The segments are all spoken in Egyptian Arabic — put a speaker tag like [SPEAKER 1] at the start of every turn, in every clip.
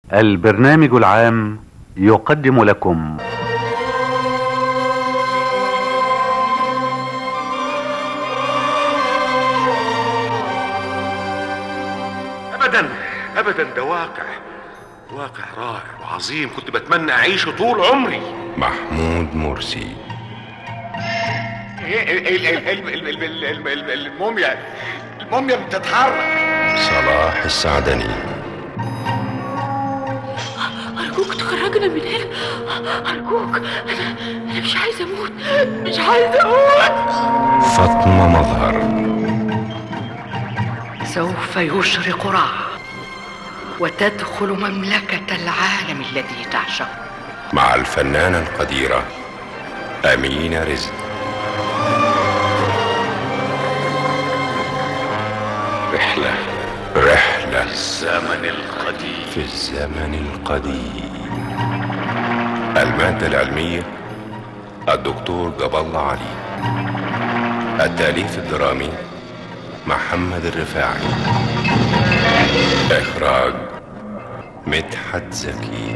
[SPEAKER 1] البرنامج العام يقدم لكم
[SPEAKER 2] ابدا ابدا ده واقع واقع رائع وعظيم كنت بتمنى اعيشه طول عمري
[SPEAKER 3] محمود مرسي
[SPEAKER 2] الموميا الموميا بتتحرك
[SPEAKER 3] صلاح السعدني
[SPEAKER 4] أرجوك تخرجنا من هنا أرجوك أنا أنا مش عايزة أموت مش عايزة أموت
[SPEAKER 3] فاطمة مظهر
[SPEAKER 5] سوف يشرق رعد وتدخل مملكة العالم الذي تعشقه
[SPEAKER 3] مع الفنانة القديرة أمينة رزق
[SPEAKER 2] رحلة
[SPEAKER 3] رحلة
[SPEAKER 2] الزمن القديم
[SPEAKER 3] في الزمن القديم المادة العلمية الدكتور جاب الله علي التأليف الدرامي محمد الرفاعي إخراج مدحت زكي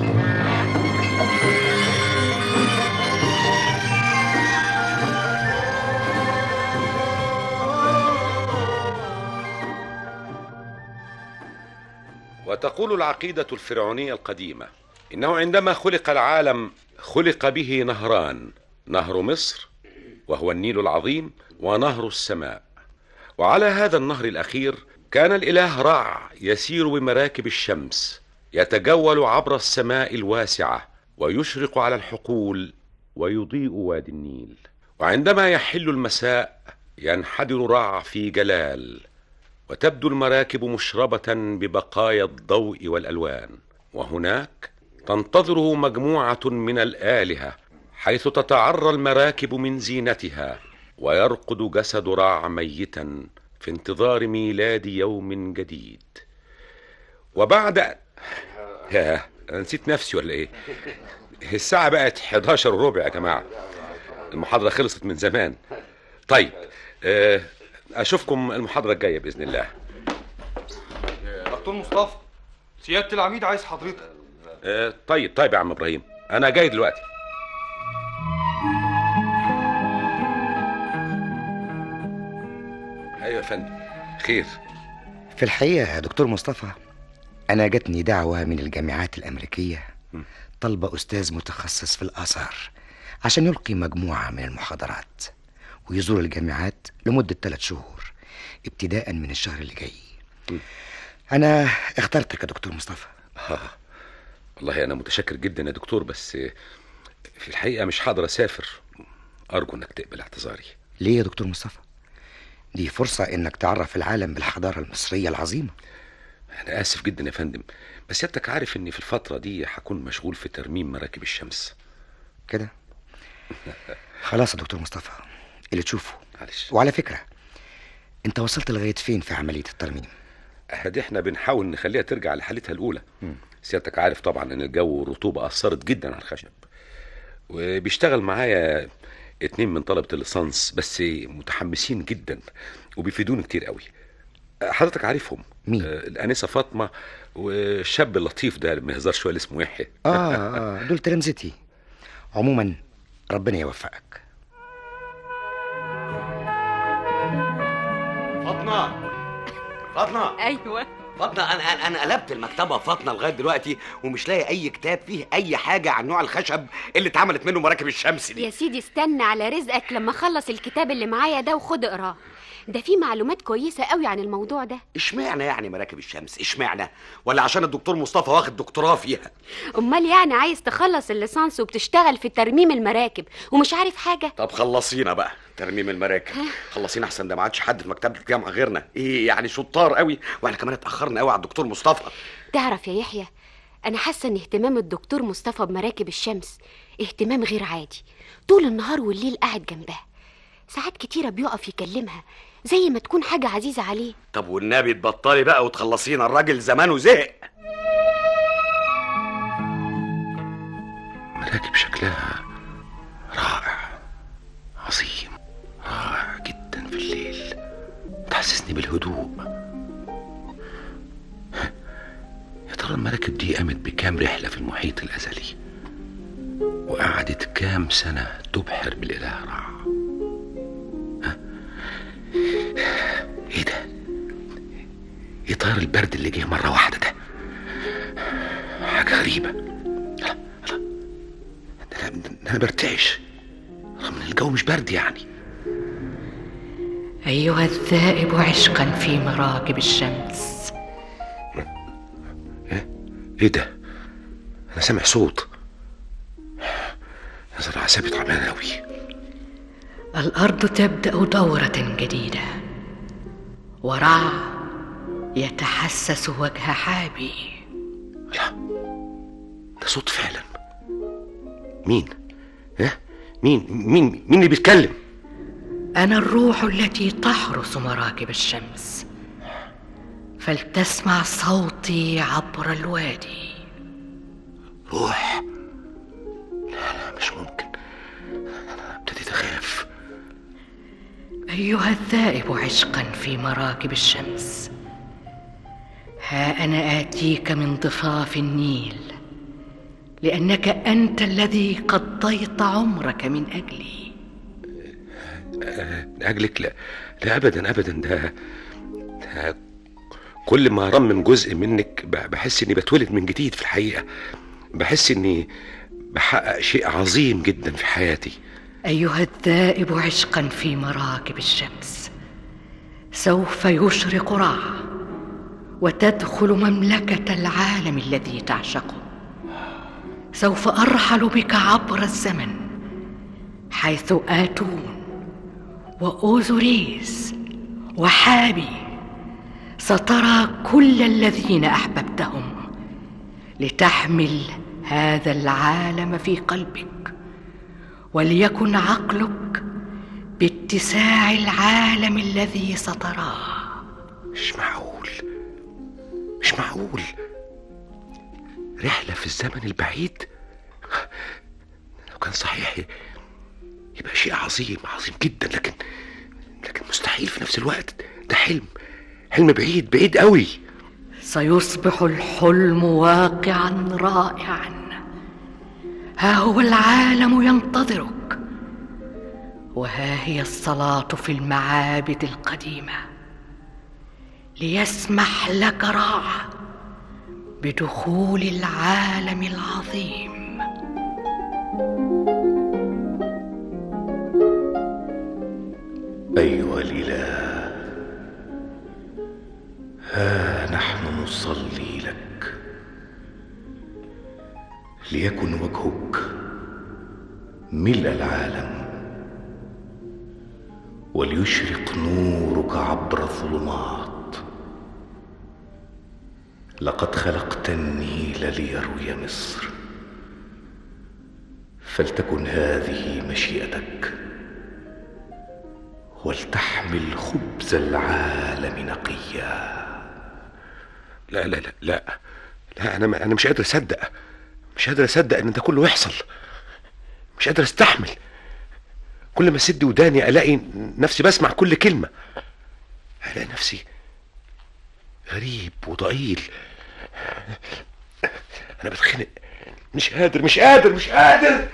[SPEAKER 6] وتقول العقيدة الفرعونية القديمة إنه عندما خلق العالم خلق به نهران نهر مصر وهو النيل العظيم ونهر السماء وعلى هذا النهر الأخير كان الإله رع يسير بمراكب الشمس يتجول عبر السماء الواسعة ويشرق على الحقول ويضيء وادي النيل وعندما يحل المساء ينحدر رع في جلال وتبدو المراكب مشربة ببقايا الضوء والألوان وهناك تنتظره مجموعة من الآلهة حيث تتعرى المراكب من زينتها ويرقد جسد رع ميتا في انتظار ميلاد يوم جديد وبعد يا أنا نسيت نفسي ولا ايه الساعة بقت 11 وربع يا جماعة المحاضرة خلصت من زمان طيب آه، اشوفكم المحاضرة الجاية بإذن الله
[SPEAKER 7] دكتور مصطفى سيادة العميد عايز حضرتك
[SPEAKER 6] آه، طيب طيب يا عم ابراهيم انا جاي دلوقتي ايوه يا فندم خير
[SPEAKER 8] في الحقيقة يا دكتور مصطفى أنا جاتني دعوة من الجامعات الأمريكية طلب أستاذ متخصص في الآثار عشان يلقي مجموعة من المحاضرات ويزور الجامعات لمدة ثلاث شهور ابتداء من الشهر اللي جاي أنا اخترتك يا دكتور مصطفى
[SPEAKER 6] آه. والله انا متشكر جدا يا دكتور بس آه، في الحقيقة مش هقدر اسافر ارجو انك تقبل اعتذاري
[SPEAKER 8] ليه يا دكتور مصطفى؟ دي فرصة إنك تعرف العالم بالحضارة المصرية العظيمة
[SPEAKER 6] انا اسف جدا يا فندم بس سيادتك عارف اني في الفترة دي هكون مشغول في ترميم مراكب الشمس
[SPEAKER 8] كده خلاص يا دكتور مصطفى اللي تشوفه
[SPEAKER 6] معلش
[SPEAKER 8] وعلى فكرة أنت وصلت لغاية فين في عملية الترميم؟
[SPEAKER 6] ادي احنا بنحاول نخليها ترجع لحالتها الاولى سيادتك عارف طبعا ان الجو والرطوبه اثرت جدا على الخشب وبيشتغل معايا اتنين من طلبه الليسانس بس متحمسين جدا وبيفيدوني كتير قوي حضرتك عارفهم
[SPEAKER 8] مين؟
[SPEAKER 6] آه، الانسه فاطمه والشاب اللطيف ده اللي ما يهزرش شويه اللي اسمه يحيى
[SPEAKER 8] آه آه دول تلامذتي عموما ربنا يوفقك
[SPEAKER 9] فاطمه فاطمه
[SPEAKER 4] أيوة
[SPEAKER 9] فاطمه انا انا انا قلبت المكتبه فاطمه لغايه دلوقتي ومش لاقي اي كتاب فيه اي حاجه عن نوع الخشب اللي اتعملت منه مراكب الشمس دي
[SPEAKER 10] يا سيدي استنى على رزقك لما اخلص الكتاب اللي معايا ده وخد اقراه ده فيه معلومات كويسة قوي عن الموضوع ده
[SPEAKER 9] اشمعنى يعني مراكب الشمس اشمعنى ولا عشان الدكتور مصطفى واخد دكتوراه فيها
[SPEAKER 10] امال يعني عايز تخلص الليسانس وبتشتغل في ترميم المراكب ومش عارف حاجة
[SPEAKER 9] طب خلصينا بقى ترميم المراكب خلصينا احسن ده ما عادش حد في مكتبه الجامعه غيرنا ايه يعني شطار قوي واحنا كمان اتاخرنا قوي على الدكتور مصطفى
[SPEAKER 10] تعرف يا يحيى انا حاسة ان اهتمام الدكتور مصطفى بمراكب الشمس اهتمام غير عادي طول النهار والليل قاعد جنبها ساعات كتيرة بيقف يكلمها زي ما تكون حاجة عزيزة عليه
[SPEAKER 9] طب والنبي تبطلي بقى وتخلصينا الراجل زمانه زهق
[SPEAKER 6] مراكب شكلها رائع عظيم رائع جدا في الليل تحسسني بالهدوء يا ترى المراكب دي قامت بكام رحلة في المحيط الأزلي وقعدت كام سنة تبحر بالإله رع ها؟ ايه ده ايه طار البرد اللي جه مرة واحدة ده حاجة غريبة لا لا ده أنا- ده أنا برتعش رغم إن الجو مش برد يعني
[SPEAKER 5] أيها الذائب عشقا في مراكب الشمس
[SPEAKER 6] ايه ده انا سامع صوت نظر اعصابي تعبانه قوي
[SPEAKER 5] الأرض تبدأ دورة جديدة ورع يتحسس وجه حابي
[SPEAKER 6] ده صوت فعلا مين ها مين مين مين اللي بيتكلم
[SPEAKER 5] أنا الروح التي تحرس مراكب الشمس فلتسمع صوتي عبر الوادي
[SPEAKER 6] روح لا لا مش ممكن انا ابتديت اخاف
[SPEAKER 5] أيها الذائب عشقا في مراكب الشمس ها أنا آتيك من ضفاف النيل لأنك أنت الذي قضيت عمرك من أجلي
[SPEAKER 6] آه، لاجلك لا لا ابدا ابدا ده, ده كل ما ارمم جزء منك ب- بحس اني بتولد من جديد في الحقيقه بحس اني بحقق شيء عظيم جدا في حياتي
[SPEAKER 5] أيها الذائب عشقا في مراكب الشمس سوف يشرق رع وتدخل مملكة العالم الذي تعشقه سوف أرحل بك عبر الزمن حيث آتون وأوزوريس وحابي سترى كل الذين أحببتهم لتحمل هذا العالم في قلبك وليكن عقلك باتساع العالم الذي ستراه
[SPEAKER 6] مش معقول مش معقول رحلة في الزمن البعيد لو كان صحيح يبقى شيء عظيم عظيم جدا لكن لكن مستحيل في نفس الوقت ده حلم حلم بعيد بعيد قوي
[SPEAKER 5] سيصبح الحلم واقعا رائعا ها هو العالم ينتظرك وها هي الصلاه في المعابد القديمه ليسمح لك راع بدخول العالم العظيم
[SPEAKER 11] أيها الإله ها نحن نصلي لك ليكن وجهك ملء العالم وليشرق نورك عبر الظلمات لقد خلقت النيل ليروي مصر فلتكن هذه مشيئتك ولتحمل خبز العالم نقيا
[SPEAKER 6] لا لا لا لا لا انا انا مش قادر اصدق مش قادر اصدق ان ده كله يحصل مش قادر استحمل كل ما اسد وداني الاقي نفسي بسمع كل كلمه الاقي نفسي غريب وضئيل انا بتخنق مش قادر مش قادر مش قادر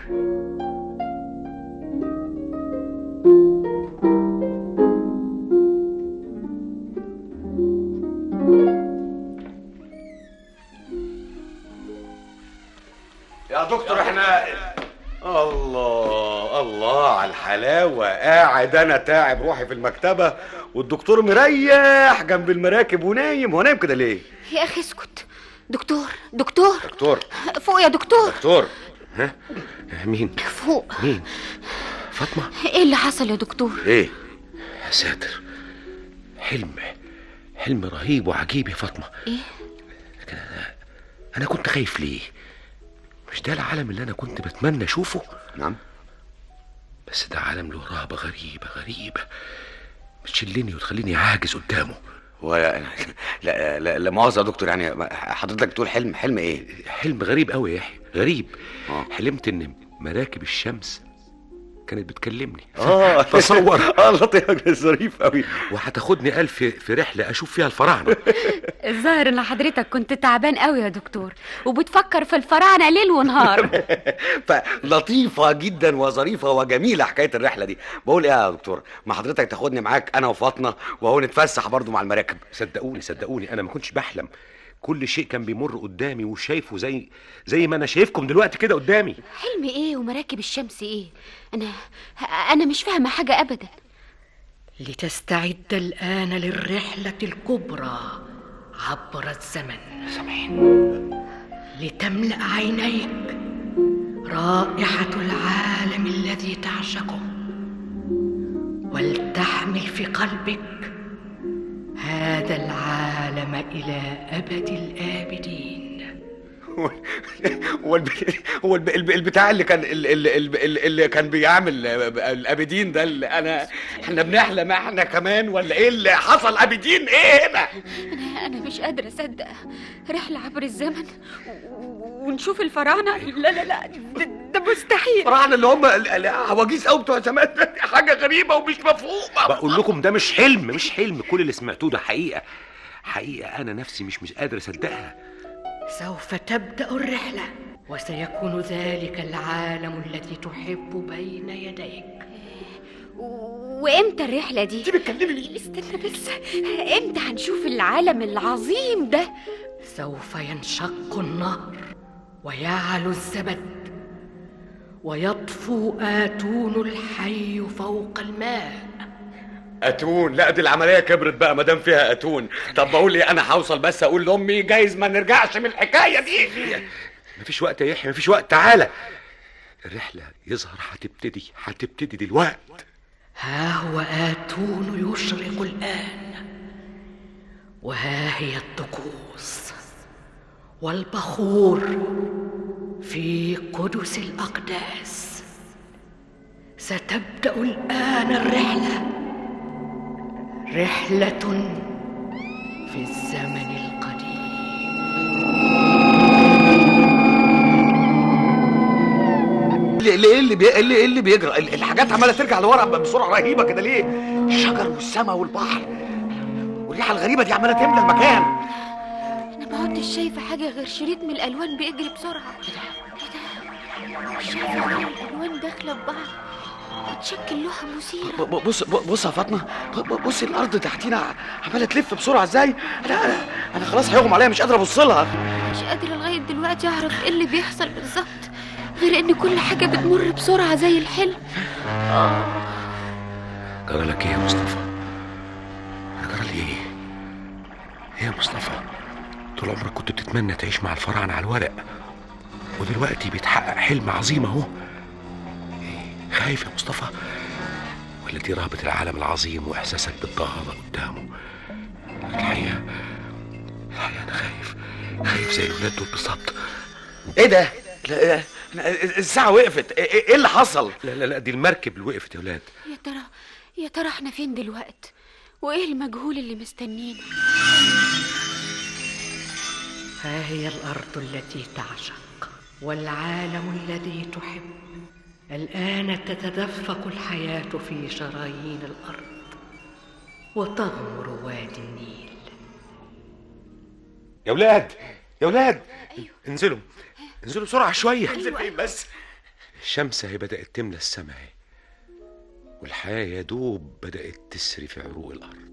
[SPEAKER 9] يا دكتور احنا الله الله على الحلاوة قاعد انا تعب روحي في المكتبة والدكتور مريح جنب المراكب ونايم هو نايم كده ليه؟
[SPEAKER 10] يا اخي اسكت دكتور دكتور
[SPEAKER 6] دكتور
[SPEAKER 10] فوق يا دكتور
[SPEAKER 6] دكتور ها مين
[SPEAKER 10] فوق
[SPEAKER 6] مين فاطمه
[SPEAKER 10] ايه اللي حصل يا دكتور
[SPEAKER 6] ايه يا ساتر حلم حلم رهيب وعجيب يا فاطمه
[SPEAKER 10] ايه
[SPEAKER 6] لكن انا انا كنت خايف ليه مش ده العالم اللي انا كنت بتمنى اشوفه
[SPEAKER 9] نعم
[SPEAKER 6] بس ده عالم له رهبه غريبه غريبه بتشلني وتخليني عاجز قدامه
[SPEAKER 9] هو لا لا لا مؤاخذة يا دكتور يعني حضرتك بتقول حلم حلم ايه؟
[SPEAKER 6] حلم غريب قوي يا يحيى غريب حلمت ان مراكب الشمس كانت بتكلمني
[SPEAKER 9] اه
[SPEAKER 6] تصور
[SPEAKER 9] اه لطيف ظريف قوي
[SPEAKER 6] وهتاخدني ألف في رحلة أشوف فيها الفراعنة
[SPEAKER 10] الظاهر ان حضرتك كنت تعبان قوي يا دكتور وبتفكر في الفراعنه ليل ونهار
[SPEAKER 9] فلطيفة جدا وظريفة وجميلة حكاية الرحلة دي بقول ايه يا دكتور ما حضرتك تاخدني معاك انا وفاطمة وهو نتفسح برضو مع المراكب
[SPEAKER 6] صدقوني صدقوني أنا ما كنتش بحلم كل شيء كان بيمر قدامي وشايفه زي زي ما أنا شايفكم دلوقتي كده قدامي
[SPEAKER 10] حلم ايه ومراكب الشمس ايه انا انا مش فاهمه حاجه ابدا
[SPEAKER 5] لتستعد الآن للرحلة الكبرى عبر الزمن لتملأ عينيك رائحة العالم الذي تعشقه ولتحمل في قلبك هذا العالم إلى أبد الآبدين
[SPEAKER 9] هو الب... هو الب... الب... البتاع اللي كان اللي, اللي, اللي كان بيعمل الابدين ده اللي انا احنا بنحلم احنا كمان ولا ايه اللي حصل ابدين ايه هنا
[SPEAKER 10] انا انا مش قادره اصدق رحله عبر الزمن و- ونشوف الفراعنه لا لا لا ده, ده مستحيل
[SPEAKER 9] الفراعنه اللي هم ال- العواجيز قوي بتوع زمان دي حاجه غريبه ومش مفهومه
[SPEAKER 6] بقول لكم ده مش حلم مش حلم كل اللي سمعتوه ده حقيقة حقيقة أنا نفسي مش مش قادر أصدقها
[SPEAKER 5] سوف تبدأ الرحلة وسيكون ذلك العالم الذي تحب بين يديك
[SPEAKER 10] وامتى الرحله دي
[SPEAKER 9] انت بتكلمي
[SPEAKER 10] استنى بس امتى هنشوف العالم العظيم ده
[SPEAKER 5] سوف ينشق النهر ويعلو الزبد ويطفو آتون الحي فوق الماء
[SPEAKER 9] اتون لا دي العمليه كبرت بقى ما دام فيها اتون طب بقول ايه انا هوصل بس اقول لامي جايز ما نرجعش من الحكايه دي
[SPEAKER 6] مفيش وقت يا يحيى مفيش وقت تعالى الرحلة يظهر هتبتدي هتبتدي دلوقتي
[SPEAKER 5] ها هو آتون يشرق الآن وها هي الطقوس والبخور في قدس الأقداس ستبدأ الآن الرحلة رحلة في الزمن القديم
[SPEAKER 9] ليه ليه اللي بي... اللي, اللي بيجرى ال- الحاجات عماله ترجع لورا بسرعه رهيبه كده ليه الشجر والسماء والبحر والريحه الغريبه دي عماله تملى المكان
[SPEAKER 10] انا ما عدتش شايفه حاجه غير شريط من الالوان بيجري بسرعه ايه ده مش شايفه غير الالوان داخله في بعض بتشكل لوحه مثيره
[SPEAKER 9] ب- ب- بص ب- بص يا فاطمه ب- ب- بص الارض تحتينا عماله تلف بسرعه ازاي انا انا, أنا خلاص هيغمى عليا مش قادر ابص لها
[SPEAKER 10] مش قادره لغايه دلوقتي اعرف ايه اللي بيحصل بالظبط غير ان كل حاجه بتمر بسرعه زي الحلم اه
[SPEAKER 6] جرى لك ايه يا مصطفى جرى لي ايه ايه يا مصطفى طول عمرك كنت بتتمنى تعيش مع الفراعنه على الورق ودلوقتي بيتحقق حلم عظيم اهو إيه، خايف يا مصطفى ولا دي رهبة العالم العظيم وإحساسك بالضغط قدامه الحقيقة الحقيقة أنا خايف خايف زي الولاد دول بالظبط
[SPEAKER 9] ايه ده لا، الساعه وقفت ايه إيه اللي حصل
[SPEAKER 6] لا لا لا دي المركب اللي وقفت يا ولاد
[SPEAKER 10] يا ترى يا ترى احنا فين دلوقت وايه المجهول اللي مستنينا
[SPEAKER 5] ها هي الأرض التي تعشق والعالم الذي تحب الآن تتدفق الحياة في شرايين الأرض وتغمر وادي النيل
[SPEAKER 6] يا ولاد يا ولاد انزلوا انزلوا بسرعة شوية
[SPEAKER 9] انزل فين بس
[SPEAKER 6] الشمس اهي بدأت تملى السماء اهي والحياة يا دوب بدأت تسري في عروق الأرض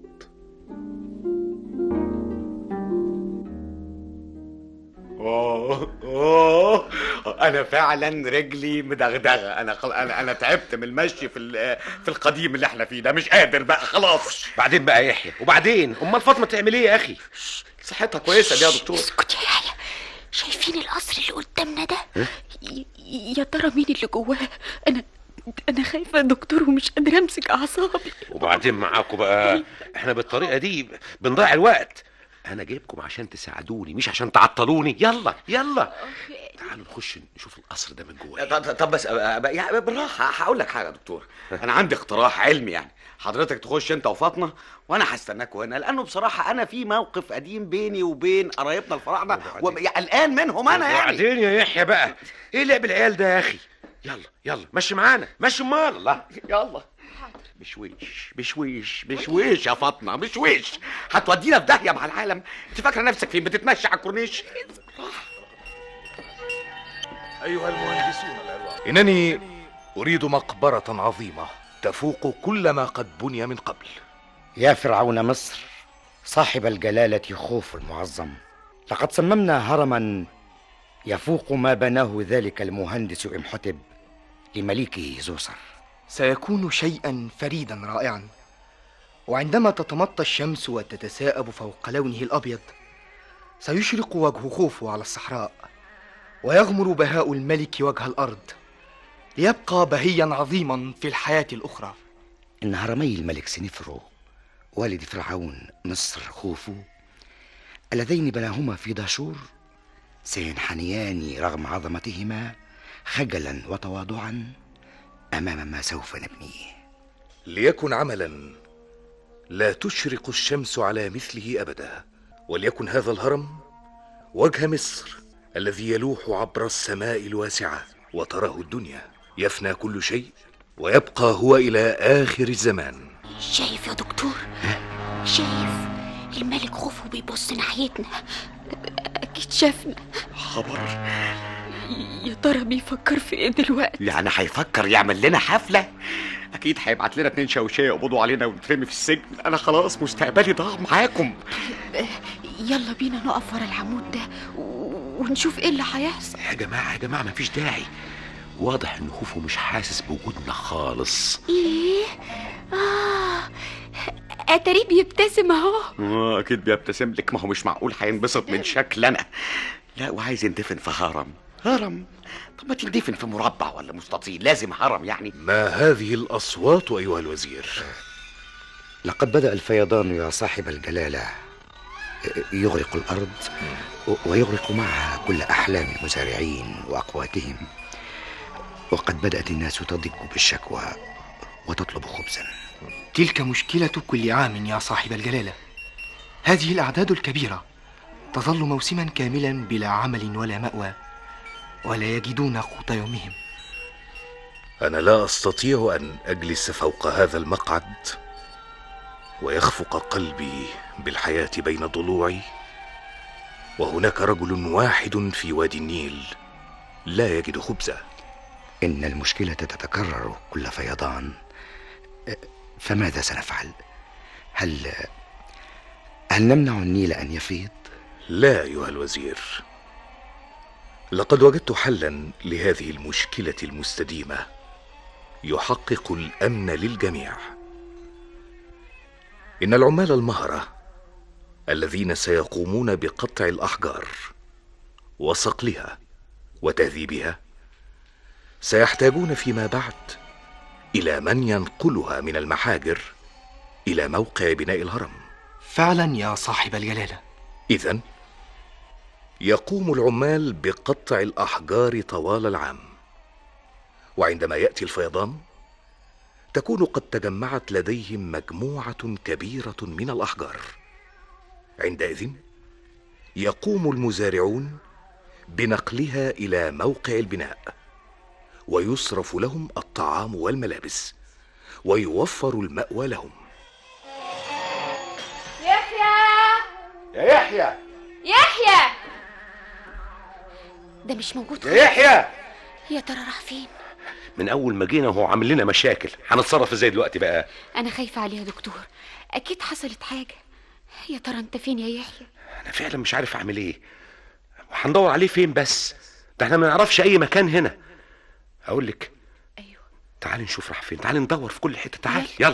[SPEAKER 9] اوه اوه انا فعلا رجلي مدغدغه انا خل... انا انا تعبت من المشي في ال... في القديم اللي احنا فيه ده مش قادر بقى خلاص
[SPEAKER 6] بعدين بقى يا يحيى وبعدين امال فاطمه تعمل ايه يا اخي
[SPEAKER 9] صحتها كويسه دي يا دكتور
[SPEAKER 10] اسكت يا يحيى شايفين القصر اللي قدامنا ده ي- يا ترى مين اللي جواه انا انا خايفه يا دكتور ومش قادره امسك اعصابي
[SPEAKER 6] وبعدين معاكم بقى احنا بالطريقه دي بنضيع الوقت انا جايبكم عشان تساعدوني مش عشان تعطلوني يلا يلا تعالوا نخش نشوف القصر ده من جوه
[SPEAKER 9] طب طب بس أبقى- أبقى- يعني بالراحه هقول لك حاجه يا دكتور انا عندي اقتراح علمي يعني حضرتك تخش انت وفاطمه وانا هستناكوا هنا لانه بصراحه انا في موقف قديم بيني وبين قرايبنا الفراعنه و... يعني قلقان منهم انا يعني
[SPEAKER 6] وبعدين يا يحيى بقى ايه لعب العيال ده يا اخي
[SPEAKER 2] يلا يلا مشي معانا مشي امال الله
[SPEAKER 9] يلا بشويش بشويش بشويش يا فاطمه بشويش هتودينا في داهيه مع العالم انت فاكره نفسك فين بتتمشى على الكورنيش
[SPEAKER 11] أيها المهندسون الألوان إنني أريد مقبرة عظيمة تفوق كل ما قد بني من قبل
[SPEAKER 8] يا فرعون مصر صاحب الجلالة خوف المعظم لقد صممنا هرما يفوق ما بناه ذلك المهندس إمحتب لمليكه زوسر
[SPEAKER 12] سيكون شيئا فريدا رائعا وعندما تتمطى الشمس وتتساءب فوق لونه الابيض سيشرق وجه خوفو على الصحراء ويغمر بهاء الملك وجه الارض ليبقى بهيا عظيما في الحياه الاخرى
[SPEAKER 8] إن هرمي الملك سنفرو والد فرعون مصر خوفو اللذين بناهما في داشور سينحنيان رغم عظمتهما خجلا وتواضعا أمام ما سوف نبنيه
[SPEAKER 11] ليكن عملا لا تشرق الشمس على مثله أبدا وليكن هذا الهرم وجه مصر الذي يلوح عبر السماء الواسعة وتراه الدنيا يفنى كل شيء ويبقى هو إلى آخر الزمان
[SPEAKER 10] شايف يا دكتور شايف الملك خوفه بيبص ناحيتنا اكيد شافنا
[SPEAKER 9] خبر
[SPEAKER 4] يا ترى بيفكر في ايه دلوقتي
[SPEAKER 9] يعني هيفكر يعمل لنا حفله اكيد هيبعت لنا اتنين شوشيه يقبضوا علينا ونترمي في السجن انا خلاص مستقبلي ضاع معاكم
[SPEAKER 10] يلا بينا نقف ورا العمود ده و- ونشوف ايه اللي هيحصل
[SPEAKER 2] يا جماعه يا جماعه مفيش داعي واضح ان خوفه مش حاسس بوجودنا خالص
[SPEAKER 10] ايه اه اتاري بيبتسم اهو
[SPEAKER 9] اه اكيد بيبتسم لك ما هو مش معقول هينبسط من شكل انا لا وعايز يندفن في هرم هرم طب ما تندفن في مربع ولا مستطيل لازم هرم يعني
[SPEAKER 11] ما هذه الأصوات أيها الوزير
[SPEAKER 8] لقد بدأ الفيضان يا صاحب الجلالة يغرق الأرض ويغرق معها كل أحلام المزارعين وأقواتهم وقد بدأت الناس تضج بالشكوى وتطلب خبزا
[SPEAKER 12] تلك مشكله كل عام يا صاحب الجلاله هذه الاعداد الكبيره تظل موسما كاملا بلا عمل ولا ماوى ولا يجدون قوت يومهم
[SPEAKER 11] أنا لا أستطيع أن أجلس فوق هذا المقعد ويخفق قلبي بالحياة بين ضلوعي وهناك رجل واحد في وادي النيل لا يجد خبزا
[SPEAKER 8] إن المشكلة تتكرر كل فيضان فماذا سنفعل؟ هل هل نمنع النيل أن يفيض؟
[SPEAKER 11] لا أيها الوزير لقد وجدت حلا لهذه المشكلة المستديمة يحقق الأمن للجميع إن العمال المهرة الذين سيقومون بقطع الأحجار وصقلها وتهذيبها سيحتاجون فيما بعد إلى من ينقلها من المحاجر إلى موقع بناء الهرم
[SPEAKER 12] فعلا يا صاحب الجلاله
[SPEAKER 11] إذا يقوم العمال بقطع الأحجار طوال العام وعندما يأتي الفيضان تكون قد تجمعت لديهم مجموعة كبيرة من الأحجار عندئذ يقوم المزارعون بنقلها إلى موقع البناء ويصرف لهم الطعام والملابس ويوفر المأوى لهم
[SPEAKER 10] يحيى
[SPEAKER 2] يا يحيى
[SPEAKER 10] يحيى ده مش موجود
[SPEAKER 2] يا يحيى
[SPEAKER 10] يا ترى راح فين
[SPEAKER 2] من اول ما جينا وهو عامل لنا مشاكل هنتصرف ازاي دلوقتي بقى
[SPEAKER 10] انا خايفه عليه يا دكتور اكيد حصلت حاجه يا ترى انت فين يا يحيى
[SPEAKER 2] انا فعلا مش عارف اعمل ايه وهندور عليه فين بس ده احنا ما نعرفش اي مكان هنا اقول لك
[SPEAKER 10] ايوه
[SPEAKER 2] تعالي نشوف راح فين تعالي ندور في كل حته تعالي يلا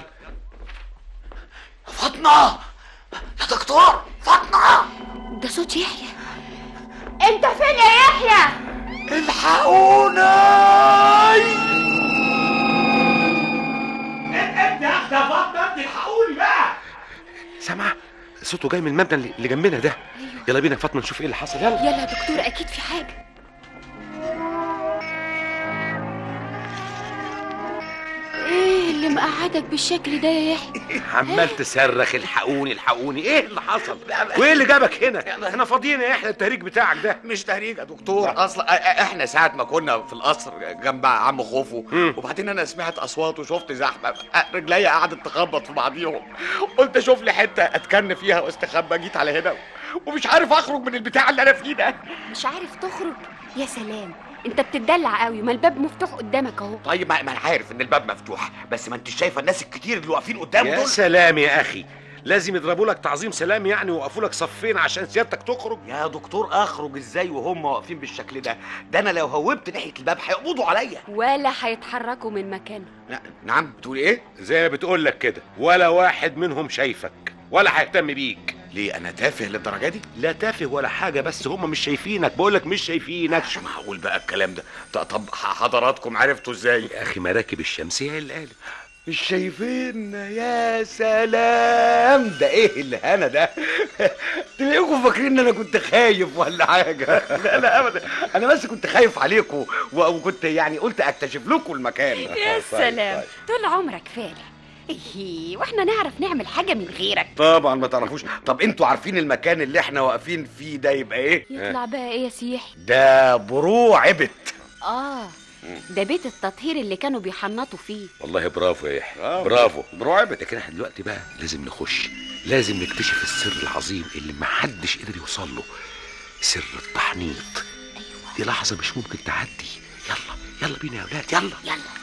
[SPEAKER 9] فاطمه يا دكتور فاطمه
[SPEAKER 10] ده صوت يحيى انت فين يا يحيى
[SPEAKER 9] الحقوني انت يا اخت يا فاطمه انت الحقوني بقى
[SPEAKER 2] سامعه صوته جاي من المبنى اللي اللي جنبنا ده يلا بينا يا فاطمه نشوف ايه اللي حصل يلا
[SPEAKER 10] يلا يا دكتور اكيد في حاجه ايه اللي مقعدك بالشكل ده يا يحيى
[SPEAKER 2] عمال تصرخ الحقوني الحقوني ايه اللي حصل وايه اللي جابك هنا احنا فاضيين يا احنا التهريج بتاعك ده
[SPEAKER 9] مش تهريج يا دكتور اصلا احنا ساعه ما كنا في القصر جنب عم خوفو وبعدين انا سمعت اصوات وشفت زحمه رجليا قعدت تخبط في بعضيهم قلت اشوف لي حته اتكن فيها واستخبى جيت على هنا ومش عارف اخرج من البتاع اللي انا فيه ده
[SPEAKER 10] مش عارف تخرج يا سلام انت بتدلع قوي ما الباب مفتوح قدامك اهو
[SPEAKER 9] طيب ما ما انا عارف ان الباب مفتوح بس ما انت شايفه الناس الكتير اللي واقفين قدامه
[SPEAKER 2] يا
[SPEAKER 9] دول
[SPEAKER 2] سلام يا اخي لازم يضربوا لك تعظيم سلام يعني ويوقفوا لك صفين عشان سيادتك تخرج
[SPEAKER 9] يا دكتور اخرج ازاي وهم واقفين بالشكل ده ده انا لو هوبت ناحيه الباب هيقبضوا عليا
[SPEAKER 10] ولا هيتحركوا من مكانه
[SPEAKER 9] نعم بتقول ايه
[SPEAKER 2] زي ما بتقول لك كده ولا واحد منهم شايفك ولا هيهتم بيك
[SPEAKER 9] ليه انا تافه للدرجه دي
[SPEAKER 2] لا تافه ولا حاجه بس هم مش شايفينك بقول لك مش شايفينك
[SPEAKER 9] مش معقول بقى الكلام ده ط- طب ح- حضراتكم عرفتوا ازاي
[SPEAKER 2] يا اخي مراكب الشمسيه اللي قالت
[SPEAKER 9] مش شايفين يا سلام ده ايه الهنا ده تلاقيكم فاكرين ان انا كنت خايف ولا حاجه لا لا ابدا انا بس كنت خايف عليكم و- وكنت يعني قلت اكتشف لكم المكان
[SPEAKER 10] يا سلام طول عمرك فالح ايه واحنا نعرف نعمل حاجه من غيرك
[SPEAKER 9] طبعا ما تعرفوش طب انتوا عارفين المكان اللي احنا واقفين فيه ده يبقى ايه
[SPEAKER 10] يطلع بقى ايه يا سيحي
[SPEAKER 9] ده بروع عبت
[SPEAKER 10] اه ده بيت التطهير اللي كانوا بيحنطوا فيه
[SPEAKER 2] والله برافو يا يحيى
[SPEAKER 9] برافو.
[SPEAKER 2] برافو برافو لكن احنا دلوقتي بقى لازم نخش لازم نكتشف السر العظيم اللي محدش قدر يوصل له سر التحنيط دي لحظه مش ممكن تعدي يلا يلا بينا يا اولاد يلا
[SPEAKER 10] يلا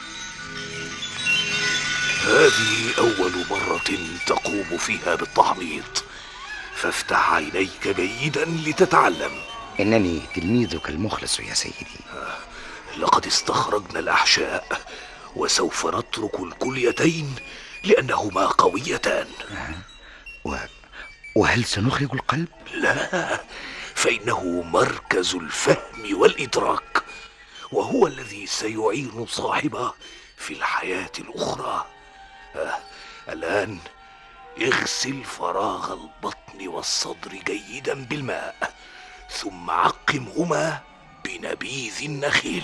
[SPEAKER 11] هذه أول مرة تقوم فيها بالتحنيط فافتح عينيك جيدا لتتعلم
[SPEAKER 8] إنني تلميذك المخلص يا سيدي
[SPEAKER 11] لقد استخرجنا الأحشاء وسوف نترك الكليتين لأنهما قويتان
[SPEAKER 8] و... وهل سنخرج القلب؟
[SPEAKER 11] لا فإنه مركز الفهم والإدراك وهو الذي سيعين صاحبه في الحياة الأخرى آه الآن اغسل فراغ البطن والصدر جيدا بالماء ثم عقمهما بنبيذ النخيل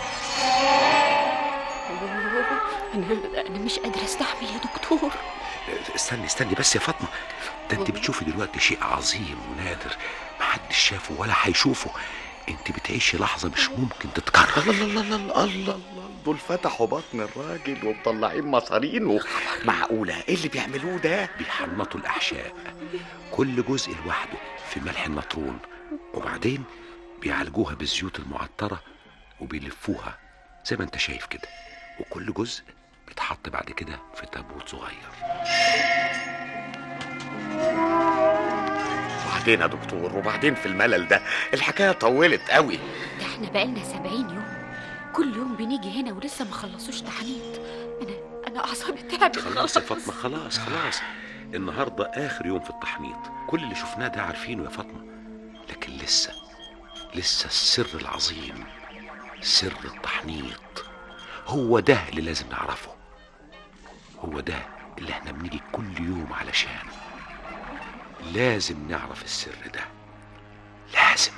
[SPEAKER 10] انا انا مش قادره استحمل يا دكتور
[SPEAKER 2] استني استني بس يا فاطمه ده انت بتشوفي دلوقتي شيء عظيم ونادر محدش شافه ولا هيشوفه انت بتعيشي لحظه مش ممكن تتكرر
[SPEAKER 9] الله الله الله الله الله الله دول فتحوا بطن الراجل ومطلعين مصارينه معقولة ايه اللي بيعملوه ده
[SPEAKER 2] بيحنطوا الاحشاء كل جزء لوحده في ملح النطرون وبعدين بيعالجوها بالزيوت المعطره وبيلفوها زي ما انت شايف كده وكل جزء بيتحط بعد كده في تابوت صغير
[SPEAKER 9] وبعدين يا دكتور وبعدين في الملل ده الحكاية طولت قوي
[SPEAKER 10] ده احنا بقالنا سبعين يوم كل يوم بنيجي هنا ولسه ما خلصوش تحنيط انا انا اعصابي تعبت
[SPEAKER 2] خلاص يا فاطمه خلاص خلاص النهارده اخر يوم في التحنيط كل اللي شفناه ده عارفينه يا فاطمه لكن لسه لسه السر العظيم سر التحنيط هو ده اللي لازم نعرفه هو ده اللي احنا بنيجي كل يوم علشانه لازم نعرف السر ده لازم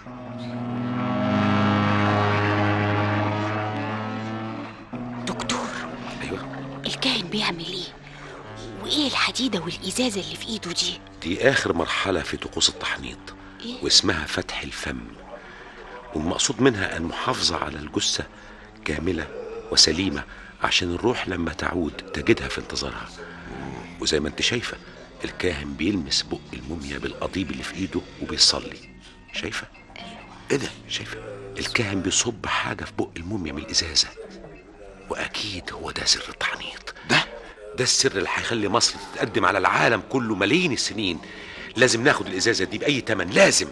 [SPEAKER 10] دكتور
[SPEAKER 2] ايوه
[SPEAKER 10] الكاهن بيعمل ايه وايه الحديده والازازه اللي في ايده دي
[SPEAKER 2] دي آخر مرحلة في طقوس التحنيط
[SPEAKER 10] إيه؟
[SPEAKER 2] واسمها فتح الفم والمقصود منها المحافظة على الجثة كاملة وسليمة عشان الروح لما تعود تجدها في انتظارها وزي ما انت شايفة الكاهن بيلمس بق الموميا بالقضيب اللي في ايده وبيصلي شايفة؟ ايه ده؟ شايفة؟ الكاهن بيصب حاجة في بق الموميا من الإزازة وأكيد هو ده سر التحنيط ده ده السر اللي هيخلي مصر تتقدم على العالم كله ملايين السنين لازم ناخد الإزازة دي بأي تمن لازم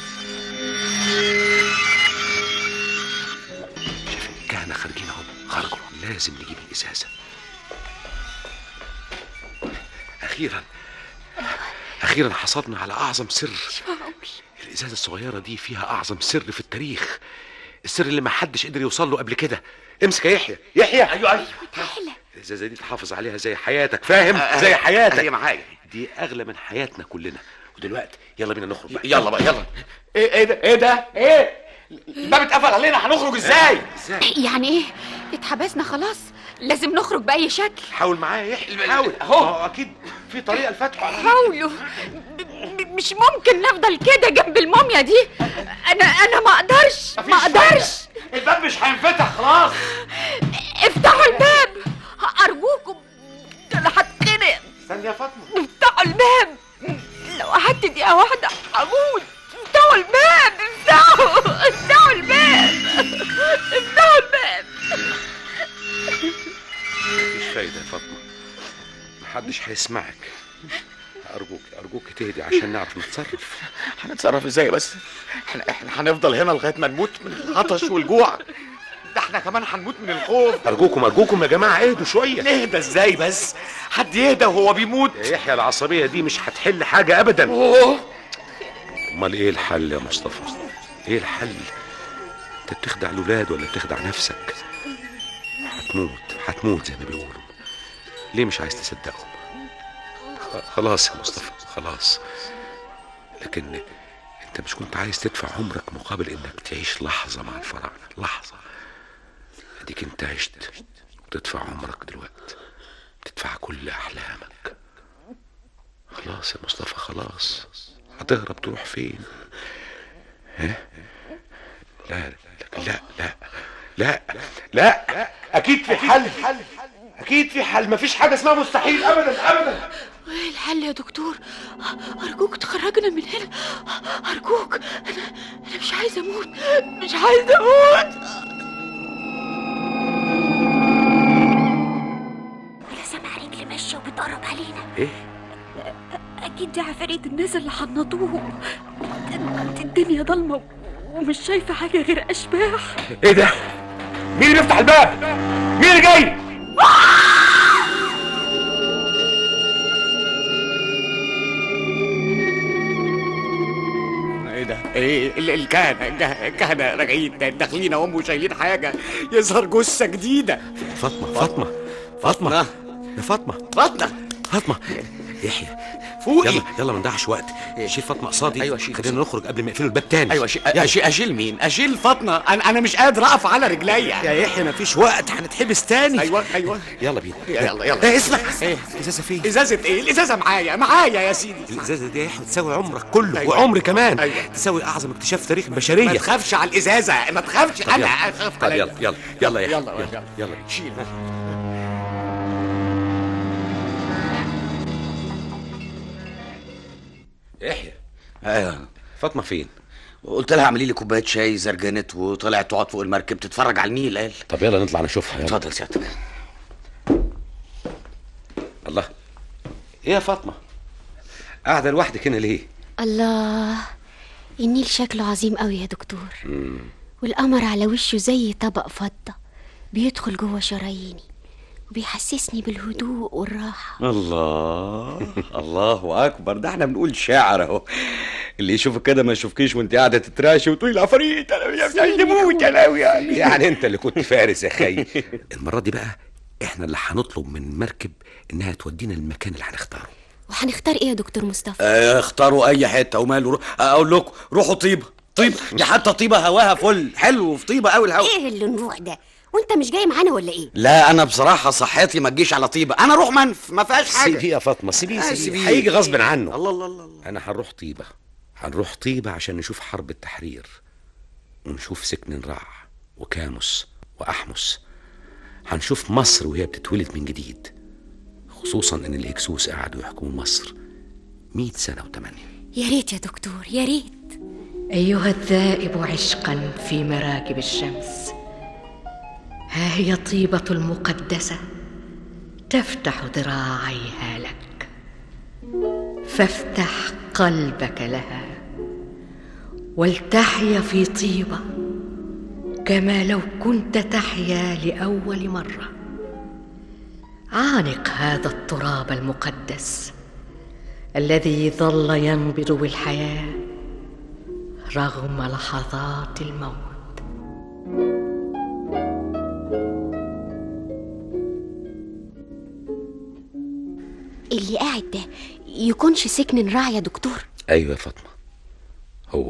[SPEAKER 2] شايف الكهنة خارجين اهو خرجوا لازم نجيب الإزازة أخيرا أخيرا حصلنا على أعظم سر الإزازة الصغيرة دي فيها أعظم سر في التاريخ السر اللي ما حدش قدر يوصل له قبل كده امسك يا يحيى يحيى
[SPEAKER 9] ايوه ايوه
[SPEAKER 10] تعالى
[SPEAKER 2] الإزازة دي تحافظ عليها زي حياتك فاهم
[SPEAKER 9] آه،
[SPEAKER 2] زي
[SPEAKER 9] آه،
[SPEAKER 2] حياتك
[SPEAKER 9] هي معايا.
[SPEAKER 2] دي أغلى من حياتنا كلنا ودلوقتي يلا بينا نخرج بقى
[SPEAKER 9] يلا بقى يلا ايه ايه ده ايه ده ايه الباب اتقفل علينا هنخرج ازاي
[SPEAKER 2] ازاي
[SPEAKER 10] يعني ايه اتحبسنا خلاص
[SPEAKER 4] لازم نخرج باي شكل
[SPEAKER 2] حاول معايا يحيى حاول اهو اكيد في طريقه لفتحه
[SPEAKER 4] حاولوا ب- ب- مش ممكن نفضل كده جنب الموميا دي انا انا ما اقدرش ما اقدرش
[SPEAKER 9] الباب مش هينفتح خلاص
[SPEAKER 4] افتحوا الباب ارجوكم ده انا هتخنق
[SPEAKER 9] استني يا فاطمه
[SPEAKER 4] افتحوا الباب لو قعدت دقيقة واحدة هموت افتحوا الباب افتحوا افتحوا الباب افتحوا الباب
[SPEAKER 2] مفيش فايده يا فاطمه محدش هيسمعك ارجوك ارجوك تهدي عشان نعرف نتصرف
[SPEAKER 9] هنتصرف ازاي بس احنا احنا هنفضل هنا لغايه ما نموت من العطش والجوع ده احنا كمان هنموت من الخوف
[SPEAKER 2] ارجوكم ارجوكم يا جماعه اهدوا شويه
[SPEAKER 9] نهدى ازاي بس حد يهدى وهو بيموت
[SPEAKER 2] يا يحيى العصبيه دي مش هتحل حاجه ابدا
[SPEAKER 9] اوه
[SPEAKER 2] امال ايه الحل يا مصطفى ايه الحل انت بتخدع الولاد ولا بتخدع نفسك هتموت هتموت زي ما بيقولوا ليه مش عايز تصدقهم خ- خلاص يا مصطفى خلاص لكن انت مش كنت عايز تدفع عمرك مقابل انك تعيش لحظه مع الفراعنه لحظه اديك انت عشت وتدفع عمرك دلوقتي تدفع كل احلامك خلاص يا مصطفى خلاص هتهرب تروح فين ها لا لكن لا لا لا لا اكيد في حل اكيد في حل مفيش حاجه اسمها مستحيل ابدا ابدا
[SPEAKER 4] ايه الحل يا دكتور ارجوك تخرجنا من هنا ارجوك انا انا مش عايزه اموت مش عايزه اموت
[SPEAKER 10] انا سامع رجل ماشيه وبتقرب علينا
[SPEAKER 2] ايه
[SPEAKER 4] اكيد دي عفاريت الناس اللي حنطوهم الدنيا ضلمه ومش شايفه حاجه غير اشباح
[SPEAKER 2] ايه ده مين اللي بيفتح الباب مين اللي جاي
[SPEAKER 9] ايه ده ايه ال- الكهنه الجه- الكهنه راجعين داخلين اهم وشايلين حاجه يظهر جثه جديده
[SPEAKER 2] فاطمه فاطمه فاطمه يا فاطمه
[SPEAKER 9] فاطمه
[SPEAKER 2] فاطمه يحيى
[SPEAKER 9] فوقي
[SPEAKER 2] يلا يلا ما نضيعش وقت شيل فاطمه قصادي ايوه شيل خلينا نخرج قبل ما يقفلوا الباب تاني
[SPEAKER 9] ايوه شيل اشيل اشيل مين اشيل فاطمه انا انا مش قادر اقف على رجليا
[SPEAKER 2] يا يحيى مفيش وقت هنتحبس تاني
[SPEAKER 9] ايوه ايوه
[SPEAKER 2] يلا بينا
[SPEAKER 9] يلا يلا
[SPEAKER 2] ايه اسمع
[SPEAKER 9] ايه
[SPEAKER 2] الازازه فين
[SPEAKER 9] ازازه ايه الازازه معايا معايا يا سيدي
[SPEAKER 2] الازازه دي يا يحيى تساوي عمرك كله
[SPEAKER 9] أيوة.
[SPEAKER 2] وعمري كمان
[SPEAKER 9] أيوة.
[SPEAKER 2] تساوي اعظم اكتشاف في تاريخ
[SPEAKER 9] ما
[SPEAKER 2] البشريه
[SPEAKER 9] تخافش على الازازه ما تخافش
[SPEAKER 2] طب
[SPEAKER 9] انا
[SPEAKER 2] يلا.
[SPEAKER 9] اخاف
[SPEAKER 2] طب
[SPEAKER 9] عليا
[SPEAKER 2] يلا يلا يلا يا
[SPEAKER 9] يلا
[SPEAKER 2] يلا
[SPEAKER 9] يلا
[SPEAKER 2] يلا
[SPEAKER 9] شيل
[SPEAKER 2] يحيى
[SPEAKER 13] ايوه
[SPEAKER 2] فاطمه فين
[SPEAKER 13] قلت لها اعملي لي كوبايه شاي زرجنت وطلعت تقعد فوق المركب تتفرج على النيل قال
[SPEAKER 2] طب يلا نطلع نشوفها يلا
[SPEAKER 13] اتفضل سيادتك
[SPEAKER 2] الله ايه يا فاطمه قاعده لوحدك هنا ليه
[SPEAKER 10] الله النيل شكله عظيم قوي يا دكتور والقمر على وشه زي طبق فضة بيدخل جوه شراييني وبيحسسني بالهدوء والراحة
[SPEAKER 13] الله الله اكبر ده احنا بنقول شعر اهو اللي يشوفك كده ما يشوفكيش وانت قاعده تتراشي وتقولي العفاريت انا مش عايز اموت انا أوي يعني
[SPEAKER 2] يعني انت اللي كنت فارس يا خي المره دي بقى احنا اللي هنطلب من المركب انها تودينا المكان اللي هنختاره
[SPEAKER 10] وهنختار ايه يا دكتور مصطفى
[SPEAKER 13] آه، اختاروا اي حته وماله رو- اقول لكم روحوا طيبه طيبه دي حتى طيبه هواها فل حلو في طيبه قوي الهوا
[SPEAKER 10] ايه اللي نروح ده وانت مش جاي معانا ولا ايه
[SPEAKER 13] لا انا بصراحه صحتي ما تجيش على طيبه انا اروح منف ما فيهاش حاجه
[SPEAKER 2] سيبيه يا فاطمه سيبيه
[SPEAKER 13] آه،
[SPEAKER 2] سيبيه
[SPEAKER 13] سيبيه.
[SPEAKER 2] هيجي غصب عنه
[SPEAKER 13] الله الله الله الله.
[SPEAKER 2] انا هنروح طيبه هنروح طيبه عشان نشوف حرب التحرير ونشوف سكن رع وكاموس واحمس هنشوف مصر وهي بتتولد من جديد خصوصا ان الهكسوس قعدوا يحكموا مصر مئة سنه وثمانية
[SPEAKER 10] يا ريت يا دكتور يا ريت
[SPEAKER 5] أيها الذائب عشقا في مراكب الشمس ها هي طيبة المقدسة تفتح ذراعيها لك فافتح قلبك لها ولتحيا في طيبة كما لو كنت تحيا لأول مرة عانق هذا التراب المقدس الذي ظل ينبض بالحياه رغم لحظات الموت
[SPEAKER 10] اللي قاعد ده يكونش سكن رع يا دكتور
[SPEAKER 2] ايوه يا فاطمه هو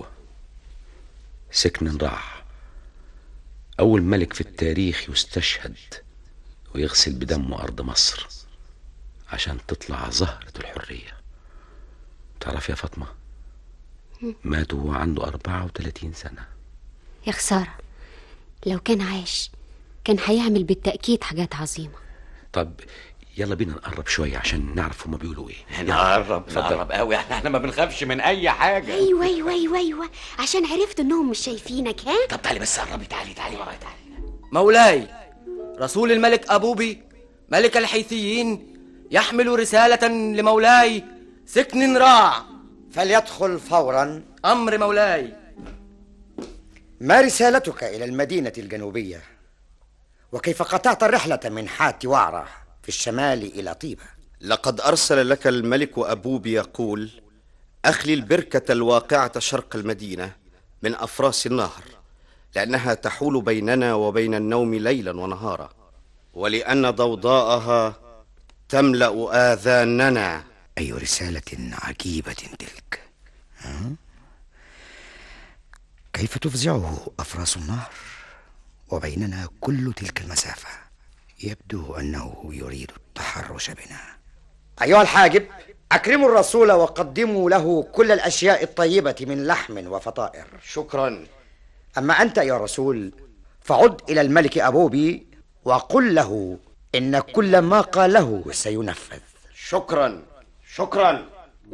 [SPEAKER 2] سكن رع اول ملك في التاريخ يستشهد ويغسل بدمه أرض مصر عشان تطلع زهرة الحرية تعرف يا فاطمة مات وهو عنده 34 سنة
[SPEAKER 10] يا خسارة لو كان عايش كان هيعمل بالتأكيد حاجات عظيمة
[SPEAKER 2] طب يلا بينا نقرب شوية عشان نعرف هما بيقولوا ايه
[SPEAKER 13] نقرب
[SPEAKER 2] اتفضل.
[SPEAKER 13] نقرب قوي احنا احنا ما بنخافش من اي حاجه
[SPEAKER 10] ايوه ايوه ايوه ايوه عشان عرفت انهم مش شايفينك ها
[SPEAKER 13] طب تعالي بس قربي تعالي تعالي ورايا تعالي
[SPEAKER 14] مولاي رسول الملك أبوبي ملك الحيثيين يحمل رسالة لمولاي سكن راع
[SPEAKER 15] فليدخل فورا
[SPEAKER 14] أمر مولاي
[SPEAKER 15] ما رسالتك إلى المدينة الجنوبية وكيف قطعت الرحلة من حات وعرة في الشمال إلى طيبة
[SPEAKER 16] لقد أرسل لك الملك أبوب يقول أخلي البركة الواقعة شرق المدينة من أفراس النهر لأنها تحول بيننا وبين النوم ليلا ونهارا ولأن ضوضاءها تملأ آذاننا
[SPEAKER 8] أي رسالة عجيبة تلك ها؟ كيف تفزعه أفراس النهر وبيننا كل تلك المسافة يبدو أنه يريد التحرش بنا
[SPEAKER 15] أيها الحاجب أكرموا الرسول وقدموا له كل الأشياء الطيبة من لحم وفطائر
[SPEAKER 16] شكرا
[SPEAKER 15] أما أنت يا رسول فعد إلى الملك أبوبي وقل له إن كل ما قاله سينفذ
[SPEAKER 16] شكرا شكرا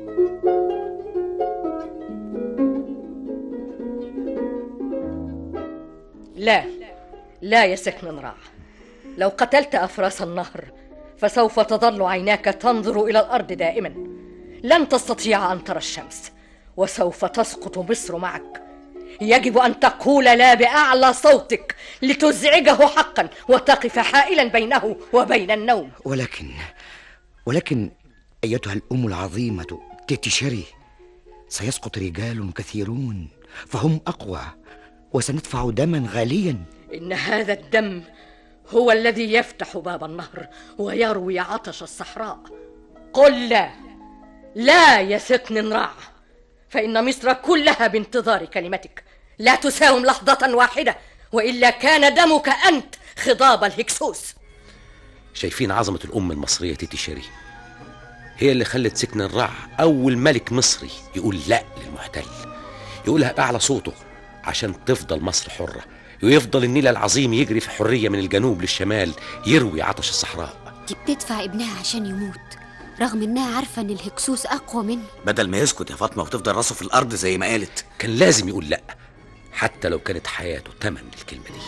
[SPEAKER 5] لا لا يا سكن راع لو قتلت أفراس النهر فسوف تظل عيناك تنظر إلى الأرض دائما لن تستطيع أن ترى الشمس وسوف تسقط مصر معك يجب أن تقول لا بأعلى صوتك لتزعجه حقا وتقف حائلا بينه وبين النوم
[SPEAKER 8] ولكن ولكن أيتها الأم العظيمة تيتشري سيسقط رجال كثيرون فهم أقوى وسندفع دما غاليا
[SPEAKER 5] إن هذا الدم هو الذي يفتح باب النهر ويروي عطش الصحراء قل لا لا يا سكن راع فإن مصر كلها بانتظار كلمتك لا تساوم لحظة واحدة وإلا كان دمك أنت خضاب الهكسوس
[SPEAKER 2] شايفين عظمة الأم المصرية تيتي شيري هي اللي خلت سكن الرع أول ملك مصري يقول لا للمحتل يقولها بأعلى صوته عشان تفضل مصر حرة ويفضل النيل العظيم يجري في حرية من الجنوب للشمال يروي عطش الصحراء
[SPEAKER 10] دي بتدفع ابنها عشان يموت رغم انها عارفة ان الهكسوس اقوى منه
[SPEAKER 13] بدل ما يسكت يا فاطمه وتفضل راسه في الارض زي ما قالت
[SPEAKER 2] كان لازم يقول لا حتى لو كانت حياته تمن للكلمة دي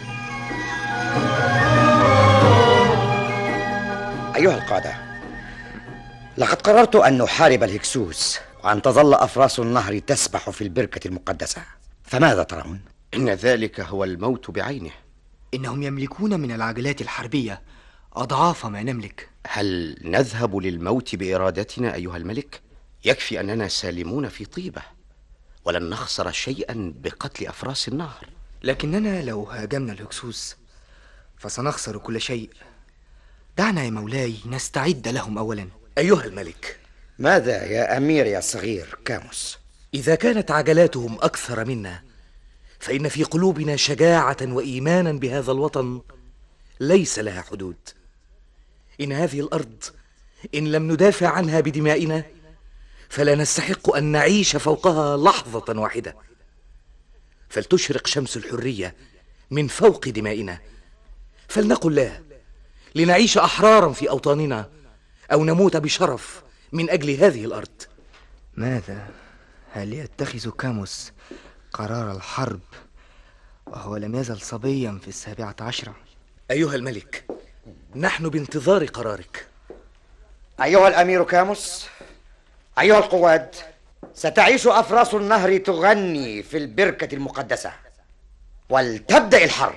[SPEAKER 15] أيها القادة لقد قررت أن نحارب الهكسوس وأن تظل أفراس النهر تسبح في البركة المقدسة فماذا ترون؟
[SPEAKER 16] إن ذلك هو الموت بعينه
[SPEAKER 12] إنهم يملكون من العجلات الحربية أضعاف ما نملك
[SPEAKER 16] هل نذهب للموت بإرادتنا أيها الملك؟ يكفي أننا سالمون في طيبة ولن نخسر شيئا بقتل أفراس النهر
[SPEAKER 12] لكننا لو هاجمنا الهكسوس فسنخسر كل شيء دعنا يا مولاي نستعد لهم أولا
[SPEAKER 11] أيها الملك
[SPEAKER 15] ماذا يا أمير يا صغير كاموس؟
[SPEAKER 11] إذا كانت عجلاتهم أكثر منا فإن في قلوبنا شجاعة وإيمانا بهذا الوطن ليس لها حدود إن هذه الأرض إن لم ندافع عنها بدمائنا فلا نستحق أن نعيش فوقها لحظة واحدة فلتشرق شمس الحرية من فوق دمائنا فلنقل لا لنعيش أحرارا في أوطاننا أو نموت بشرف من أجل هذه الأرض
[SPEAKER 12] ماذا؟ هل يتخذ كاموس قرار الحرب وهو لم يزل صبيا في السابعة عشرة
[SPEAKER 11] أيها الملك نحن بانتظار قرارك
[SPEAKER 15] أيها الأمير كاموس أيها القواد ستعيش أفراس النهر تغني في البركة المقدسة ولتبدأ الحرب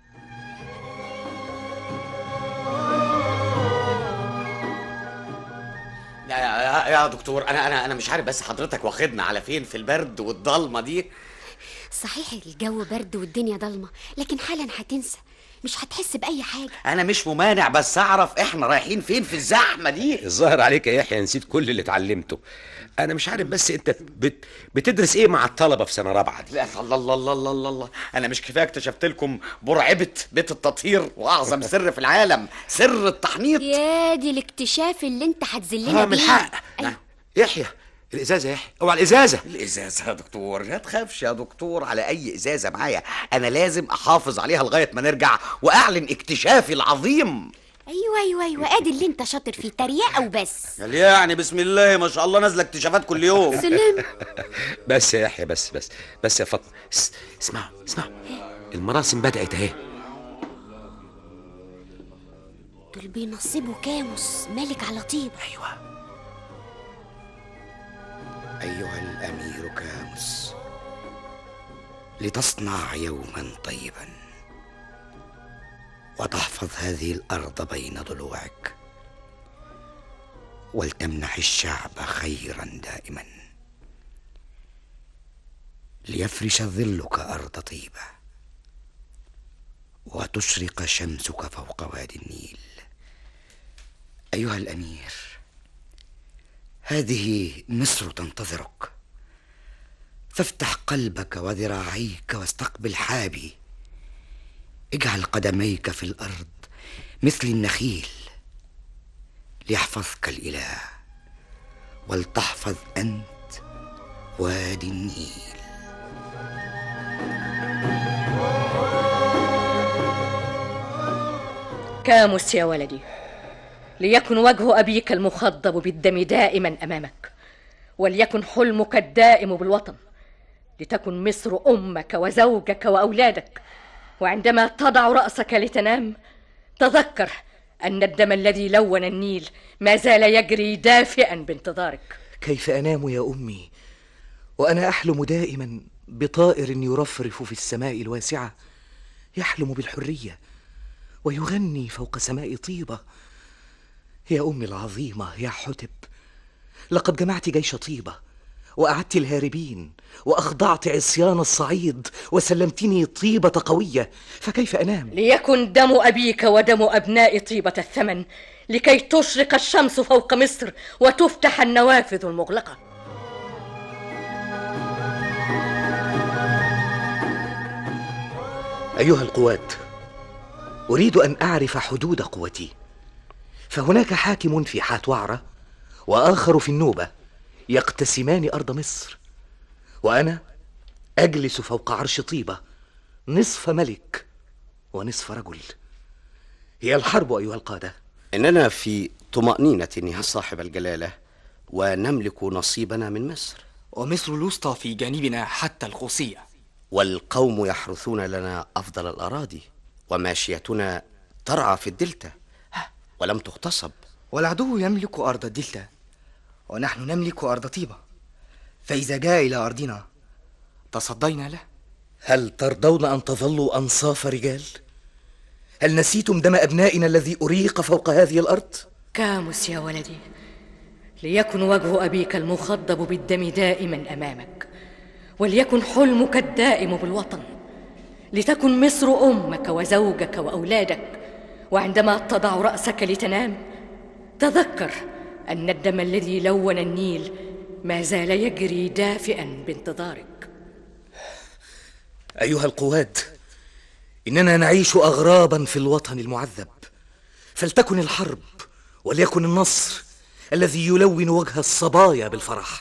[SPEAKER 13] يا, يا, يا دكتور انا انا انا مش عارف بس حضرتك واخدنا على فين في البرد والضلمه دي
[SPEAKER 10] صحيح الجو برد والدنيا ضلمة لكن حالا هتنسى مش هتحس باي حاجه
[SPEAKER 13] انا مش ممانع بس اعرف احنا رايحين فين في الزحمه دي
[SPEAKER 2] الظاهر عليك يا يحيى نسيت كل اللي اتعلمته انا مش عارف بس انت بت... بتدرس ايه مع الطلبه في سنه رابعه دي
[SPEAKER 13] لا الله الله الله الله الله, الله. انا مش كفايه اكتشفت لكم برعبه بيت التطهير واعظم سر في العالم سر التحنيط
[SPEAKER 10] يا دي الاكتشاف اللي انت هتذلنا
[SPEAKER 2] اه من
[SPEAKER 10] بيه
[SPEAKER 2] الحق يحيى الازازه يا يحيى اوعى الازازه
[SPEAKER 13] الازازه يا دكتور ما تخافش يا دكتور على اي ازازه معايا انا لازم احافظ عليها لغايه ما نرجع واعلن اكتشافي العظيم
[SPEAKER 10] ايوه ايوه ايوه ادي اللي انت شاطر فيه تريقه وبس
[SPEAKER 13] قال يعني بسم الله ما شاء الله نازله اكتشافات كل يوم
[SPEAKER 10] سلام
[SPEAKER 2] بس يا يحيى بس بس بس يا فاطمه اس- اسمع اسمع المراسم بدات اهي
[SPEAKER 10] دول بينصبوا كاموس ملك على طيب
[SPEAKER 2] ايوه
[SPEAKER 8] أيها الأمير كاموس لتصنع يوما طيبا وتحفظ هذه الأرض بين ضلوعك ولتمنح الشعب خيرا دائما ليفرش ظلك أرض طيبة وتشرق شمسك فوق وادي النيل أيها الأمير هذه مصر تنتظرك فافتح قلبك وذراعيك واستقبل حابي اجعل قدميك في الارض مثل النخيل ليحفظك الاله ولتحفظ انت وادي النيل
[SPEAKER 5] كاموس يا ولدي ليكن وجه أبيك المخضب بالدم دائما أمامك وليكن حلمك الدائم بالوطن لتكن مصر أمك وزوجك وأولادك وعندما تضع رأسك لتنام تذكر أن الدم الذي لون النيل ما زال يجري دافئا بانتظارك
[SPEAKER 11] كيف انام يا امي وانا احلم دائما بطائر يرفرف في السماء الواسعه يحلم بالحريه ويغني فوق سماء طيبه يا امي العظيمه يا حتب لقد جمعت جيش طيبه واعدت الهاربين واخضعت عصيان الصعيد وسلمتني طيبه قويه فكيف انام
[SPEAKER 5] ليكن دم أبيك ودم أبناء طيبة الثمن لكي تشرق الشمس فوق مصر وتفتح النوافذ المغلقة
[SPEAKER 11] ايها القوات اريد ان اعرف حدود قوتي فهناك حاكم في حاتوعره واخر في النوبه يقتسمان ارض مصر وانا اجلس فوق عرش طيبه نصف ملك ونصف رجل هي الحرب ايها القاده
[SPEAKER 16] إننا في طمأنينة يا صاحب الجلالة ونملك نصيبنا من مصر
[SPEAKER 12] ومصر الوسطى في جانبنا حتى القوسية
[SPEAKER 16] والقوم يحرثون لنا أفضل الأراضي وماشيتنا ترعى في الدلتا ولم تغتصب
[SPEAKER 12] والعدو يملك أرض الدلتا ونحن نملك أرض طيبة فإذا جاء إلى أرضنا تصدينا له
[SPEAKER 11] هل ترضون ان تظلوا انصاف رجال هل نسيتم دم ابنائنا الذي اريق فوق هذه الارض
[SPEAKER 5] كاموس يا ولدي ليكن وجه أبيك المخضب بالدم دائما أمامك وليكن حلمك الدائم بالوطن لتكن مصر أمك وزوجك وأولادك وعندما تضع رأسك لتنام تذكر أن الدم الذي لون النيل ما زال يجري دافئا بانتظارك
[SPEAKER 11] ايها القواد اننا نعيش اغرابا في الوطن المعذب فلتكن الحرب وليكن النصر الذي يلون وجه الصبايا بالفرح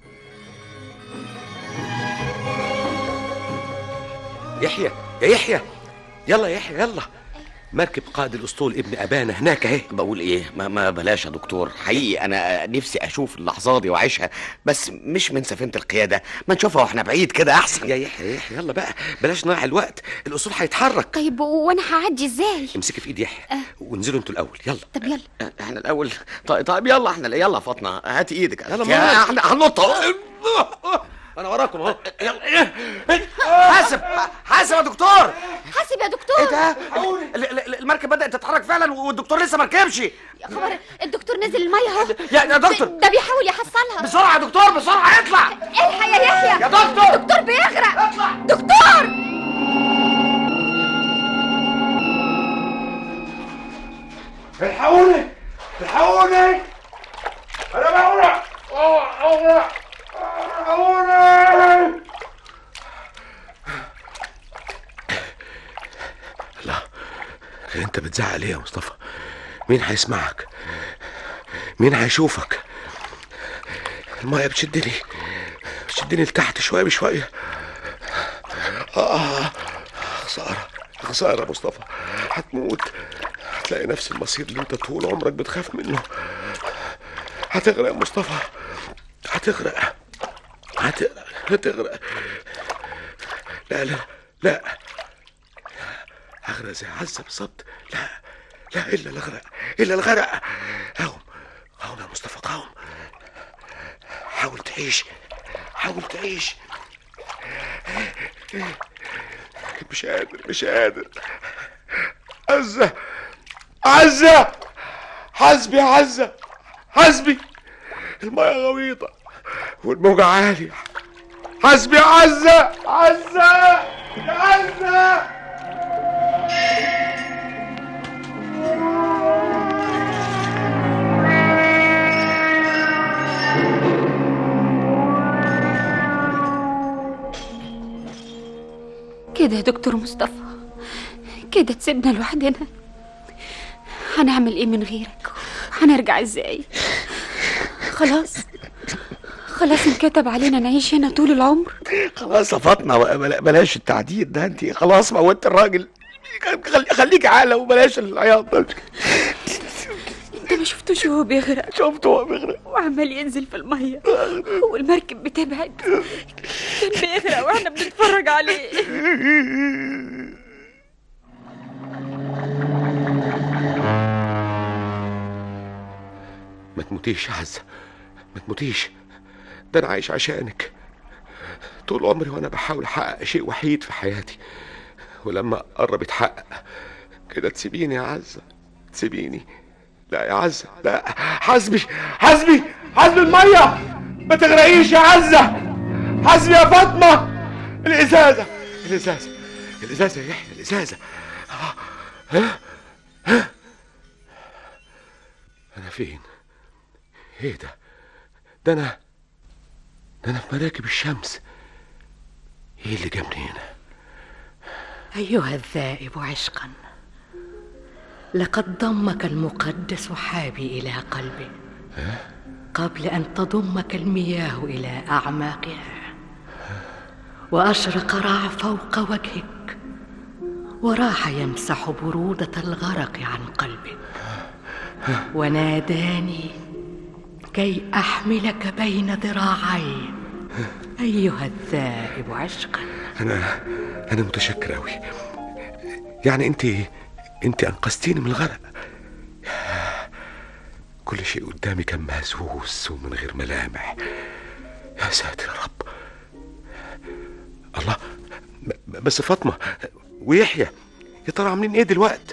[SPEAKER 2] يحيى يا يحيى يلا يا يحيى يلا مركب قائد الاسطول ابن ابانا هناك اهي
[SPEAKER 13] بقول ايه ما, ما بلاش يا دكتور حقيقي انا نفسي اشوف اللحظه دي واعيشها بس مش من سفينه القياده ما نشوفها واحنا بعيد كده احسن
[SPEAKER 2] يا يحيى يا يحيى يلا بقى بلاش نضيع الوقت الاسطول هيتحرك
[SPEAKER 10] طيب وانا هعدي ازاي
[SPEAKER 2] امسكي في ايد يحيى وانزلوا انتوا الاول يلا
[SPEAKER 10] طب يلا
[SPEAKER 13] احنا الاول طيب, طيب يلا احنا يلا يا فاطمه هاتي ايدك
[SPEAKER 2] يلا
[SPEAKER 13] يا
[SPEAKER 2] مال.
[SPEAKER 13] احنا هننط اهو
[SPEAKER 2] انا وراكم اهو
[SPEAKER 13] يلا حاسب حاسب يا دكتور
[SPEAKER 10] حاسب يا دكتور
[SPEAKER 13] ايه ده ال- ال- ال- المركب بدات تتحرك فعلا والدكتور لسه ما ركبش
[SPEAKER 10] يا خبر الدكتور نزل الميه اهو
[SPEAKER 13] يا يا دكتور
[SPEAKER 10] ده بيحاول يحصلها
[SPEAKER 13] بسرعه يا دكتور بسرعه اطلع
[SPEAKER 10] الحق يا يحيى
[SPEAKER 13] يا دكتور
[SPEAKER 10] الدكتور بيغرق دكتور
[SPEAKER 9] الحقوني الحقوني انا بغرق بغرق الحقوني
[SPEAKER 2] انت بتزعق ليه يا مصطفى مين هيسمعك مين هيشوفك المايه بتشدني بتشدني لتحت شويه بشويه آه خسارة خسارة يا مصطفى هتموت هتلاقي نفس المصير اللي انت طول عمرك بتخاف منه هتغرق يا مصطفى هتغرق هتغرق هتغرق لا لا لا هغرق زي عزة بالظبط لا لا الا الغرق الا الغرق قوم قوم يا مصطفى قوم حاول تعيش حاول تعيش مش قادر مش قادر عزة عزة حسبي يا عزة حسبي المية غويطة والموجة عالية حسبي يا عزة عزة يا عزة
[SPEAKER 10] كده يا دكتور مصطفى كده تسيبنا لوحدنا هنعمل ايه من غيرك هنرجع ازاي خلاص خلاص انكتب علينا نعيش هنا طول العمر
[SPEAKER 9] خلاص يا فاطمة بلا- بلاش التعديل ده انت خلاص موتت الراجل خلي- خليك عاقلة وبلاش العياط ده
[SPEAKER 10] انت ما شفتوش وهو بيغرق
[SPEAKER 9] شفته وهو بيغرق
[SPEAKER 10] وعمال ينزل في الميه والمركب بتبعد كان بيغرق واحنا بنتفرج عليه
[SPEAKER 2] ما تموتيش يا عزة ما تموتيش ده انا عايش عشانك طول عمري وانا بحاول احقق شيء وحيد في حياتي ولما قرب يتحقق كده تسيبيني يا عزة تسيبيني لا يا عزة لا حسبي حسبي حسبي المية ما تغرقيش يا عزة حسبي يا فاطمة الإزازة الإزازة الإزازة يا يحيى الإزازة ها ها ها أنا فين؟ إيه ده؟ ده أنا ده أنا في مراكب الشمس إيه اللي جابني هنا؟
[SPEAKER 5] أيها الذائب عشقا لقد ضمك المقدس حابي إلى قلبه قبل أن تضمك المياه إلى أعماقها وأشرق رع فوق وجهك وراح يمسح برودة الغرق عن قلبك وناداني كي أحملك بين ذراعي أيها الذائب عشقا
[SPEAKER 2] أنا أنا متشكر أوي يعني أنت أنت أنقذتيني من الغرق كل شيء قدامي كان مهزوز ومن غير ملامح يا ساتر يا رب الله ب- بس فاطمة ويحيى يا ترى عاملين ايه دلوقتي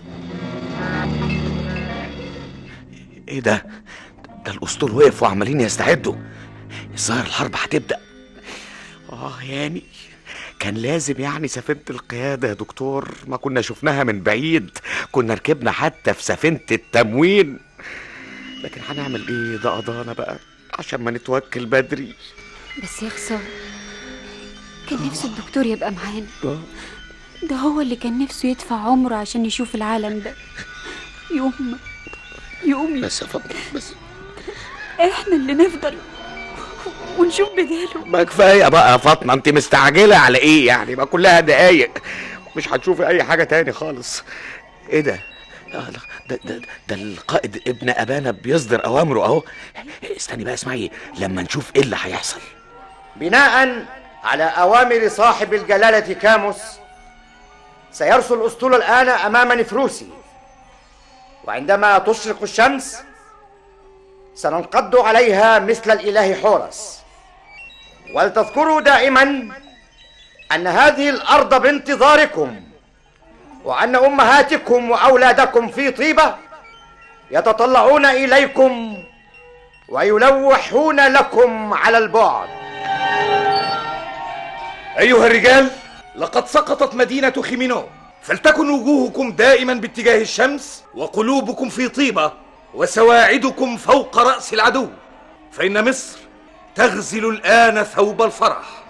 [SPEAKER 9] ايه ده ده الاسطول وقف وعمالين يستعدوا الظاهر الحرب هتبدا اه يعني كان لازم يعني سفينة القيادة يا دكتور ما كنا شفناها من بعيد كنا ركبنا حتى في سفينة التموين لكن هنعمل ايه ده قضانا بقى عشان ما نتوكل بدري
[SPEAKER 10] بس يا خسارة كان نفسه الدكتور يبقى معانا ده هو اللي كان نفسه يدفع عمره عشان يشوف العالم ده يوم ما- يوم
[SPEAKER 2] بس يا فاطمة بس
[SPEAKER 10] احنا اللي نفضل ونشوف بداله
[SPEAKER 9] ما كفايه بقى يا فاطمه انت مستعجله على ايه يعني ما كلها دقايق مش هتشوفي اي حاجه تاني خالص ايه ده آه، لا، ده ده ده القائد ابن ابانا بيصدر اوامره اهو استني بقى اسمعي لما نشوف ايه اللي هيحصل
[SPEAKER 15] بناء على أوامر صاحب الجلالة كاموس سيرسل الأسطول الآن أمام نفروسي وعندما تشرق الشمس سننقض عليها مثل الإله حورس ولتذكروا دائما أن هذه الأرض بانتظاركم وأن أمهاتكم وأولادكم في طيبة يتطلعون إليكم ويلوحون لكم على البعد
[SPEAKER 11] أيها الرجال لقد سقطت مدينة خيمينو فلتكن وجوهكم دائما باتجاه الشمس وقلوبكم في طيبة وسواعدكم فوق رأس العدو فإن مصر تغزل الآن ثوب الفرح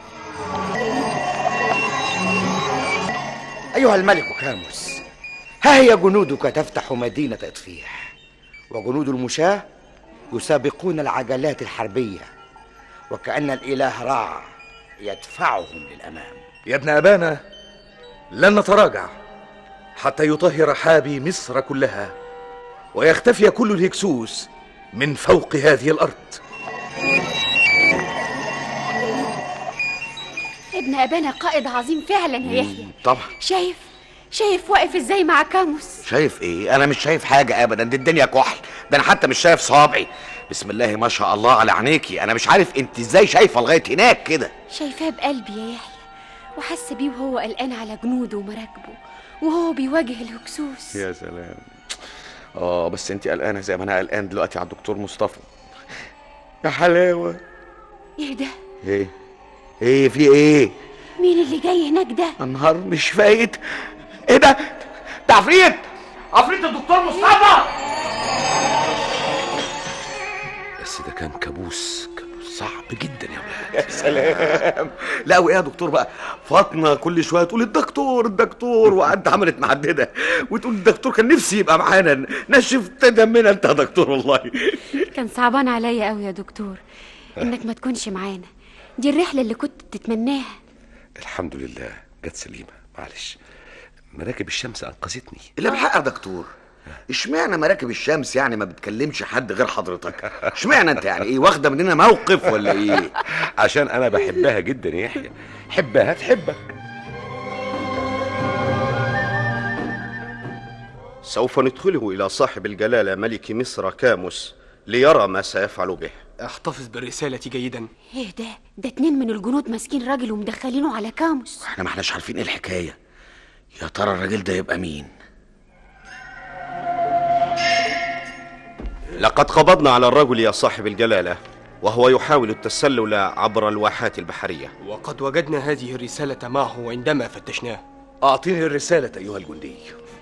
[SPEAKER 8] أيها الملك كاموس ها هي جنودك تفتح مدينة إطفيح وجنود المشاة يسابقون العجلات الحربية وكأن الإله رع يدفعهم للأمام
[SPEAKER 11] يا ابن أبانا لن نتراجع حتى يطهر حابي مصر كلها ويختفي كل الهكسوس من فوق هذه الأرض
[SPEAKER 10] ابن ابانا قائد عظيم فعلا يا يحيى
[SPEAKER 17] طبعا
[SPEAKER 10] شايف شايف واقف ازاي مع كاموس
[SPEAKER 17] شايف ايه انا مش شايف حاجه ابدا دي الدنيا كحل ده انا حتى مش شايف صابعي بسم الله ما شاء الله على عينيكي انا مش عارف انت ازاي شايفه لغايه هناك كده
[SPEAKER 10] شايفاه بقلبي يا يحيى وحاسه بيه وهو قلقان على جنوده ومراكبه وهو بيواجه الهكسوس
[SPEAKER 17] يا سلام اه بس انت قلقانه زي ما انا قلقان دلوقتي على الدكتور مصطفى يا حلاوه
[SPEAKER 10] ايه ده
[SPEAKER 17] ايه ايه في ايه
[SPEAKER 10] مين اللي جاي هناك ده
[SPEAKER 17] النهار مش فايت ايه ده ده عفريت عفريت الدكتور مصطفى
[SPEAKER 2] بس ده كان كابوس كابوس صعب جدا يا ولاد
[SPEAKER 17] يا سلام لا وايه يا دكتور بقى فاطمه كل شويه تقول الدكتور الدكتور وقعدت عملت محدده وتقول الدكتور كان نفسي يبقى معانا نشفت دمنا انت يا دكتور والله
[SPEAKER 10] كان صعبان عليا قوي يا دكتور انك ما تكونش معانا دي الرحله اللي كنت بتتمناها
[SPEAKER 2] الحمد لله جت سليمه معلش مراكب الشمس انقذتني
[SPEAKER 17] اللي بحق يا دكتور اشمعنى مراكب الشمس يعني ما بتكلمش حد غير حضرتك اشمعنى انت يعني ايه واخده مننا موقف ولا ايه
[SPEAKER 2] عشان انا بحبها جدا يا يحيى حبها تحبك
[SPEAKER 16] سوف ندخله إلى صاحب الجلالة ملك مصر كاموس ليرى ما سيفعل به
[SPEAKER 14] احتفظ بالرسالة جيدا
[SPEAKER 10] ايه ده ده اتنين من الجنود ماسكين راجل ومدخلينه على كاموس
[SPEAKER 17] احنا ما احناش عارفين ايه الحكايه يا ترى الراجل ده يبقى مين
[SPEAKER 16] لقد قبضنا على الرجل يا صاحب الجلالة وهو يحاول التسلل عبر الواحات البحرية
[SPEAKER 14] وقد وجدنا هذه الرسالة معه عندما فتشناه
[SPEAKER 11] أعطيني الرسالة أيها الجندي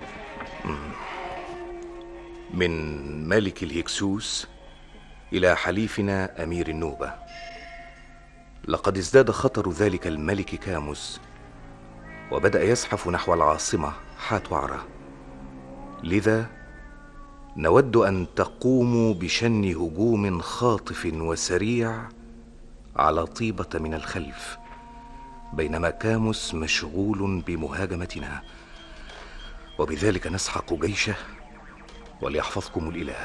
[SPEAKER 11] من ملك الهكسوس إلى حليفنا أمير النوبة لقد ازداد خطر ذلك الملك كاموس وبدأ يزحف نحو العاصمة حاتوعرة لذا نود أن تقوموا بشن هجوم خاطف وسريع على طيبة من الخلف بينما كاموس مشغول بمهاجمتنا وبذلك نسحق جيشه وليحفظكم الإله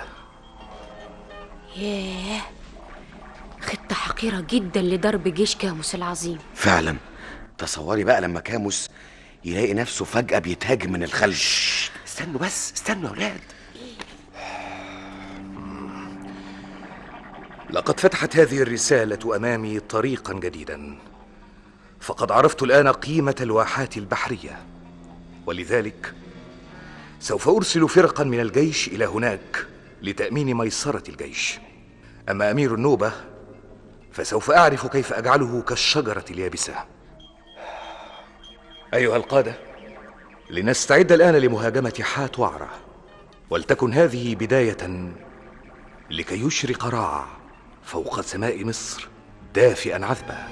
[SPEAKER 10] ياه خطة حقيرة جدا لضرب جيش كاموس العظيم
[SPEAKER 17] فعلا تصوري بقى لما كاموس يلاقي نفسه فجأة بيتهاجم من الخلف
[SPEAKER 2] استنوا بس استنوا يا ولاد
[SPEAKER 11] لقد فتحت هذه الرسالة أمامي طريقا جديدا فقد عرفت الآن قيمة الواحات البحرية ولذلك سوف أرسل فرقا من الجيش إلى هناك لتأمين ميسرة الجيش أما أمير النوبة فسوف أعرف كيف أجعله كالشجرة اليابسة أيها القادة لنستعد الآن لمهاجمة حات وعرة ولتكن هذه بداية لكي يشرق راع فوق سماء مصر دافئا عذبا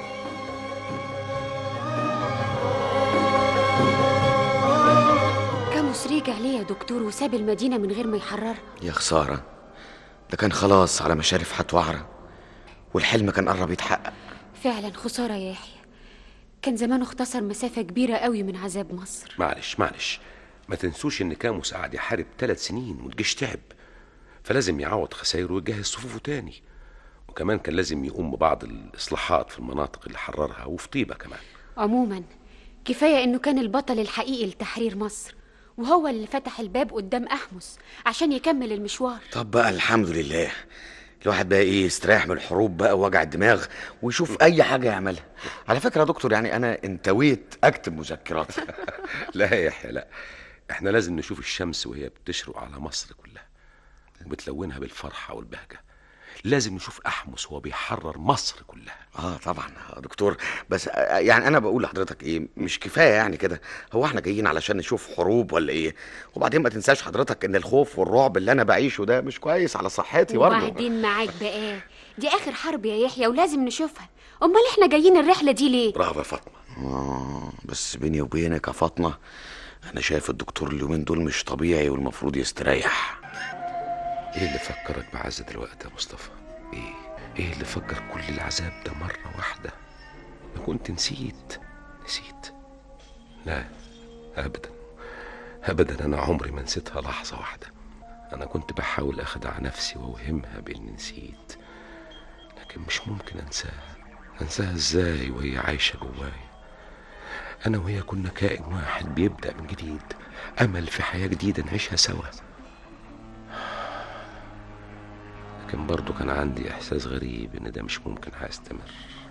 [SPEAKER 10] كاموس رجع ليه يا دكتور وساب المدينة من غير ما يحررها
[SPEAKER 17] يا خسارة ده كان خلاص على مشارف حتوعرة والحلم كان قرب يتحقق
[SPEAKER 10] فعلا خسارة يا يحيى كان زمانه اختصر مسافة كبيرة قوي من عذاب مصر
[SPEAKER 2] معلش معلش ما تنسوش ان كاموس قعد يحارب ثلاث سنين والجيش تعب فلازم يعوض خسايره ويجهز صفوفه تاني وكمان كان لازم يقوم ببعض الاصلاحات في المناطق اللي حررها وفي طيبه كمان
[SPEAKER 10] عموما كفاية انه كان البطل الحقيقي لتحرير مصر وهو اللي فتح الباب قدام أحمس عشان يكمل المشوار
[SPEAKER 17] طب بقى الحمد لله الواحد بقى ايه يستريح من الحروب بقى ووجع الدماغ ويشوف اي حاجه يعملها على فكره يا دكتور يعني انا انتويت اكتب مذكرات
[SPEAKER 2] لا يا يحيى لا احنا لازم نشوف الشمس وهي بتشرق على مصر كلها وبتلونها بالفرحه والبهجه لازم نشوف احمس وهو بيحرر مصر كلها
[SPEAKER 17] اه طبعا يا دكتور بس آه، يعني انا بقول لحضرتك ايه مش كفايه يعني كده هو احنا جايين علشان نشوف حروب ولا ايه وبعدين ما تنساش حضرتك ان الخوف والرعب اللي انا بعيشه ده مش كويس على صحتي برضه
[SPEAKER 10] وبعدين معاك بقى دي اخر حرب يا يحيى ولازم نشوفها امال احنا جايين الرحله دي ليه
[SPEAKER 17] برافو يا فاطمه آه بس بيني وبينك يا فاطمه انا شايف الدكتور اليومين دول مش طبيعي والمفروض يستريح
[SPEAKER 2] ايه اللي فكرك بعزة دلوقتي يا مصطفى ايه ايه اللي فكر كل العذاب ده مرة واحدة ما كنت نسيت نسيت لا ابدا ابدا انا عمري ما نسيتها لحظة واحدة انا كنت بحاول اخدع نفسي واوهمها باني نسيت لكن مش ممكن انساها انساها ازاي وهي عايشة جوايا انا وهي كنا كائن واحد بيبدأ من جديد امل في حياة جديدة نعيشها سوا لكن برضو كان عندي احساس غريب ان ده مش ممكن هيستمر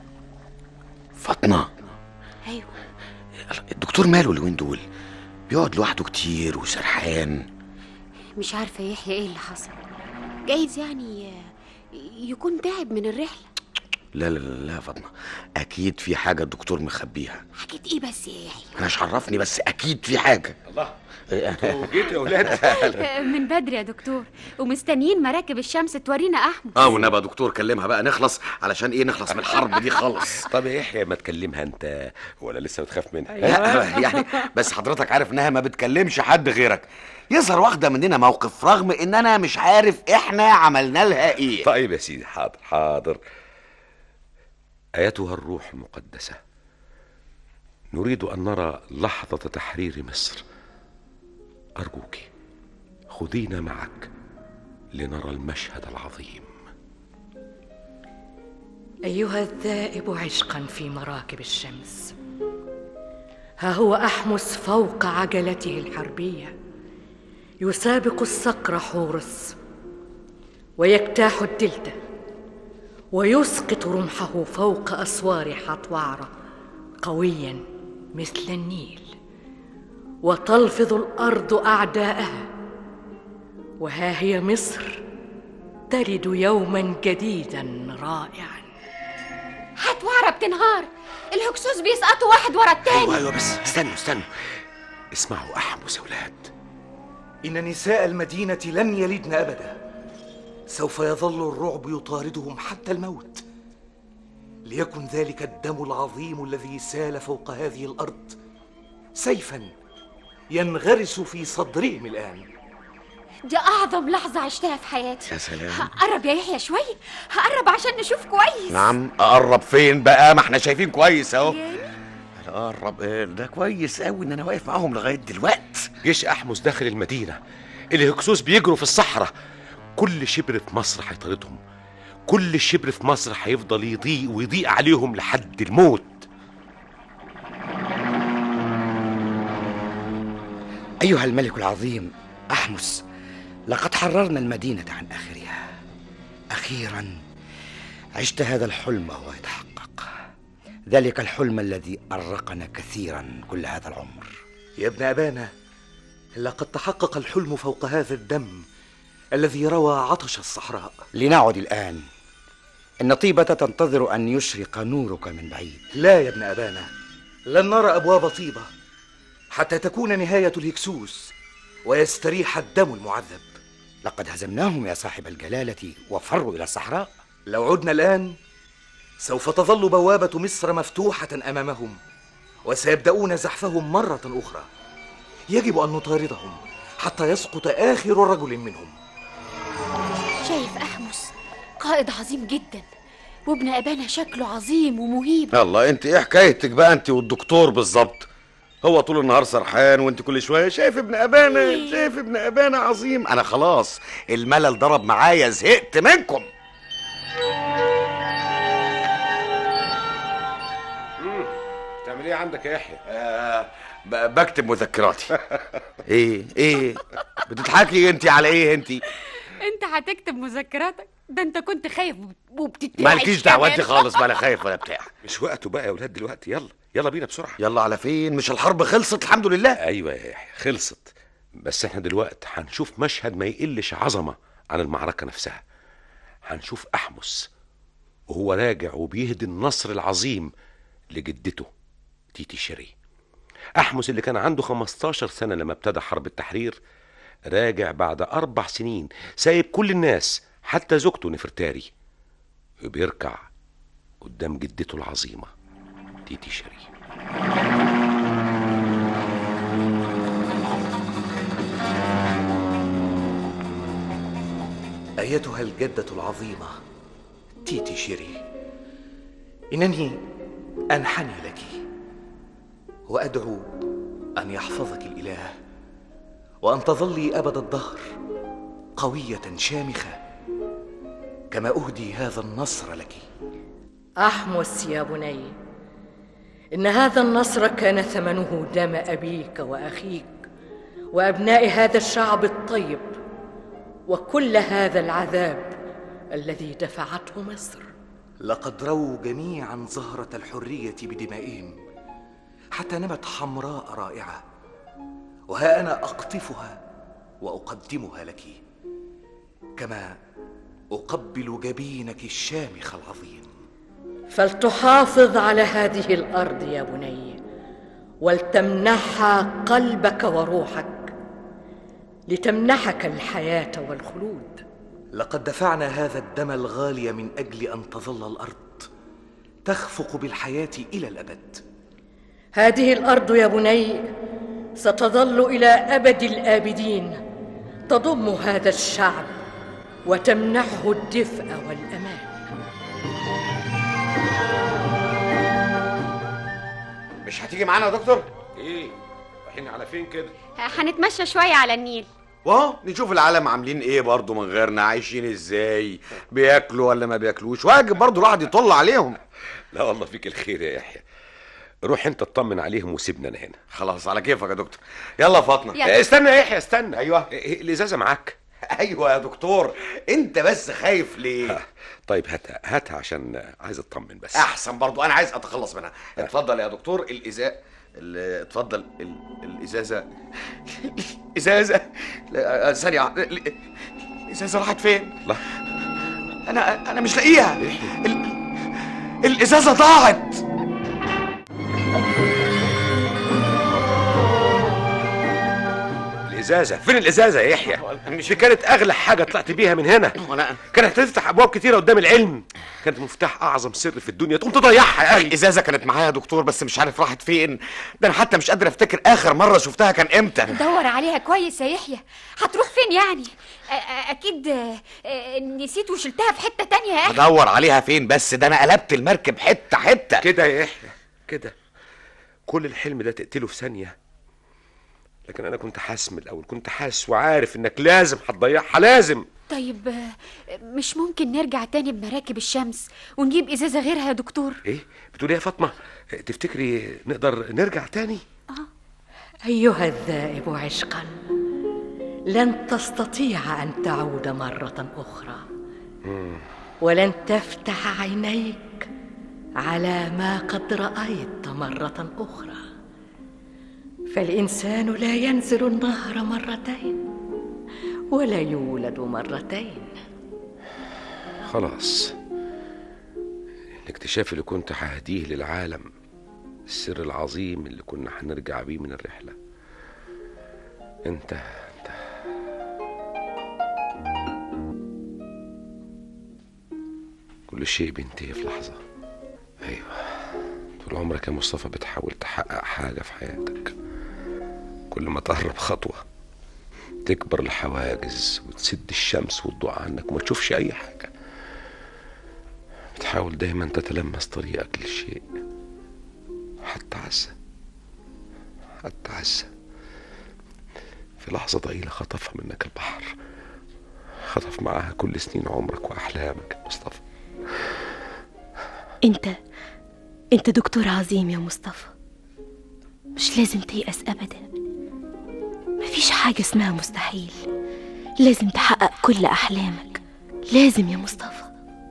[SPEAKER 17] فاطمه
[SPEAKER 10] ايوه
[SPEAKER 17] الدكتور ماله اليومين دول بيقعد لوحده كتير وسرحان
[SPEAKER 10] مش عارفه يا يحيى ايه اللي حصل جايز يعني آه، يكون تعب من الرحله
[SPEAKER 17] لا لا لا لا يا فاطمه اكيد في حاجه الدكتور مخبيها
[SPEAKER 10] حكيت ايه بس يا يحيى
[SPEAKER 17] انا مش عرفني بس اكيد في حاجه
[SPEAKER 2] الله
[SPEAKER 17] انتوا
[SPEAKER 2] جيتوا يا ولاد
[SPEAKER 10] من بدري يا دكتور ومستنيين مراكب الشمس تورينا احمد
[SPEAKER 17] اه والنبي يا دكتور كلمها بقى نخلص علشان ايه نخلص من الحرب دي خالص
[SPEAKER 2] طب يا يحيى ما تكلمها انت ولا لسه بتخاف منها
[SPEAKER 17] لا يعني بس حضرتك عارف انها ما بتكلمش حد غيرك يظهر واخده مننا موقف رغم ان انا مش عارف احنا عملنا لها ايه
[SPEAKER 2] طيب يا سيدي حاضر حاضر ايتها الروح المقدسه نريد ان نرى لحظه تحرير مصر ارجوك خذينا معك لنرى المشهد العظيم
[SPEAKER 5] أيها الذائب عشقا في مراكب الشمس ها هو أحمس فوق عجلته الحربية يسابق الصقر حورس ويجتاح الدلتا ويسقط رمحه فوق أسوار حطوعرة قويا مثل النيل وتلفظ الأرض أعداءها وها هي مصر تلد يوما جديدا رائعا
[SPEAKER 10] هتوعرة بتنهار الهكسوس بيسقطوا واحد ورا التاني
[SPEAKER 2] ايوه ايوه بس استنوا استنوا اسمعوا احمس يا ولاد
[SPEAKER 11] إن نساء المدينة لن يلدن أبدا سوف يظل الرعب يطاردهم حتى الموت ليكن ذلك الدم العظيم الذي سال فوق هذه الأرض سيفا ينغرس في صدرهم الآن
[SPEAKER 10] دي أعظم لحظة عشتها في حياتي
[SPEAKER 17] يا سلام
[SPEAKER 10] قرب يا يحيى شوية هقرب عشان نشوف كويس
[SPEAKER 17] نعم اقرب فين بقى ما احنا شايفين كويس اهو اقرب ايه ده كويس قوي ان انا واقف معاهم لغايه دلوقتي
[SPEAKER 2] جيش احمس داخل المدينه الهكسوس بيجروا في الصحراء كل شبر في مصر هيطاردهم كل شبر في مصر هيفضل يضيق ويضيق عليهم لحد الموت
[SPEAKER 8] أيها الملك العظيم أحمس لقد حررنا المدينة عن آخرها أخيرا عشت هذا الحلم وهو يتحقق ذلك الحلم الذي أرقنا كثيرا كل هذا العمر
[SPEAKER 11] يا ابن أبانا لقد تحقق الحلم فوق هذا الدم الذي روى عطش الصحراء
[SPEAKER 8] لنعد الآن إن طيبة تنتظر أن يشرق نورك من بعيد
[SPEAKER 11] لا يا ابن أبانا لن نرى أبواب طيبة حتى تكون نهاية الهكسوس ويستريح الدم المعذب
[SPEAKER 8] لقد هزمناهم يا صاحب الجلالة وفروا إلى الصحراء
[SPEAKER 11] لو عدنا الآن سوف تظل بوابة مصر مفتوحة أمامهم وسيبدأون زحفهم مرة أخرى يجب أن نطاردهم حتى يسقط آخر رجل منهم
[SPEAKER 10] شايف أحمس قائد عظيم جدا وابن أبانا شكله عظيم ومهيب
[SPEAKER 17] الله انت ايه حكايتك بقى انت والدكتور بالظبط هو طول النهار سرحان وانت كل شويه شايف ابن ابانا شايف ابن ابانا عظيم انا خلاص الملل ضرب معايا زهقت منكم
[SPEAKER 2] تعمل ايه عندك يا يحيى
[SPEAKER 17] آه ب- بكتب مذكراتي ايه ايه بتضحكي انت على ايه انت
[SPEAKER 10] انت هتكتب مذكراتك ده انت كنت خايف وبتترعش
[SPEAKER 17] مالكيش دعوه انت
[SPEAKER 10] كمان.
[SPEAKER 17] خالص ولا خايف ولا بتاع
[SPEAKER 2] مش وقته بقى يا ولاد دلوقتي يلا يلا بينا بسرعه
[SPEAKER 17] يلا على فين مش الحرب خلصت الحمد لله
[SPEAKER 2] ايوه يا يحيى خلصت بس احنا دلوقتي هنشوف مشهد ما يقلش عظمه عن المعركه نفسها هنشوف أحمس وهو راجع وبيهدي النصر العظيم لجدته تيتي شيري أحمس اللي كان عنده 15 سنة لما ابتدى حرب التحرير راجع بعد أربع سنين سايب كل الناس حتى زوجته نفرتاري وبيركع قدام جدته العظيمة تيتي شيري
[SPEAKER 11] أيتها الجدة العظيمة تيتي شيري إنني أنحني لك وأدعو أن يحفظك الإله وأن تظلي أبد الدهر قوية شامخة كما أهدي هذا النصر لك
[SPEAKER 5] أحمس يا بني إن هذا النصر كان ثمنه دم أبيك وأخيك وأبناء هذا الشعب الطيب وكل هذا العذاب الذي دفعته مصر
[SPEAKER 11] لقد رووا جميعا زهرة الحرية بدمائهم حتى نمت حمراء رائعة وها أنا أقطفها وأقدمها لك كما أقبل جبينك الشامخ العظيم
[SPEAKER 5] فلتحافظ على هذه الأرض يا بني ولتمنحها قلبك وروحك لتمنحك الحياة والخلود
[SPEAKER 11] لقد دفعنا هذا الدم الغالي من أجل أن تظل الأرض تخفق بالحياة إلى الأبد
[SPEAKER 5] هذه الأرض يا بني ستظل إلى أبد الآبدين تضم هذا الشعب وتمنحه الدفء والأمان
[SPEAKER 17] مش هتيجي معانا يا دكتور
[SPEAKER 2] ايه رايحين على فين كده
[SPEAKER 10] هنتمشى شوية على النيل
[SPEAKER 17] واهو نشوف العالم عاملين ايه برضه من غيرنا عايشين ازاي بياكلوا ولا ما بياكلوش واجب برضه الواحد يطل عليهم
[SPEAKER 2] لا والله فيك الخير يا يحيى روح انت اطمن عليهم وسيبنا انا هنا
[SPEAKER 17] خلاص على كيفك يا دكتور يلا يا فاطمه
[SPEAKER 2] يلا. استنى يا يحيى استنى
[SPEAKER 17] ايوه
[SPEAKER 2] الازازه معاك
[SPEAKER 17] ايوه يا دكتور انت بس خايف ليه
[SPEAKER 2] طيب هاتها هاتها عشان عايز اطمن بس
[SPEAKER 17] احسن برضو انا عايز اتخلص منها اتفضل يا دكتور الازاء ال- اتفضل ال- الازازه ازازه لا، ثانيه واحدة. ال- الازازه راحت فين
[SPEAKER 2] لا
[SPEAKER 17] انا انا مش لاقيها ال- الازازه ضاعت
[SPEAKER 2] الازازه فين الازازه يا يحيى مش دي كانت اغلى حاجه طلعت بيها من هنا كانت هتفتح ابواب كتيره قدام العلم كانت مفتاح اعظم سر في الدنيا تقوم تضيعها يا اخي
[SPEAKER 17] الازازه كانت معايا يا دكتور بس مش عارف راحت فين ده انا حتى مش قادر افتكر اخر مره شفتها كان امتى
[SPEAKER 4] دور عليها كويس يا يحيى هتروح فين يعني أ- أ- اكيد آه، آه، نسيت وشلتها في حتة تانية يا اخي
[SPEAKER 17] ادور عليها فين بس ده انا قلبت المركب حته حته
[SPEAKER 2] كده يا يحيى كده كل الحلم ده تقتله في ثانيه لكن انا كنت حاسس من الاول كنت حاسس وعارف انك لازم هتضيعها لازم
[SPEAKER 10] طيب آه، مش ممكن نرجع تاني بمراكب الشمس ونجيب ازازة غيرها يا دكتور
[SPEAKER 2] ايه بتقولي إيه يا فاطمه تفتكري نقدر نرجع تاني
[SPEAKER 5] أيها الذائب عشقا لن تستطيع أن تعود مرة أخرى ولن تفتح عينيك على ما قد رأيت مرة أخرى فالإنسان لا ينزل النهر مرتين ولا يولد مرتين
[SPEAKER 2] خلاص الاكتشاف اللي كنت ههديه للعالم السر العظيم اللي كنا هنرجع بيه من الرحلة انت كل شيء بينتهي في لحظة أيوة طول عمرك يا مصطفى بتحاول تحقق حاجة في حياتك كل ما تقرب خطوة تكبر الحواجز وتسد الشمس والضوء عنك وما تشوفش أي حاجة بتحاول دايما تتلمس طريقك للشيء حتى عزة حتى عزة في لحظة ضئيلة خطفها منك البحر خطف معاها كل سنين عمرك وأحلامك يا مصطفى
[SPEAKER 18] انت انت دكتور عظيم يا مصطفى مش لازم تيأس ابدا مفيش حاجة اسمها مستحيل لازم تحقق كل احلامك لازم يا مصطفى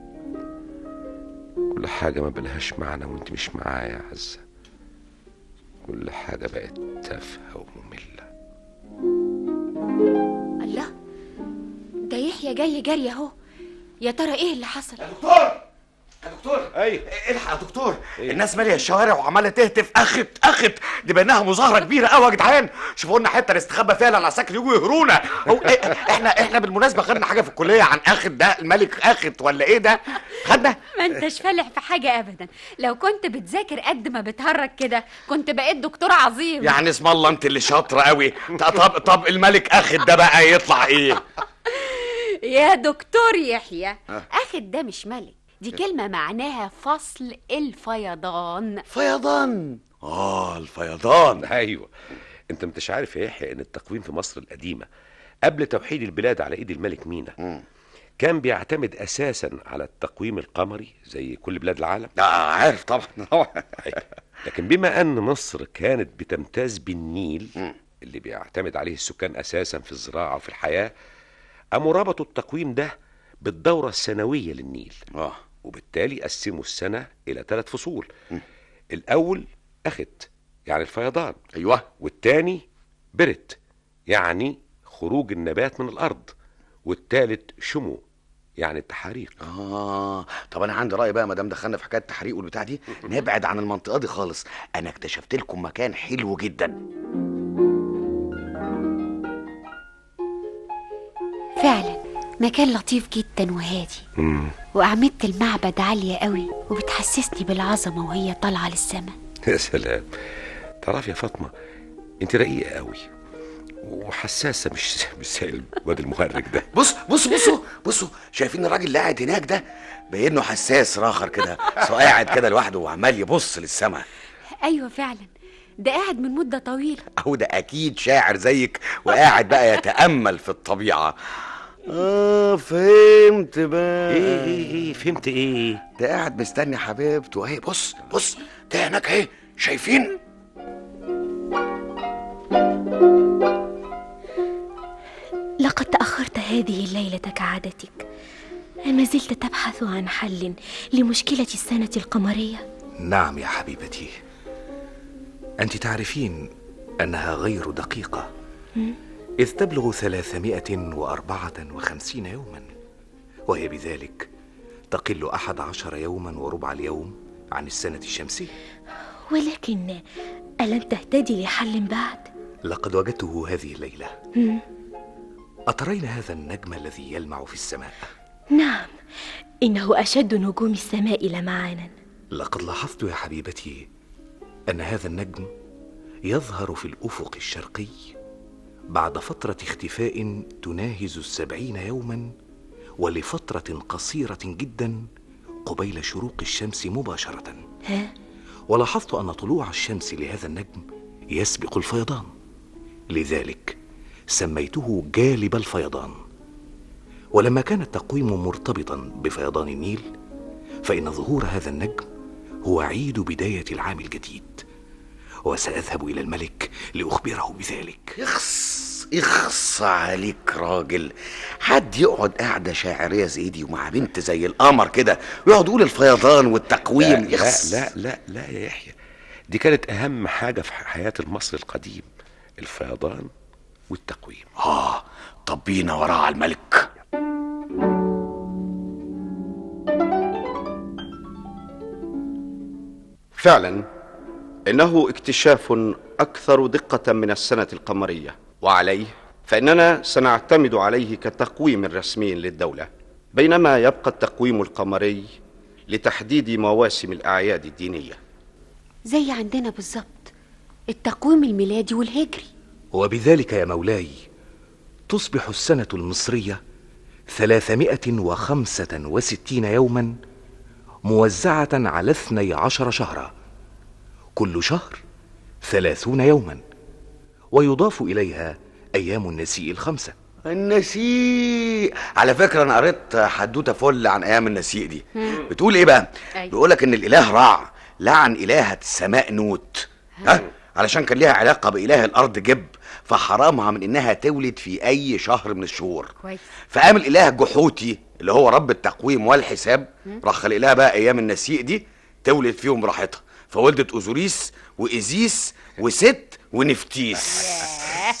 [SPEAKER 2] كل حاجة ما بلهاش معنى وانت مش معايا يا عزة كل حاجة بقت تافهة ومملة
[SPEAKER 10] الله ده يحيى جاي جري اهو يا ترى ايه اللي حصل
[SPEAKER 17] دكتور
[SPEAKER 6] ايوه
[SPEAKER 17] الحق يا دكتور الناس ماليه الشوارع وعماله تهتف اخت اخت دي بانها مظاهره كبيره قوي يا جدعان شوفوا لنا حته نستخبى فيها العساكر يجوا يهرونا هو إيه احنا احنا بالمناسبه خدنا حاجه في الكليه عن اخت ده الملك اخت ولا ايه ده خدنا
[SPEAKER 19] ما انتش فالح في حاجة ابدا لو كنت بتذاكر قد ما بتهرج كده كنت بقيت دكتور عظيم
[SPEAKER 17] يعني اسم الله انت اللي شاطره قوي طب طب الملك اخت ده بقى يطلع ايه
[SPEAKER 19] يا دكتور يحيى
[SPEAKER 17] آه.
[SPEAKER 19] اخد ده مش ملك دي كلمة معناها فصل الفيضان
[SPEAKER 17] فيضان اه الفيضان
[SPEAKER 6] ايوه انت مش عارف يا يحيى ان التقويم في مصر القديمه قبل توحيد البلاد على ايد الملك مينا كان بيعتمد اساسا على التقويم القمري زي كل بلاد العالم
[SPEAKER 17] اه عارف طبعا
[SPEAKER 6] لكن بما ان مصر كانت بتمتاز بالنيل اللي بيعتمد عليه السكان اساسا في الزراعه وفي الحياه قاموا ربطوا التقويم ده بالدوره السنويه للنيل
[SPEAKER 17] اه
[SPEAKER 6] وبالتالي قسموا السنه الى ثلاث فصول الاول اخت يعني الفيضان
[SPEAKER 17] ايوه
[SPEAKER 6] والتاني برت يعني خروج النبات من الارض والتالت شمو يعني التحاريق
[SPEAKER 17] اه طب انا عندي راي بقى ما دام دخلنا في حكايه التحريق والبتاع دي نبعد عن المنطقه دي خالص انا اكتشفت لكم مكان حلو جدا
[SPEAKER 10] فعلا مكان لطيف جدا وهادي وأعمدة المعبد عالية قوي وبتحسسني بالعظمة وهي طالعة للسما
[SPEAKER 6] يا سلام تعرفي يا فاطمه انت رقيقه قوي وحساسه مش مش زي الواد المهرج ده
[SPEAKER 17] بص بص بصوا بصوا شايفين الراجل اللي قاعد هناك ده باين له حساس راخر كده سواء قاعد كده لوحده وعمال يبص للسماء
[SPEAKER 10] أيوة فعلا ده قاعد من مدة طويلة
[SPEAKER 17] اهو ده اكيد شاعر زيك وقاعد بقى يتامل في الطبيعه اه فهمت بقى
[SPEAKER 6] ايه ايه ايه فهمت ايه
[SPEAKER 17] ده قاعد مستني حبيبته اهي بص بص ده هناك اهي شايفين
[SPEAKER 18] لقد تأخرت هذه الليلة كعادتك أما زلت تبحث عن حل لمشكلة السنة القمرية؟
[SPEAKER 11] نعم يا حبيبتي أنت تعرفين أنها غير دقيقة
[SPEAKER 18] مم؟
[SPEAKER 11] إذ تبلغ ثلاثمائة وأربعة وخمسين يوما وهي بذلك تقل أحد عشر يوما وربع اليوم عن السنة الشمسية
[SPEAKER 18] ولكن ألن تهتدي لحل بعد؟
[SPEAKER 11] لقد وجدته هذه الليلة
[SPEAKER 18] مم؟
[SPEAKER 11] أترين هذا النجم الذي يلمع في السماء
[SPEAKER 18] نعم إنه أشد نجوم السماء لمعانا
[SPEAKER 11] لقد لاحظت يا حبيبتي أن هذا النجم يظهر في الأفق الشرقي بعد فترة اختفاء تناهز السبعين يوما ولفترة قصيرة جدا قبيل شروق الشمس مباشرة
[SPEAKER 18] ها؟
[SPEAKER 11] ولاحظت أن طلوع الشمس لهذا النجم يسبق الفيضان لذلك سميته جالب الفيضان ولما كان التقويم مرتبطا بفيضان النيل فإن ظهور هذا النجم هو عيد بداية العام الجديد وسأذهب إلى الملك لأخبره بذلك
[SPEAKER 17] يخص يخص عليك راجل حد يقعد قاعده شاعريه زي دي ومع بنت زي القمر كده ويقعد يقول الفيضان والتقويم
[SPEAKER 6] لا
[SPEAKER 17] يخص
[SPEAKER 6] لا لا لا يا يحيى دي كانت اهم حاجه في حياه المصري القديم الفيضان والتقويم
[SPEAKER 17] اه طب بينا وراه على الملك
[SPEAKER 16] فعلا انه اكتشاف اكثر دقه من السنه القمريه وعليه فاننا سنعتمد عليه كتقويم رسمي للدوله بينما يبقى التقويم القمري لتحديد مواسم الاعياد الدينيه
[SPEAKER 10] زي عندنا بالظبط التقويم الميلادي والهجري
[SPEAKER 11] وبذلك يا مولاي تصبح السنة المصرية ثلاثمائة وخمسة وستين يوما موزعة على اثني عشر شهرا كل شهر ثلاثون يوما ويضاف إليها أيام النسيء الخمسة
[SPEAKER 17] النسيء على فكرة أنا قريت حدوتة فل عن أيام النسيء دي
[SPEAKER 10] مم.
[SPEAKER 17] بتقول إيه بقى؟
[SPEAKER 10] أيوة.
[SPEAKER 17] بيقولك إن الإله رع لعن إلهة السماء نوت ها؟ علشان كان ليها علاقة بإله الأرض جب فحرمها من إنها تولد في أي شهر من الشهور
[SPEAKER 10] كويس
[SPEAKER 17] فقام الإله جحوتي اللي هو رب التقويم والحساب
[SPEAKER 10] مم.
[SPEAKER 17] راح خلق لها بقى أيام النسيء دي تولد فيهم براحتها فولدت أوزوريس وإيزيس وست ونفتيس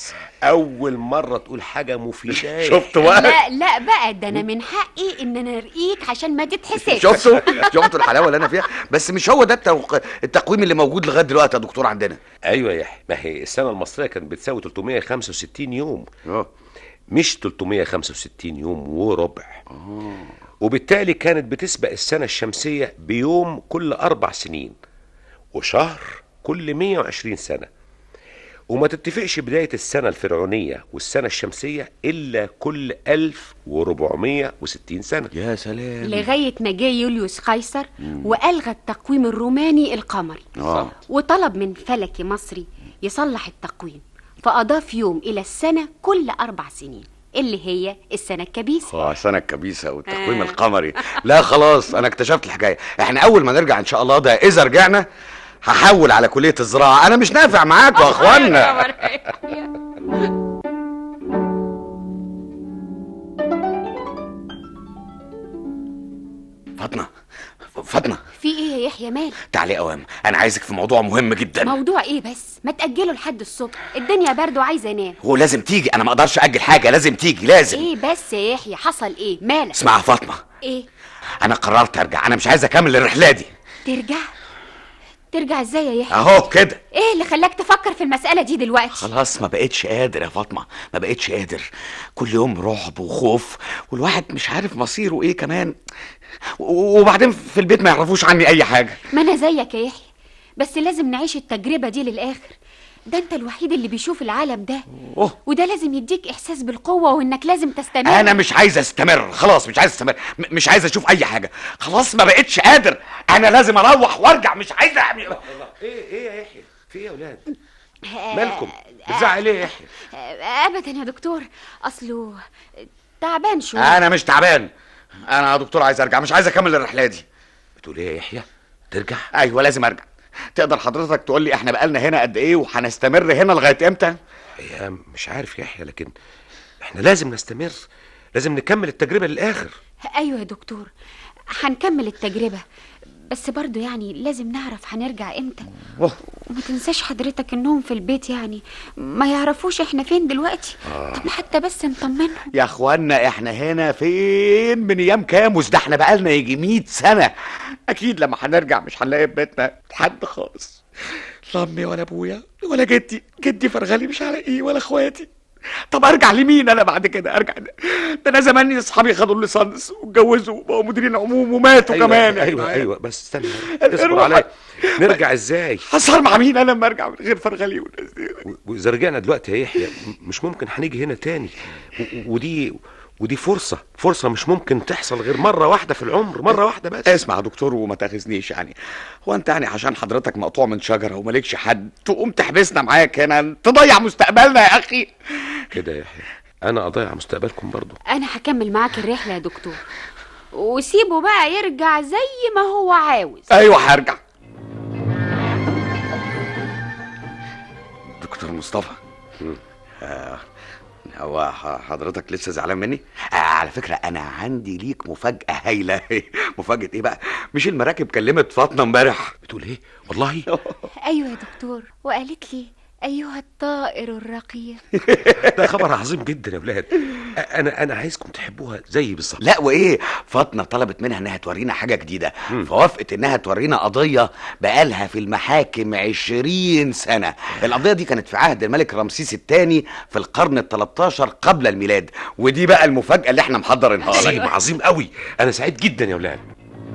[SPEAKER 2] اول مره تقول حاجه مفيده
[SPEAKER 17] شفت
[SPEAKER 10] لا لا بقى ده انا من حقي ان انا ارقيك عشان ما تتحسدش
[SPEAKER 17] شفتوا شفتوا الحلاوه اللي انا فيها بس مش هو ده التوق- التقويم اللي موجود لغايه دلوقتي يا دكتور عندنا
[SPEAKER 2] ايوه يا يحيى ما هي السنه المصريه كانت بتساوي 365 يوم
[SPEAKER 17] اه
[SPEAKER 2] مش 365 يوم وربع وبالتالي كانت بتسبق السنه الشمسيه بيوم كل اربع سنين وشهر كل 120 سنه وما تتفقش بدايه السنه الفرعونيه والسنه الشمسيه الا كل 1460 سنه
[SPEAKER 17] يا سلام
[SPEAKER 10] لغايه ما جه يوليوس قيصر والغى التقويم الروماني القمري
[SPEAKER 17] اه
[SPEAKER 10] وطلب من فلكي مصري يصلح التقويم فأضاف يوم إلى السنة كل أربع سنين اللي هي السنة الكبيسة
[SPEAKER 17] اه سنة الكبيسة والتقويم
[SPEAKER 10] آه.
[SPEAKER 17] القمري لا خلاص انا اكتشفت الحكاية احنا اول ما نرجع ان شاء الله ده اذا رجعنا هحول على كلية الزراعة انا مش نافع معاكم يا اخوانا فاطمة فاطمة
[SPEAKER 10] في إيه يا يحيى مال
[SPEAKER 17] تعالي اوام انا عايزك في موضوع مهم جدا
[SPEAKER 10] موضوع إيه بس ما تأجله لحد الصبح الدنيا برد وعايزة أنام
[SPEAKER 17] هو لازم تيجي انا ما اقدرش اجل حاجة لازم تيجي لازم
[SPEAKER 10] إيه بس يا يحيى حصل إيه مالك
[SPEAKER 17] اسمع يا فاطمة
[SPEAKER 10] إيه
[SPEAKER 17] انا قررت ارجع انا مش عايز اكمل الرحلة دي
[SPEAKER 10] ترجع ترجع إزاي يا يحيى
[SPEAKER 17] اهو كده
[SPEAKER 10] إيه اللي خلاك تفكر في المسألة دي دلوقتي
[SPEAKER 17] خلاص ما بقتش قادر يا فاطمة ما بقتش قادر كل يوم رعب وخوف والواحد مش عارف مصيره ايه كمان و- وبعدين في البيت ما يعرفوش عني اي حاجة
[SPEAKER 10] ما أنا زيك يا يحيى بس لازم نعيش التجربة دي للآخر ده أنت الوحيد اللي بيشوف العالم ده
[SPEAKER 17] أوه.
[SPEAKER 10] وده لازم يديك إحساس بالقوة وإنك لازم تستمر
[SPEAKER 17] انا مش عايز استمر خلاص مش عايز استمر م- مش عايز اشوف اي حاجة خلاص ما بقتش قادر انا لازم اروح وارجع مش عايز اعمل
[SPEAKER 2] ايه ايه يا يحيى في ايه يا اولاد مالكم بتزعل ايه يا يحيى
[SPEAKER 10] ابدا يا دكتور اصله تعبان شويه
[SPEAKER 17] انا مش تعبان انا يا دكتور عايز ارجع مش عايز اكمل الرحلة دي
[SPEAKER 2] بتقول ايه يا يحيى ترجع
[SPEAKER 17] ايوه لازم ارجع تقدر حضرتك تقول لي احنا بقالنا هنا قد ايه وهنستمر هنا لغايه امتى
[SPEAKER 2] هي مش عارف يا يحيى لكن احنا لازم نستمر لازم نكمل التجربه للاخر
[SPEAKER 10] ايوه يا دكتور هنكمل التجربه بس برضو يعني لازم نعرف هنرجع امتى وما تنساش حضرتك انهم في البيت يعني ما يعرفوش احنا فين دلوقتي طب حتى بس نطمنهم
[SPEAKER 17] يا اخوانا احنا هنا فين من ايام كاموس ده احنا بقالنا يجي 100 سنه اكيد لما هنرجع مش هنلاقي في بيتنا حد خالص لا امي ولا ابويا ولا جدي جدي فرغلي مش على ايه ولا اخواتي طب ارجع لمين انا بعد كده ارجع ده انا زماني اصحابي خدوا الليسانس واتجوزوا وبقوا مديرين عموم وماتوا
[SPEAKER 2] أيوة
[SPEAKER 17] كمان
[SPEAKER 2] ايوه ايوه بس استنى
[SPEAKER 17] أنا
[SPEAKER 2] اصبر
[SPEAKER 17] أروح-
[SPEAKER 2] عليا نرجع ازاي
[SPEAKER 17] هسهر مع مين انا لما ارجع من غير فرغلي والناس دي
[SPEAKER 2] واذا رجعنا دلوقتي يا يحيى م- مش ممكن هنيجي هنا تاني و- و- ودي ودي فرصة فرصة مش ممكن تحصل غير مرة واحدة في العمر مرة واحدة بس
[SPEAKER 17] اسمع يا دكتور وما تاخذنيش يعني هو انت يعني عشان حضرتك مقطوع من شجره ومالكش حد تقوم تحبسنا معاك هنا تضيع مستقبلنا يا اخي
[SPEAKER 2] كده يا يحيى انا اضيع مستقبلكم برضو
[SPEAKER 10] انا هكمل معاك الرحله يا دكتور وسيبه بقى يرجع زي ما هو عاوز
[SPEAKER 17] ايوه هرجع دكتور مصطفى آه هو ح- حضرتك لسه زعلان مني؟ آه على فكرة أنا عندي ليك مفاجأة هايلة مفاجأة إيه بقى؟ مش المراكب كلمت فاطمة امبارح
[SPEAKER 2] بتقول إيه؟ والله؟
[SPEAKER 10] ايوه يا دكتور وقالت لي ايها الطائر الرقيق
[SPEAKER 2] ده خبر عظيم جدا يا ولاد أ- انا انا عايزكم تحبوها زي بالظبط
[SPEAKER 17] لا وايه فاطمه طلبت منها انها تورينا حاجه جديده فوافقت انها تورينا قضيه بقالها في المحاكم عشرين سنه القضيه دي كانت في عهد الملك رمسيس الثاني في القرن ال13 قبل الميلاد ودي بقى المفاجاه اللي احنا محضرينها لك.
[SPEAKER 2] عظيم عظيم قوي انا سعيد جدا يا ولاد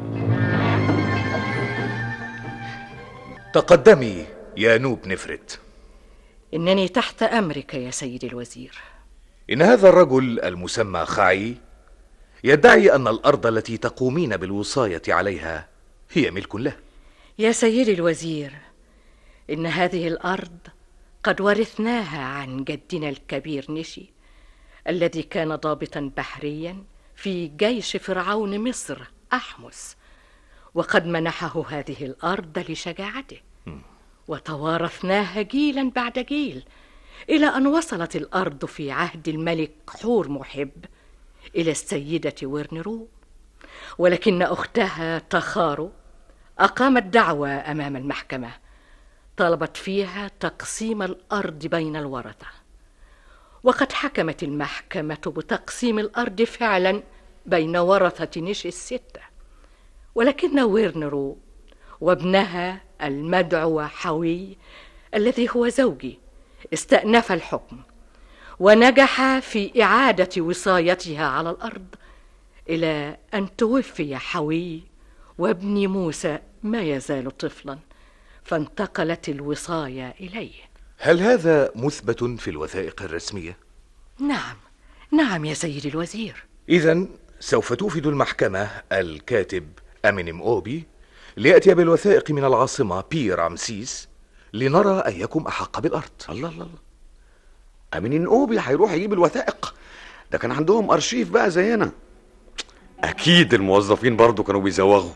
[SPEAKER 11] تقدمي يا نوب نفرت
[SPEAKER 5] إنني تحت أمرك يا سيدي الوزير
[SPEAKER 11] إن هذا الرجل المسمى خعي يدعي أن الأرض التي تقومين بالوصاية عليها هي ملك له
[SPEAKER 5] يا سيدي الوزير إن هذه الأرض قد ورثناها عن جدنا الكبير نشي الذي كان ضابطا بحريا في جيش فرعون مصر أحمس وقد منحه هذه الأرض لشجاعته وتوارثناها جيلا بعد جيل إلى أن وصلت الأرض في عهد الملك حور محب إلى السيدة ورنرو ولكن أختها تخارو أقامت دعوى أمام المحكمة طلبت فيها تقسيم الأرض بين الورثة وقد حكمت المحكمة بتقسيم الأرض فعلا بين ورثة نيش الستة ولكن ويرنرو وابنها المدعو حوي الذي هو زوجي استأنف الحكم ونجح في إعادة وصايتها على الأرض إلى أن توفي حوي وابن موسى ما يزال طفلا فانتقلت الوصاية إليه
[SPEAKER 11] هل هذا مثبت في الوثائق الرسمية؟
[SPEAKER 5] نعم نعم يا سيدي الوزير
[SPEAKER 11] إذا سوف توفد المحكمة الكاتب أمينيم أوبي ليأتي بالوثائق من العاصمة بي رامسيس لنرى أيكم أحق بالأرض
[SPEAKER 17] الله الله الله أمين أوبي هيروح يجيب الوثائق ده كان عندهم أرشيف بقى زينا أكيد الموظفين برضو كانوا بيزوغوا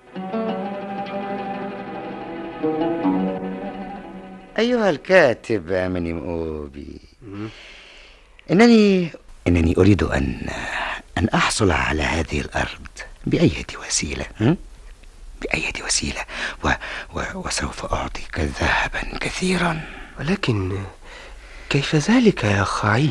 [SPEAKER 8] أيها الكاتب أمينيم أوبي إنني إنني أريد أن أن أحصل على هذه الأرض بأية وسيلة م? بأية وسيلة و... و... وسوف أعطيك ذهبا كثيرا
[SPEAKER 14] ولكن كيف ذلك يا خعي؟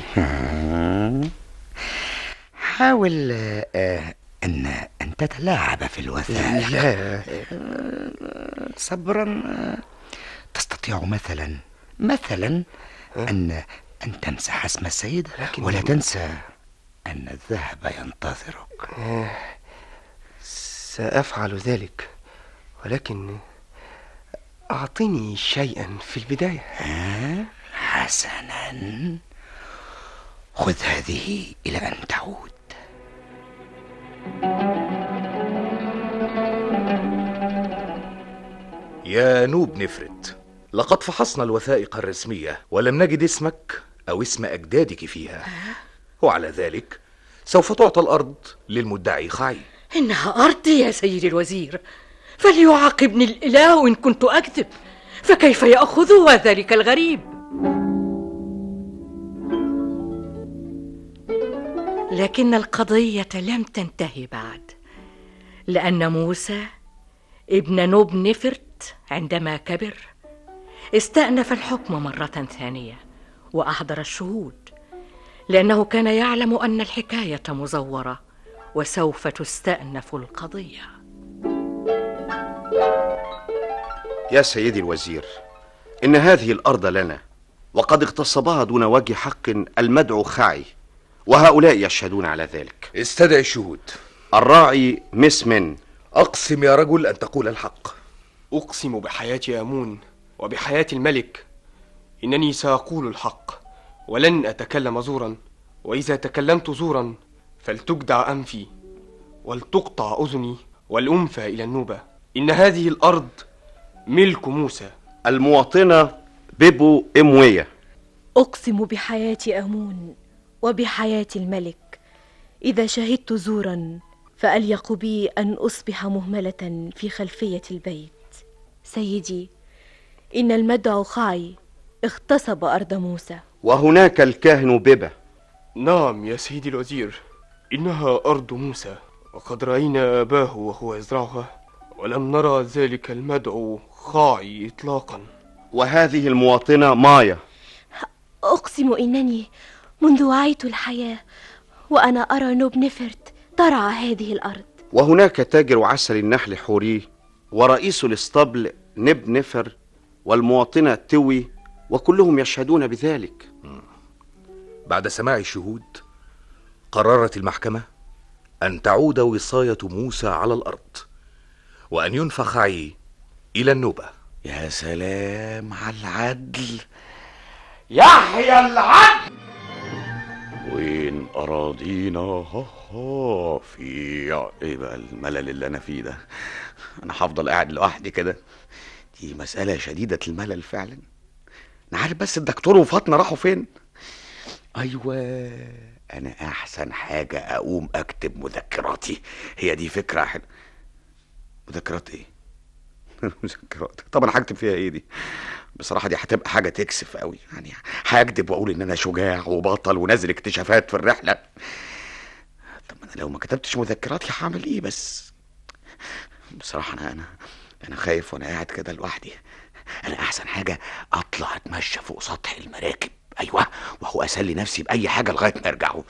[SPEAKER 8] حاول آه، أن أن تتلاعب في الوثائق
[SPEAKER 14] لا.
[SPEAKER 8] آه، صبرا آه، تستطيع مثلا مثلا أن أن تمسح اسم السيدة
[SPEAKER 14] لكن-
[SPEAKER 8] ولا تنسى أن الذهب ينتظرك
[SPEAKER 14] آه، سأفعل ذلك ولكن أعطني شيئا في البداية
[SPEAKER 8] ها؟ حسنا خذ هذه إلى أن تعود
[SPEAKER 11] يا نوب نفرت لقد فحصنا الوثائق الرسمية ولم نجد اسمك أو اسم أجدادك فيها وعلى ذلك سوف تعطى الأرض للمدعي خعي
[SPEAKER 5] إنها أرضي يا سيدي الوزير فليعاقبني الإله إن كنت أكذب فكيف يأخذها ذلك الغريب لكن القضية لم تنتهي بعد لأن موسى ابن نوب نفرت عندما كبر استأنف الحكم مرة ثانية وأحضر الشهود لأنه كان يعلم أن الحكاية مزورة وسوف تستأنف القضية
[SPEAKER 16] يا سيدي الوزير إن هذه الأرض لنا وقد اغتصبها دون وجه حق المدعو خاعي وهؤلاء يشهدون على ذلك
[SPEAKER 11] استدعي الشهود
[SPEAKER 16] الراعي مسمن
[SPEAKER 11] أقسم يا رجل أن تقول الحق
[SPEAKER 14] أقسم بحياة آمون وبحياة الملك إنني سأقول الحق ولن أتكلم زورا وإذا تكلمت زورا فلتجدع أنفي ولتقطع أذني والأنفى إلى النوبة إن هذه الأرض ملك موسى
[SPEAKER 16] المواطنة بيبو إموية
[SPEAKER 18] أقسم بحياة أمون وبحياة الملك إذا شهدت زورا فأليق بي أن أصبح مهملة في خلفية البيت سيدي إن المدعو خاي اغتصب أرض موسى
[SPEAKER 16] وهناك الكاهن بيبا
[SPEAKER 14] نعم يا سيدي الوزير إنها أرض موسى وقد رأينا أباه وهو يزرعها ولم نرى ذلك المدعو خاعي إطلاقا
[SPEAKER 16] وهذه المواطنة مايا
[SPEAKER 18] أقسم إنني منذ وعيت الحياة وأنا أرى نوب نفرت ترعى هذه الأرض
[SPEAKER 16] وهناك تاجر عسل النحل حوري ورئيس الاسطبل نب نفر والمواطنة توي وكلهم يشهدون بذلك
[SPEAKER 11] بعد سماع الشهود قررت المحكمة أن تعود وصاية موسى على الأرض وأن ينفخ عي إلى النوبة
[SPEAKER 17] يا سلام على العدل
[SPEAKER 9] يحيى العدل
[SPEAKER 17] وين أراضينا ها ها في ايه بقى الملل اللي انا فيه ده انا هفضل قاعد لوحدي كده دي مسألة شديدة الملل فعلا انا عارف بس الدكتور وفاطمة راحوا فين ايوه انا احسن حاجة اقوم اكتب مذكراتي هي دي فكرة حلوة مذكرات ايه مذكرات طب انا هكتب فيها ايه دي بصراحة دي هتبقى حاجة تكسف قوي يعني هكدب واقول ان انا شجاع وبطل ونازل اكتشافات في الرحلة طب انا لو ما كتبتش مذكراتي هعمل ايه بس بصراحة انا انا انا خايف وانا قاعد كده لوحدي انا احسن حاجة اطلع اتمشى فوق سطح المراكب ايوه وهو اسلي نفسي باي حاجه لغايه ما يرجعوا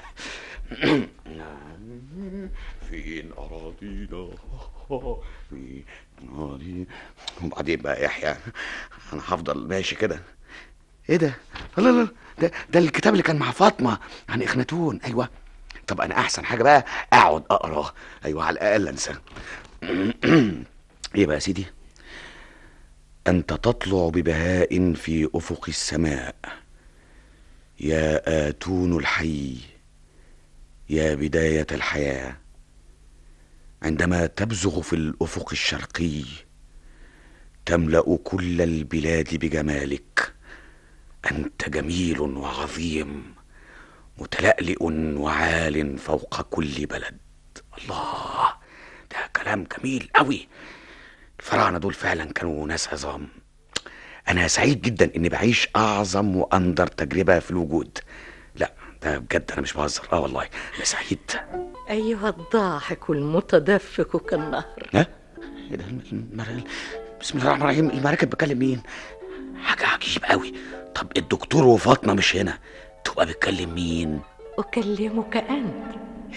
[SPEAKER 17] فين اراضينا فين أراضينا؟ وبعدين بقى يحيى انا هفضل ماشي كده ايه ده لا لا لا ده ده الكتاب اللي كان مع فاطمه عن اخناتون ايوه طب انا احسن حاجه بقى اقعد اقراه ايوه على الاقل انسى ايه بقى يا سيدي انت تطلع ببهاء في افق السماء يا اتون الحي يا بدايه الحياه عندما تبزغ في الافق الشرقي تملا كل البلاد بجمالك انت جميل وعظيم متلألئ وعال فوق كل بلد الله ده كلام جميل قوي الفراعنه دول فعلا كانوا ناس عظام انا سعيد جدا اني بعيش اعظم واندر تجربه في الوجود لا ده بجد انا مش بهزر اه والله انا سعيد
[SPEAKER 5] أيها الضاحك المتدفق كالنهر
[SPEAKER 17] ها ايه ده المر... بسم الله الرحمن الرحيم المراكب بتكلم مين حاجه عجيب قوي طب الدكتور وفاطمه مش هنا تبقى بتكلم مين
[SPEAKER 5] أكلمك أنت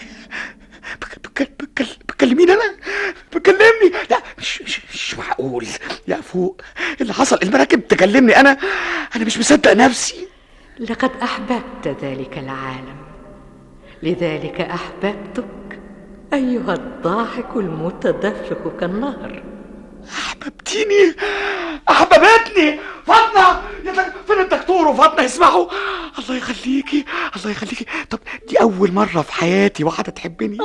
[SPEAKER 17] بتكلمين انا بتكلمني لا مش, مش, مش معقول يا فوق اللي حصل المراكب تكلمني انا انا مش مصدق نفسي
[SPEAKER 5] لقد أحببت ذلك العالم لذلك أحببتك أيها الضاحك المتدفق كالنهر
[SPEAKER 17] احببتيني احببتني فاطمه يا دك- فين الدكتور وفاطمه يسمعوا الله يخليكي الله يخليكي طب دي اول مره في حياتي واحده تحبني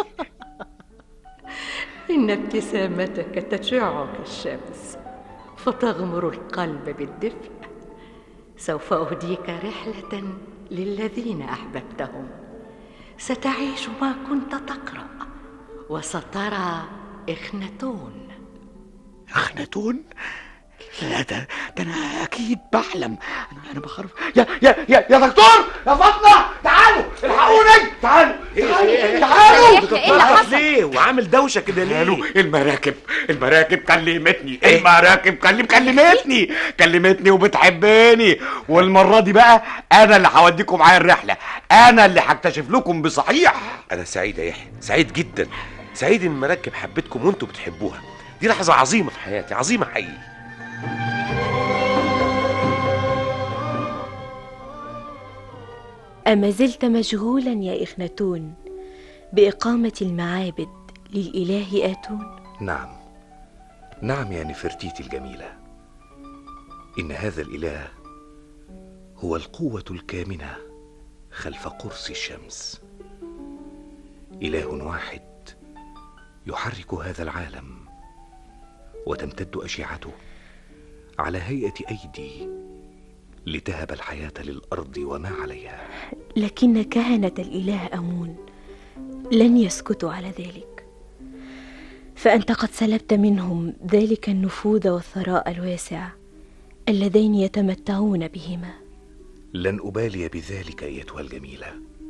[SPEAKER 5] إن ابتسامتك تشع كالشمس فتغمر القلب بالدفء سوف أهديك رحلة للذين أحببتهم ستعيش ما كنت تقرأ وسترى إخنتون
[SPEAKER 17] اخناتون لا ده ده انا اكيد بحلم انا انا بخرف يا يا يا يا دكتور يا فاطمه تعالوا الحقوني تعالوا تعالوا تعالوا
[SPEAKER 2] بتتنرفز ليه وعامل دوشه كده ليه
[SPEAKER 17] تعالوا المراكب المراكب كلمتني المراكب كلم كلمتني كلمتني وبتحبني والمره دي بقى انا اللي هوديكم معايا الرحله انا اللي هكتشف لكم بصحيح
[SPEAKER 2] انا سعيد يا يحيى سعيد جدا سعيد ان المراكب حبتكم وانتوا بتحبوها دي لحظه عظيمه في حياتي عظيمه حقيقي
[SPEAKER 18] أما زلت مشغولا يا إخنتون بإقامة المعابد للإله آتون
[SPEAKER 11] نعم نعم يا نفرتيتي الجميلة إن هذا الإله هو القوة الكامنة خلف قرص الشمس إله واحد يحرك هذا العالم وتمتد أشعته على هيئة أيدي لتهب الحياة للأرض وما عليها
[SPEAKER 18] لكن كهنة الإله أمون لن يسكتوا على ذلك فأنت قد سلبت منهم ذلك النفوذ والثراء الواسع اللذين يتمتعون بهما
[SPEAKER 11] لن أبالي بذلك أيتها الجميلة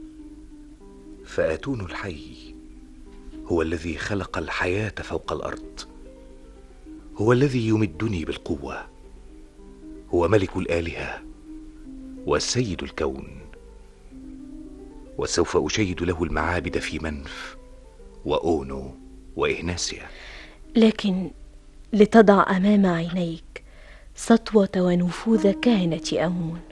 [SPEAKER 11] فآتون الحي هو الذي خلق الحياة فوق الأرض هو الذي يمدني بالقوة هو ملك الآلهة والسيد الكون وسوف أشيد له المعابد في منف وأونو وإهناسيا
[SPEAKER 18] لكن لتضع أمام عينيك سطوة ونفوذ كهنة أمون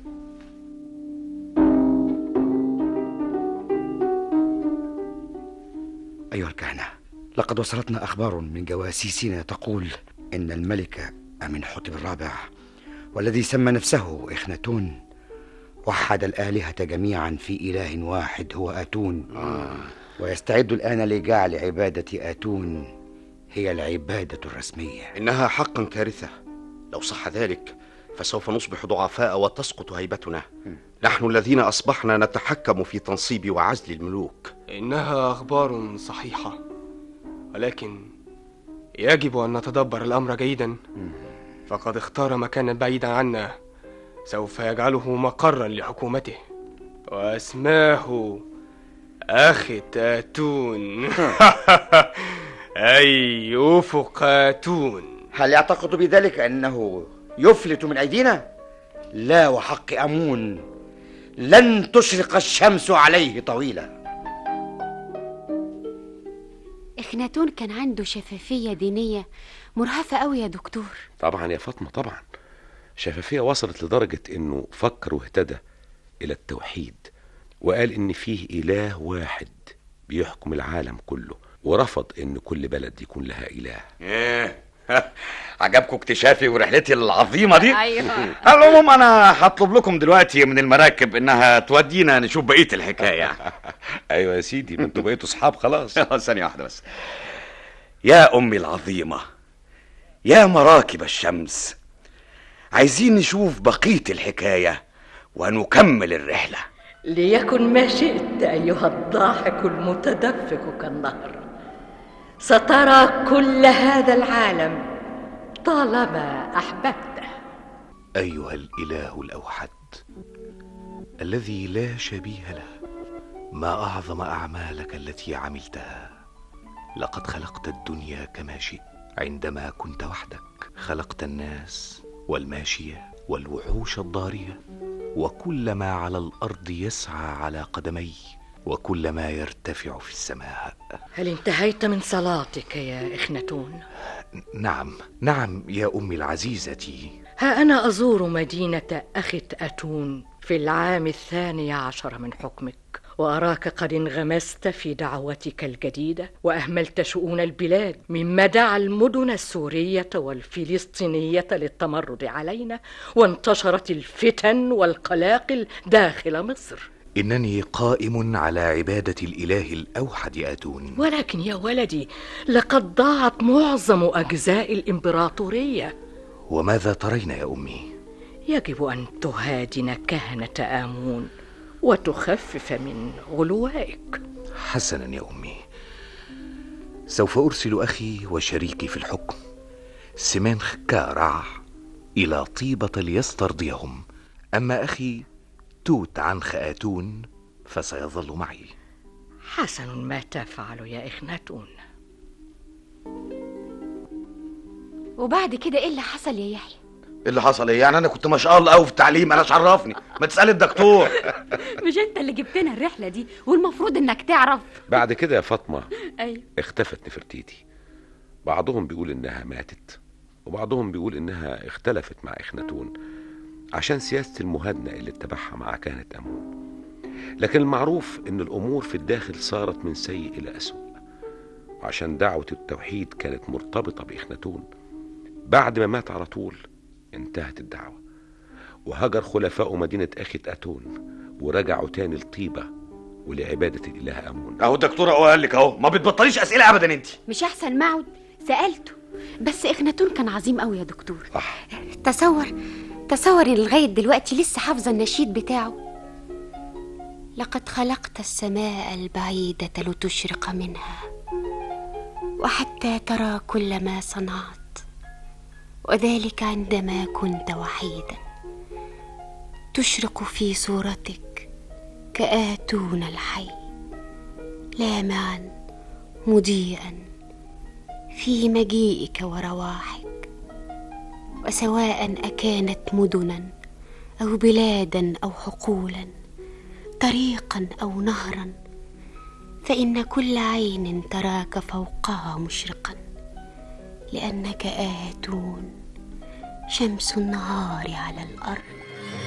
[SPEAKER 8] أيها الكهنة لقد وصلتنا أخبار من جواسيسنا تقول إن الملك أمنحتب الرابع والذي سمى نفسه إخناتون وحد الآلهة جميعا في إله واحد هو آتون ويستعد الآن لجعل عبادة آتون هي العبادة الرسمية
[SPEAKER 16] إنها حقا كارثة لو صح ذلك فسوف نصبح ضعفاء وتسقط هيبتنا نحن الذين أصبحنا نتحكم في تنصيب وعزل الملوك
[SPEAKER 14] إنها أخبار صحيحة ولكن يجب أن نتدبر الأمر جيدا فقد اختار مكانا بعيدا عنا سوف يجعله مقرا لحكومته واسماه أختاتون أي أفقاتون
[SPEAKER 8] هل يعتقد بذلك أنه يفلت من أيدينا؟
[SPEAKER 15] لا وحق أمون لن تشرق الشمس عليه طويلا
[SPEAKER 10] اخناتون كان عنده شفافية دينية مرهفة قوي يا دكتور
[SPEAKER 2] طبعا يا فاطمة طبعا شفافية وصلت لدرجة انه فكر واهتدى الى التوحيد وقال ان فيه اله واحد بيحكم العالم كله ورفض ان كل بلد يكون لها اله
[SPEAKER 17] ايه عجبكم اكتشافي ورحلتي العظيمه دي
[SPEAKER 19] أيوة.
[SPEAKER 17] على العموم انا هطلب لكم دلوقتي من المراكب انها تودينا نشوف بقيه الحكايه
[SPEAKER 2] ايوه يا سيدي ما انتوا بقيتوا اصحاب خلاص
[SPEAKER 17] ثانيه واحده بس يا امي العظيمه يا مراكب الشمس عايزين نشوف بقيه الحكايه ونكمل الرحله
[SPEAKER 5] ليكن ما شئت أيها الضاحك المتدفق كالنهر سترى كل هذا العالم طالما أحببته
[SPEAKER 11] ايها الاله الاوحد الذي لا شبيه له ما اعظم اعمالك التي عملتها لقد خلقت الدنيا كما شئت عندما كنت وحدك خلقت الناس والماشيه والوحوش الضاريه وكل ما على الارض يسعى على قدمي وكل ما يرتفع في السماء
[SPEAKER 5] هل انتهيت من صلاتك يا إخنتون؟
[SPEAKER 11] نعم نعم يا امي العزيزه
[SPEAKER 5] ها أنا أزور مدينة أخت أتون في العام الثاني عشر من حكمك وأراك قد انغمست في دعوتك الجديدة وأهملت شؤون البلاد مما دعا المدن السورية والفلسطينية للتمرد علينا وانتشرت الفتن والقلاقل داخل مصر
[SPEAKER 11] انني قائم على عباده الاله الاوحد اتون
[SPEAKER 5] ولكن يا ولدي لقد ضاعت معظم أجزاء الإمبراطورية
[SPEAKER 11] وماذا ترين يا امي
[SPEAKER 5] يجب أن تهادن كهنة آمون وتخفف من غلوائك
[SPEAKER 11] حسنا يا امي سوف ارسل اخي وشريكي في الحكم سمنخ كارع الى طيبه ليسترضيهم اما اخي توت عنخ اتون فسيظل معي
[SPEAKER 5] حسن ما تفعل يا إخناتون
[SPEAKER 10] وبعد كده ايه اللي حصل يا يحيى
[SPEAKER 17] ايه اللي حصل ايه يعني انا كنت ما شاء الله قوي في التعليم انا عرفني ما تسال الدكتور
[SPEAKER 19] مش انت اللي جبتنا الرحله دي والمفروض انك تعرف
[SPEAKER 2] بعد كده يا فاطمة
[SPEAKER 19] ايوه
[SPEAKER 2] اختفت نفرتيتي بعضهم بيقول انها ماتت وبعضهم بيقول انها اختلفت مع اخناتون عشان سياسة المهادنة اللي اتبعها مع كهنة أمون لكن المعروف ان الامور في الداخل صارت من سيء الى اسوء وعشان دعوة التوحيد كانت مرتبطة بإخناتون بعد ما مات على طول انتهت الدعوة وهجر خلفاء مدينة أخت أتون ورجعوا تاني لطيبة ولعبادة الإله أمون
[SPEAKER 17] اهو الدكتور اهو قال لك اهو ما بتبطليش اسئله ابدا انت
[SPEAKER 10] مش احسن ما اقعد سالته بس اخناتون كان عظيم قوي يا دكتور تصور تصور ان لغايه دلوقتي لسه حافظه النشيد بتاعه لقد خلقت السماء البعيده لتشرق منها وحتى ترى كل ما صنعت وذلك عندما كنت وحيدا تشرق في صورتك كآتون الحي لامعا مضيئا في مجيئك ورواحك وسواء اكانت مدنا او بلادا او حقولا طريقا او نهرا فان كل عين تراك فوقها مشرقا لانك اتون شمس النهار على الارض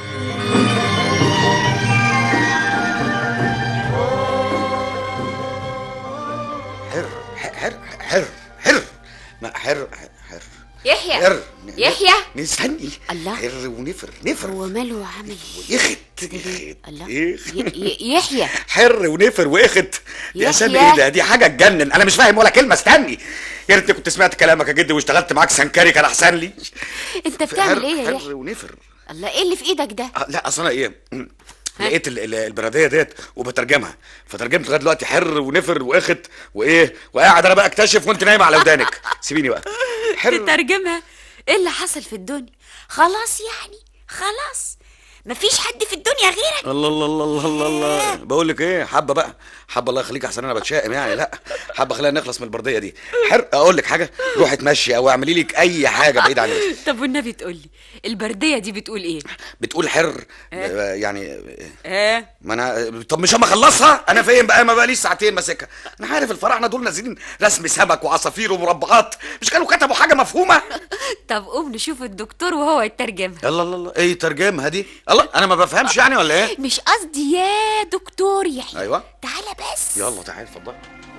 [SPEAKER 17] حر حر حر حر ما حر حر
[SPEAKER 10] يحيى
[SPEAKER 17] حر
[SPEAKER 10] يحيى
[SPEAKER 17] نستني
[SPEAKER 10] الله
[SPEAKER 17] حر ونفر نفر
[SPEAKER 10] هو ماله عامل
[SPEAKER 17] يخت
[SPEAKER 10] الله
[SPEAKER 17] يخت
[SPEAKER 10] ي- ي- يحيى
[SPEAKER 17] حر ونفر واخت يا
[SPEAKER 10] يحيى.
[SPEAKER 17] سامي ايه ده دي حاجه تجنن انا مش فاهم ولا كلمه استني يا ريتني كنت سمعت كلامك يا جدي واشتغلت معاك سنكري كان احسن لي
[SPEAKER 10] انت بتعمل
[SPEAKER 17] حر-
[SPEAKER 10] ايه يا
[SPEAKER 17] حر
[SPEAKER 10] يحيى
[SPEAKER 17] ونفر
[SPEAKER 10] الله ايه اللي في ايدك ده
[SPEAKER 17] آه، لا اصل انا ايه لقيت ال- ال- البراديه ديت وبترجمها فترجمت لغايه دلوقتي حر ونفر واخت وايه وقاعد انا بقى اكتشف وانت نايمه على ودانك سيبيني بقى حر
[SPEAKER 10] تترجمها ايه اللي حصل في الدنيا خلاص يعني خلاص مفيش حد في الدنيا غيرك
[SPEAKER 13] الله الله الله الله الله, الله. بقول لك ايه حبه بقى حبه الله يخليك احسن انا بتشائم يعني لا حبه خلينا نخلص من البرديه دي حرق اقول لك حاجه روحي اتمشي او اعملي لك اي حاجه بعيد عنك
[SPEAKER 19] طب والنبي تقول لي البرديه دي بتقول ايه
[SPEAKER 13] بتقول حر آه، يعني
[SPEAKER 19] ايه
[SPEAKER 13] ما انا طب مش اما اخلصها انا فين بقى ما بقاليش ساعتين ماسكها انا عارف الفراعنه دول نازلين رسم سمك وعصافير ومربعات مش كانوا كتبوا حاجه مفهومه
[SPEAKER 19] طب قوم نشوف الدكتور وهو يترجمها
[SPEAKER 13] الله الله الله ايه ترجمها دي الله انا ما بفهمش يعني ولا ايه
[SPEAKER 10] مش قصدي يا دكتور يحيى
[SPEAKER 13] ايوه
[SPEAKER 10] تعالى بس
[SPEAKER 13] يلا تعالى اتفضل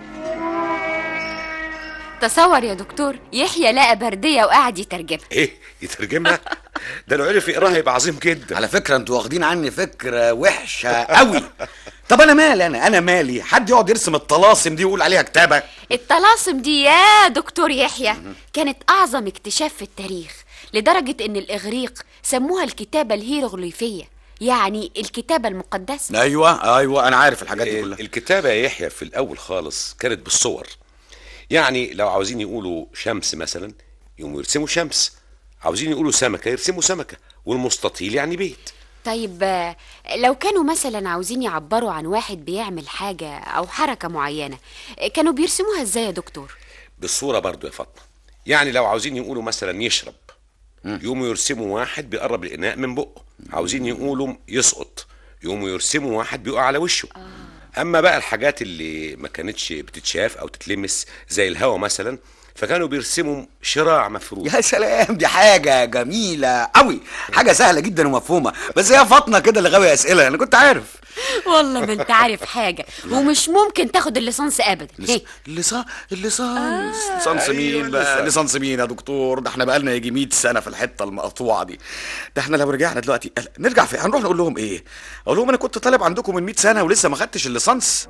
[SPEAKER 19] تصور يا دكتور يحيى لقى برديه وقعد يترجمها
[SPEAKER 2] ايه يترجمها ده لو عرف يقراها يبقى عظيم جدا
[SPEAKER 13] على فكره انتوا واخدين عني فكره وحشه قوي طب انا مالي انا انا مالي حد يقعد يرسم الطلاسم دي ويقول عليها كتابه
[SPEAKER 10] الطلاسم دي يا دكتور يحيى كانت أعظم اكتشاف في التاريخ لدرجة إن الإغريق سموها الكتابة الهيروغليفية يعني الكتابة المقدسة
[SPEAKER 13] ايوه ايوه انا عارف الحاجات دي كلها
[SPEAKER 2] الكتابة يا يحيى في الأول خالص كانت بالصور يعني لو عاوزين يقولوا شمس مثلا يقوموا يرسموا شمس عاوزين يقولوا سمكة يرسموا سمكة والمستطيل يعني بيت
[SPEAKER 10] طيب آه، لو كانوا مثلا عاوزين يعبروا عن واحد بيعمل حاجة أو حركة معينة آه، كانوا بيرسموها إزاي يا دكتور؟
[SPEAKER 2] بالصورة برضو يا فاطمة يعني لو عاوزين يقولوا مثلا يشرب يقوموا يرسموا واحد بيقرب الإناء من بقه عاوزين يقولوا يسقط يقوموا يرسموا واحد بيقع على وشه أما بقى الحاجات اللي ما كانتش بتتشاف أو تتلمس زي الهوا مثلا فكانوا بيرسموا شراع مفروض
[SPEAKER 13] يا سلام دي حاجة جميلة قوي حاجة سهلة جدا ومفهومة بس هي فاطمة كده اللي غاوية أسئلة أنا كنت عارف
[SPEAKER 10] والله ما أنت عارف حاجة ومش ممكن تاخد الليسانس أبدا هي.
[SPEAKER 13] الليسانس الليسانس ليسانس مين بقى ليسانس مين يا دكتور ده احنا بقالنا يجي 100 سنة في الحتة المقطوعة دي ده احنا لو رجعنا دلوقتي نرجع في هنروح نقول لهم ايه اقول لهم انا كنت طالب عندكم من 100 سنة ولسه ما خدتش الليسانس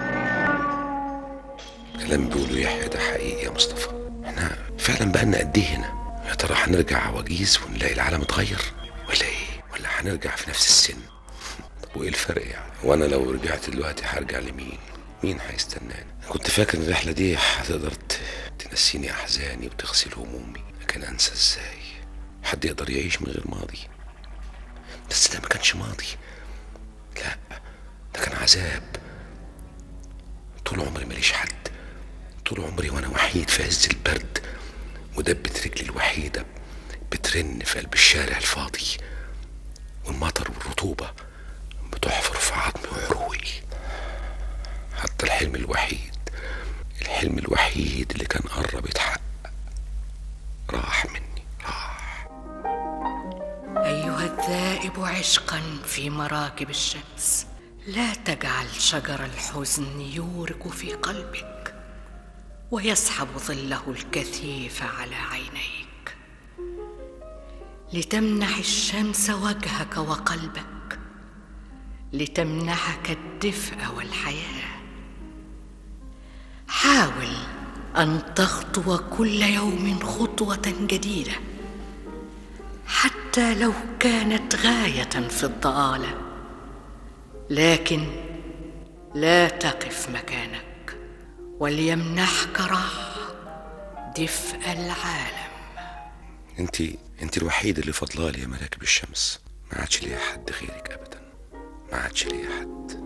[SPEAKER 2] كلام بيقولوا يحيى ده حقيقي يا مصطفى احنا فعلا بقالنا قد ايه هنا يا ترى هنرجع عواجيز ونلاقي العالم اتغير ولا ايه ولا هنرجع في نفس السن طب وايه الفرق يعني وانا لو رجعت دلوقتي هرجع لمين مين هيستناني كنت فاكر ان الرحله دي هتقدر ت- تنسيني احزاني وتغسل همومي لكن انسى ازاي حد يقدر يعيش من غير ماضي بس ده ما كانش ماضي لا ده كان عذاب طول عمري ماليش حد طول عمري وانا وحيد في عز البرد ودبة رجلي الوحيدة بترن في قلب الشارع الفاضي والمطر والرطوبة بتحفر في عظمي وعروقي حتى الحلم الوحيد الحلم الوحيد اللي كان قرب يتحقق راح مني
[SPEAKER 5] أيها الذائب عشقا في مراكب الشمس لا تجعل شجر الحزن يورق في قلبك ويسحب ظله الكثيف على عينيك لتمنح الشمس وجهك وقلبك لتمنحك الدفء والحياه حاول ان تخطو كل يوم خطوه جديده حتى لو كانت غايه في الضاله لكن لا تقف مكانك وليمنحك راحه دفء العالم
[SPEAKER 2] انت انت الوحيد اللي فضلالي يا مراكب الشمس ما عادش ليا حد غيرك ابدا ما عادش ليا حد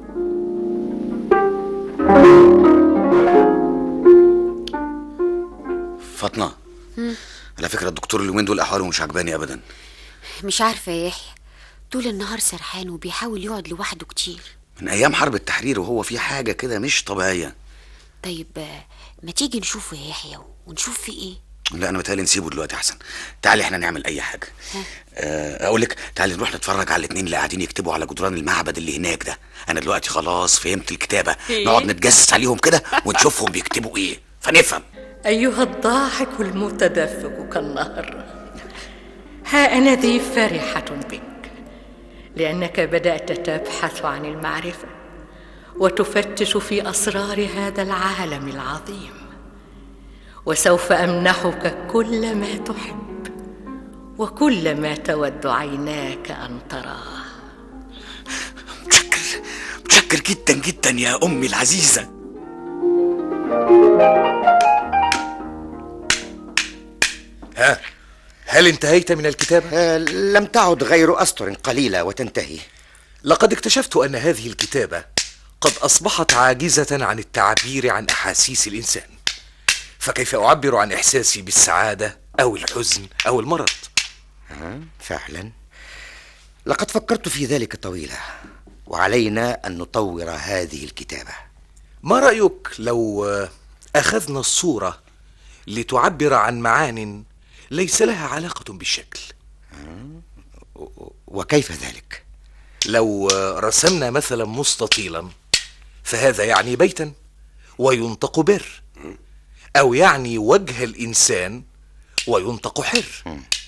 [SPEAKER 13] فاطمة على فكرة الدكتور اليومين دول أحواله مش عجباني أبدا
[SPEAKER 10] مش عارفة يا يحيى طول النهار سرحان وبيحاول يقعد لوحده كتير
[SPEAKER 13] من أيام حرب التحرير وهو في حاجة كده مش طبيعية
[SPEAKER 10] طيب آه، ما تيجي نشوفه يا يحيى ونشوف في ايه
[SPEAKER 13] لا أنا متهيألي نسيبه دلوقتي أحسن تعالي إحنا نعمل أي حاجة آه، أقول لك تعالي نروح نتفرج على الاتنين اللي قاعدين يكتبوا على جدران المعبد اللي هناك ده أنا دلوقتي خلاص فهمت الكتابة
[SPEAKER 5] إيه؟
[SPEAKER 13] نقعد نتجسس عليهم كده ونشوفهم بيكتبوا إيه فنفهم
[SPEAKER 5] أيها الضاحك المتدفق كالنهر ها أنا ذي فرحة بك لأنك بدأت تبحث عن المعرفة وتفتش في أسرار هذا العالم العظيم وسوف أمنحك كل ما تحب وكل ما تود عيناك أن تراه
[SPEAKER 13] متشكر جدا جدا يا أمي العزيزة ها
[SPEAKER 11] هل انتهيت من الكتابة؟
[SPEAKER 15] آه لم تعد غير أسطر قليلة وتنتهي
[SPEAKER 11] لقد اكتشفت أن هذه الكتابة قد أصبحت عاجزة عن التعبير عن أحاسيس الإنسان فكيف أعبر عن إحساسي بالسعادة أو الحزن أو المرض؟
[SPEAKER 15] آه فعلا لقد فكرت في ذلك طويلا وعلينا أن نطور هذه الكتابة
[SPEAKER 11] ما رأيك لو آه، أخذنا الصورة لتعبر عن معان ليس لها علاقة بالشكل
[SPEAKER 15] وكيف ذلك؟
[SPEAKER 11] لو آه، رسمنا مثلا مستطيلا فهذا يعني بيتا وينطق بر أو يعني وجه الإنسان وينطق حر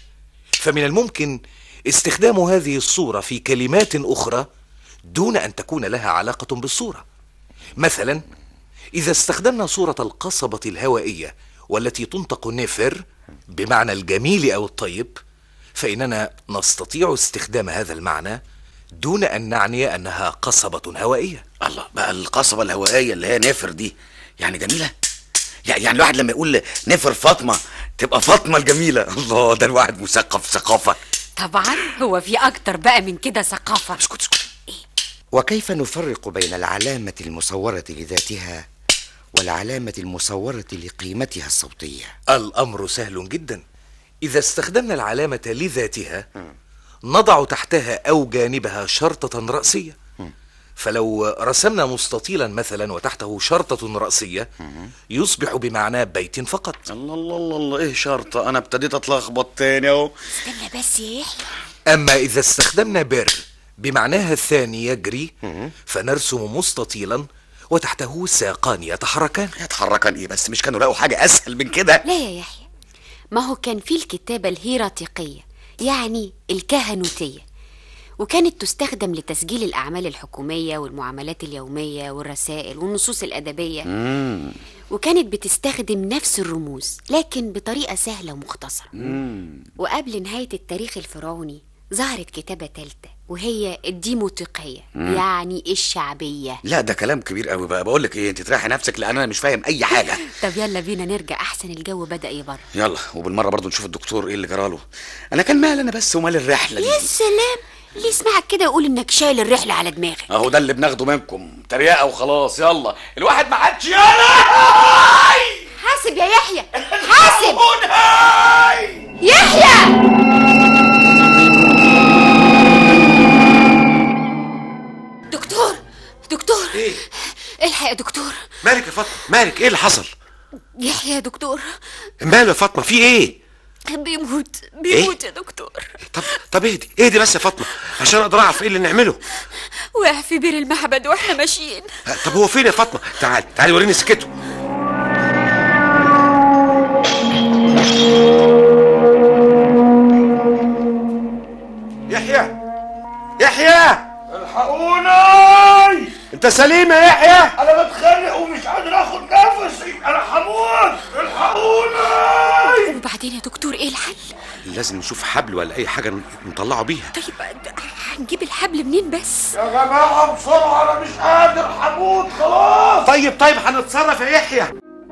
[SPEAKER 11] فمن الممكن استخدام هذه الصورة في كلمات أخرى دون أن تكون لها علاقة بالصورة مثلا إذا استخدمنا صورة القصبة الهوائية والتي تنطق نفر بمعنى الجميل أو الطيب فإننا نستطيع استخدام هذا المعنى دون أن نعني أنها قصبة هوائية
[SPEAKER 13] الله بقى القصبة الهوائية اللي هي نفر دي يعني جميلة يع- يعني الواحد لما يقول نفر فاطمة تبقى فاطمة الجميلة الله ده الواحد مثقف ثقافة
[SPEAKER 19] طبعا هو في اكتر بقى من كده ثقافه
[SPEAKER 13] اسكت اسكت
[SPEAKER 15] وكيف نفرق بين العلامة المصورة لذاتها والعلامة المصورة لقيمتها الصوتية
[SPEAKER 11] الأمر سهل جدا إذا استخدمنا العلامة لذاتها نضع تحتها أو جانبها شرطة رأسية فلو رسمنا مستطيلا مثلا وتحته شرطة رأسية يصبح بمعنى بيت فقط
[SPEAKER 13] الله الله الله الله ايه شرطة انا ابتديت اتلخبط تاني اهو
[SPEAKER 10] استنى بس يا يحيى
[SPEAKER 11] أما إذا استخدمنا بر بمعناها الثاني يجري فنرسم مستطيلا وتحته ساقان يتحركان
[SPEAKER 13] يتحركان ايه بس مش كانوا لقوا حاجة اسهل من كده
[SPEAKER 10] لا يا يحيى ما هو كان في الكتابة الهيراتيقية يعني الكهنوتية وكانت تستخدم لتسجيل الأعمال الحكومية والمعاملات اليومية والرسائل والنصوص الأدبية وكانت بتستخدم نفس الرموز لكن بطريقة سهلة ومختصرة وقبل نهاية التاريخ الفرعوني ظهرت كتابة تالتة وهي الديموتيقية
[SPEAKER 13] مم.
[SPEAKER 10] يعني الشعبية
[SPEAKER 13] لا ده كلام كبير قوي بقى بقول لك ايه انت تريحي نفسك لان انا مش فاهم اي حاجة
[SPEAKER 10] طب يلا بينا نرجع أحسن الجو بدأ يبرد
[SPEAKER 13] يلا وبالمرة برضو نشوف الدكتور ايه اللي جراله انا كان مال انا بس ومال الرحلة
[SPEAKER 10] يا
[SPEAKER 13] دي
[SPEAKER 10] سلام اللي يسمعك كده يقول انك شايل الرحلة على دماغك
[SPEAKER 13] اهو ده اللي بناخده منكم تريقة وخلاص يلا الواحد ما عادش يلا
[SPEAKER 10] حاسب يا يحيى حاسب يحيى دكتور دكتور
[SPEAKER 2] ايه
[SPEAKER 10] الحق يا دكتور
[SPEAKER 2] مالك يا فاطمه مالك ايه اللي حصل
[SPEAKER 10] يحيى يا دكتور
[SPEAKER 2] ماله يا فاطمه في ايه
[SPEAKER 10] بيموت بيموت يا دكتور
[SPEAKER 2] طب طب اهدي اهدي بس يا فاطمه عشان اقدر اعرف ايه اللي نعمله
[SPEAKER 19] وقع في بير المعبد واحنا ماشيين
[SPEAKER 2] طب هو فين يا فاطمه تعال تعالي وريني سكته يحيى يحيى
[SPEAKER 9] الحقوني
[SPEAKER 2] انت سليم يا يحيى
[SPEAKER 9] انا بتخنق ومش قادر اخد نفسي انا هموت الحقوني
[SPEAKER 10] وبعدين يا دكتور ايه الحل
[SPEAKER 2] لازم نشوف حبل ولا اي حاجه نطلعه بيها
[SPEAKER 10] طيب هنجيب الحبل منين بس
[SPEAKER 9] يا جماعه بسرعه انا مش قادر هموت خلاص
[SPEAKER 2] طيب طيب هنتصرف يا يحيى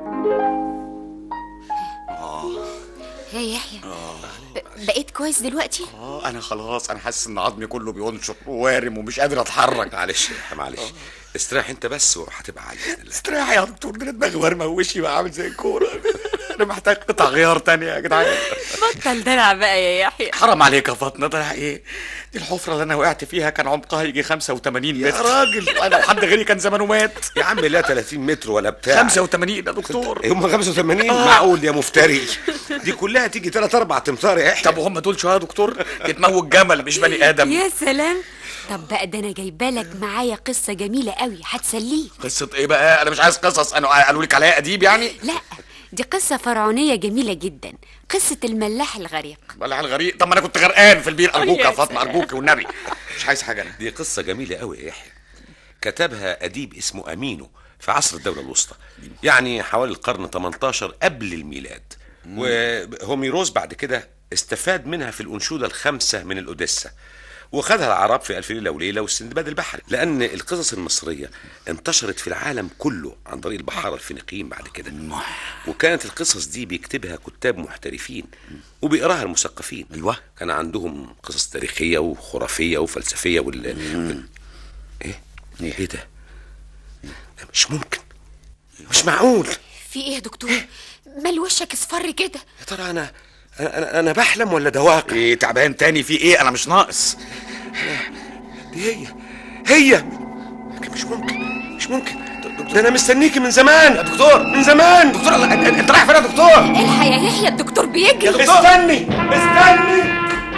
[SPEAKER 10] يا يحيى ب- بقيت كويس دلوقتي
[SPEAKER 13] اه انا خلاص انا حاسس ان عظمي كله بينشر ووارم ومش قادر اتحرك
[SPEAKER 2] معلش يا يحيى معلش استريح انت بس وهتبقى عالي باذن الله
[SPEAKER 13] استريح يا دكتور ده أنا دماغي وارمه ووشي بقى عامل زي الكوره انا محتاج قطع غيار تانية يا جدعان
[SPEAKER 19] بطل دلع بقى يا يحيى
[SPEAKER 13] حرام عليك يا فاطمه ده ايه دي الحفره اللي انا وقعت فيها كان عمقها يجي 85 متر يا راجل انا لو حد غيري كان زمانه مات
[SPEAKER 2] يا عم لا 30 متر ولا بتاع
[SPEAKER 13] 85 يا دكتور
[SPEAKER 2] هم 85
[SPEAKER 13] آه.
[SPEAKER 2] معقول يا مفتري دي كلها تيجي 3 4 امتار يا يحيى
[SPEAKER 13] طب وهم دول شو يا دكتور يتموت جمل مش بني ادم
[SPEAKER 10] يا سلام طب بقى ده انا جايبالك معايا قصة جميلة قوي هتسليك
[SPEAKER 13] قصه ايه بقى انا مش عايز قصص انا قالوا لك عليها اديب يعني
[SPEAKER 10] لا دي قصة فرعونية جميلة جدا قصة الملاح الغريق
[SPEAKER 13] ولا على الغريق طب ما انا كنت غرقان في البير ارجوك
[SPEAKER 10] يا
[SPEAKER 13] يا فاطمه
[SPEAKER 10] سلام.
[SPEAKER 13] ارجوك والنبي مش عايز حاجه انا
[SPEAKER 2] دي قصة جميلة قوي يا يحيى كتبها أديب اسمه أمينو في عصر الدولة الوسطى يعني حوالي القرن 18 قبل الميلاد وهوميروس بعد كده استفاد منها في الأنشودة الخمسة من الأوديسا وخدها العرب في ألف ليلة وليلة والسندباد البحري لأن القصص المصرية انتشرت في العالم كله عن طريق البحارة الفينيقيين بعد كده وكانت القصص دي بيكتبها كتاب محترفين وبيقراها المثقفين
[SPEAKER 17] أيوة
[SPEAKER 2] كان عندهم قصص تاريخية وخرافية وفلسفية وال... وال... إيه؟ إيه ده؟ ده مش ممكن مش معقول
[SPEAKER 10] في ايه يا دكتور مال وشك اصفر كده
[SPEAKER 2] يا ترى أنا أنا أنا بحلم ولا ده واقع؟
[SPEAKER 13] ايه تعبان تاني في ايه انا مش ناقص
[SPEAKER 2] دي هي هي لكن مش ممكن مش ممكن ده انا مستنيكي من زمان يا
[SPEAKER 13] دكتور
[SPEAKER 2] من زمان
[SPEAKER 13] دكتور الله انت انت رايح فين يا دكتور
[SPEAKER 10] الحق يا يحيى الدكتور بيجري
[SPEAKER 2] يا دكتور استني استني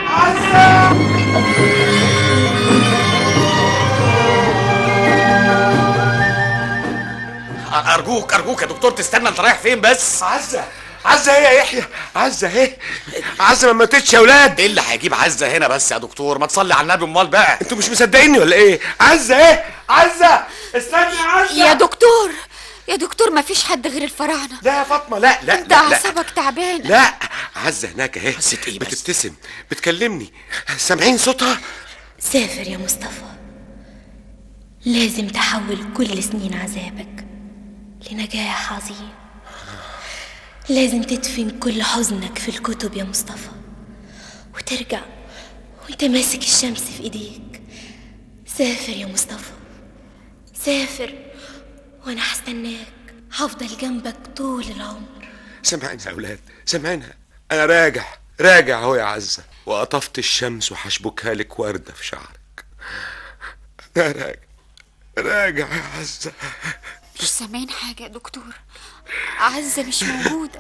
[SPEAKER 13] ارجوك ارجوك يا دكتور تستنى انت رايح فين بس
[SPEAKER 2] عزه عزه ايه يا يحيى عزه ايه عزه ما ماتتش يا ولاد
[SPEAKER 13] ايه اللي هيجيب عزه هنا بس يا دكتور ما تصلي على النبي امال بقى
[SPEAKER 2] انتوا مش مصدقيني ولا ايه عزه ايه عزه استني يا عزه
[SPEAKER 10] يا دكتور يا دكتور ما فيش حد غير الفراعنه
[SPEAKER 2] لا يا فاطمه لا لا
[SPEAKER 10] انت
[SPEAKER 2] لا, لا.
[SPEAKER 10] اعصابك تعبان
[SPEAKER 2] لا عزه هناك اهي بتبتسم بتكلمني سامعين صوتها
[SPEAKER 18] سافر يا مصطفى لازم تحول كل سنين عذابك لنجاح عظيم لازم تدفن كل حزنك في الكتب يا مصطفى وترجع وانت ماسك الشمس في ايديك سافر يا مصطفى سافر وانا هستناك هفضل جنبك طول العمر
[SPEAKER 2] سامعين يا اولاد سامعينها انا راجع راجع اهو يا عزه وقطفت الشمس وهشبكها لك ورده في شعرك انا راجع راجع يا عزه
[SPEAKER 10] مش سامعين حاجه يا دكتور عزه مش موجوده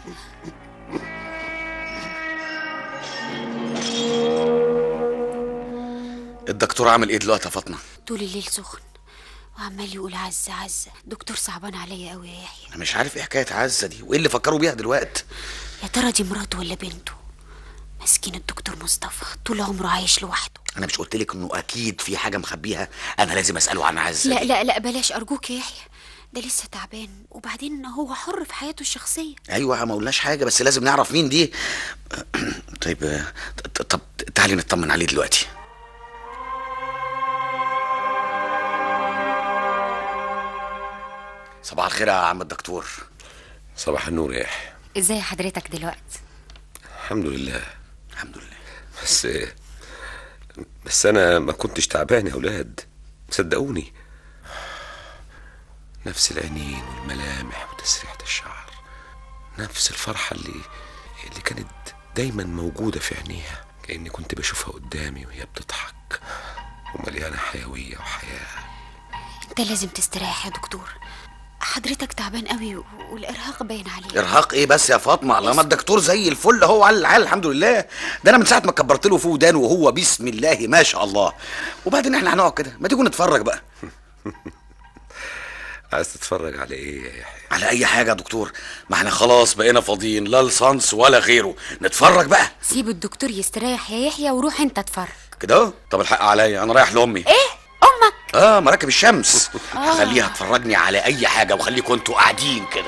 [SPEAKER 13] الدكتور عامل ايه دلوقتي يا فاطمه
[SPEAKER 10] طول الليل سخن وعمال يقول عزه عزه دكتور صعبان عليا قوي يا يحيى
[SPEAKER 13] انا مش عارف ايه حكايه عزه دي وايه اللي فكروا بيها دلوقتي
[SPEAKER 10] يا ترى دي مراته ولا بنته مسكين الدكتور مصطفى طول عمره عايش لوحده
[SPEAKER 13] انا مش قلت لك انه اكيد في حاجه مخبيها انا لازم اساله عن عزه
[SPEAKER 10] لا
[SPEAKER 13] دي.
[SPEAKER 10] لا لا بلاش ارجوك يا يحيى ده لسه تعبان وبعدين هو حر في حياته الشخصيه
[SPEAKER 13] ايوه ما قلناش حاجه بس لازم نعرف مين دي طيب آه، ط- طب تعالي نطمن عليه دلوقتي صباح الخير يا عم الدكتور
[SPEAKER 2] صباح النور يا يحيى
[SPEAKER 10] ازاي حضرتك دلوقتي
[SPEAKER 2] الحمد لله
[SPEAKER 13] الحمد لله
[SPEAKER 2] بس بس انا ما كنتش تعبان يا اولاد صدقوني نفس العينين والملامح وتسريحة الشعر نفس الفرحة اللي اللي كانت دايما موجودة في عينيها كأني كنت بشوفها قدامي وهي بتضحك ومليانة حيوية وحياة
[SPEAKER 10] انت لازم تستريح يا دكتور حضرتك تعبان قوي و- والارهاق باين عليه
[SPEAKER 13] ارهاق ايه بس يا فاطمه الله ما الدكتور زي الفل هو على الحال الحمد لله ده انا من ساعه ما كبرت له في ودانه وهو بسم الله ما شاء الله وبعدين احنا هنقعد كده ما تيجوا نتفرج بقى
[SPEAKER 2] عايز تتفرج على ايه يا يحيى
[SPEAKER 13] على اي حاجه يا دكتور ما احنا خلاص بقينا فاضيين لا لصنص ولا غيره نتفرج بقى
[SPEAKER 10] سيب الدكتور يستريح يا يحيى وروح انت اتفرج
[SPEAKER 13] كده أهو؟ طب الحق عليا انا رايح لامي
[SPEAKER 10] ايه امك
[SPEAKER 13] اه مراكب الشمس
[SPEAKER 10] آه.
[SPEAKER 13] هخليها تفرجني على اي حاجه وخليكم انتوا قاعدين كده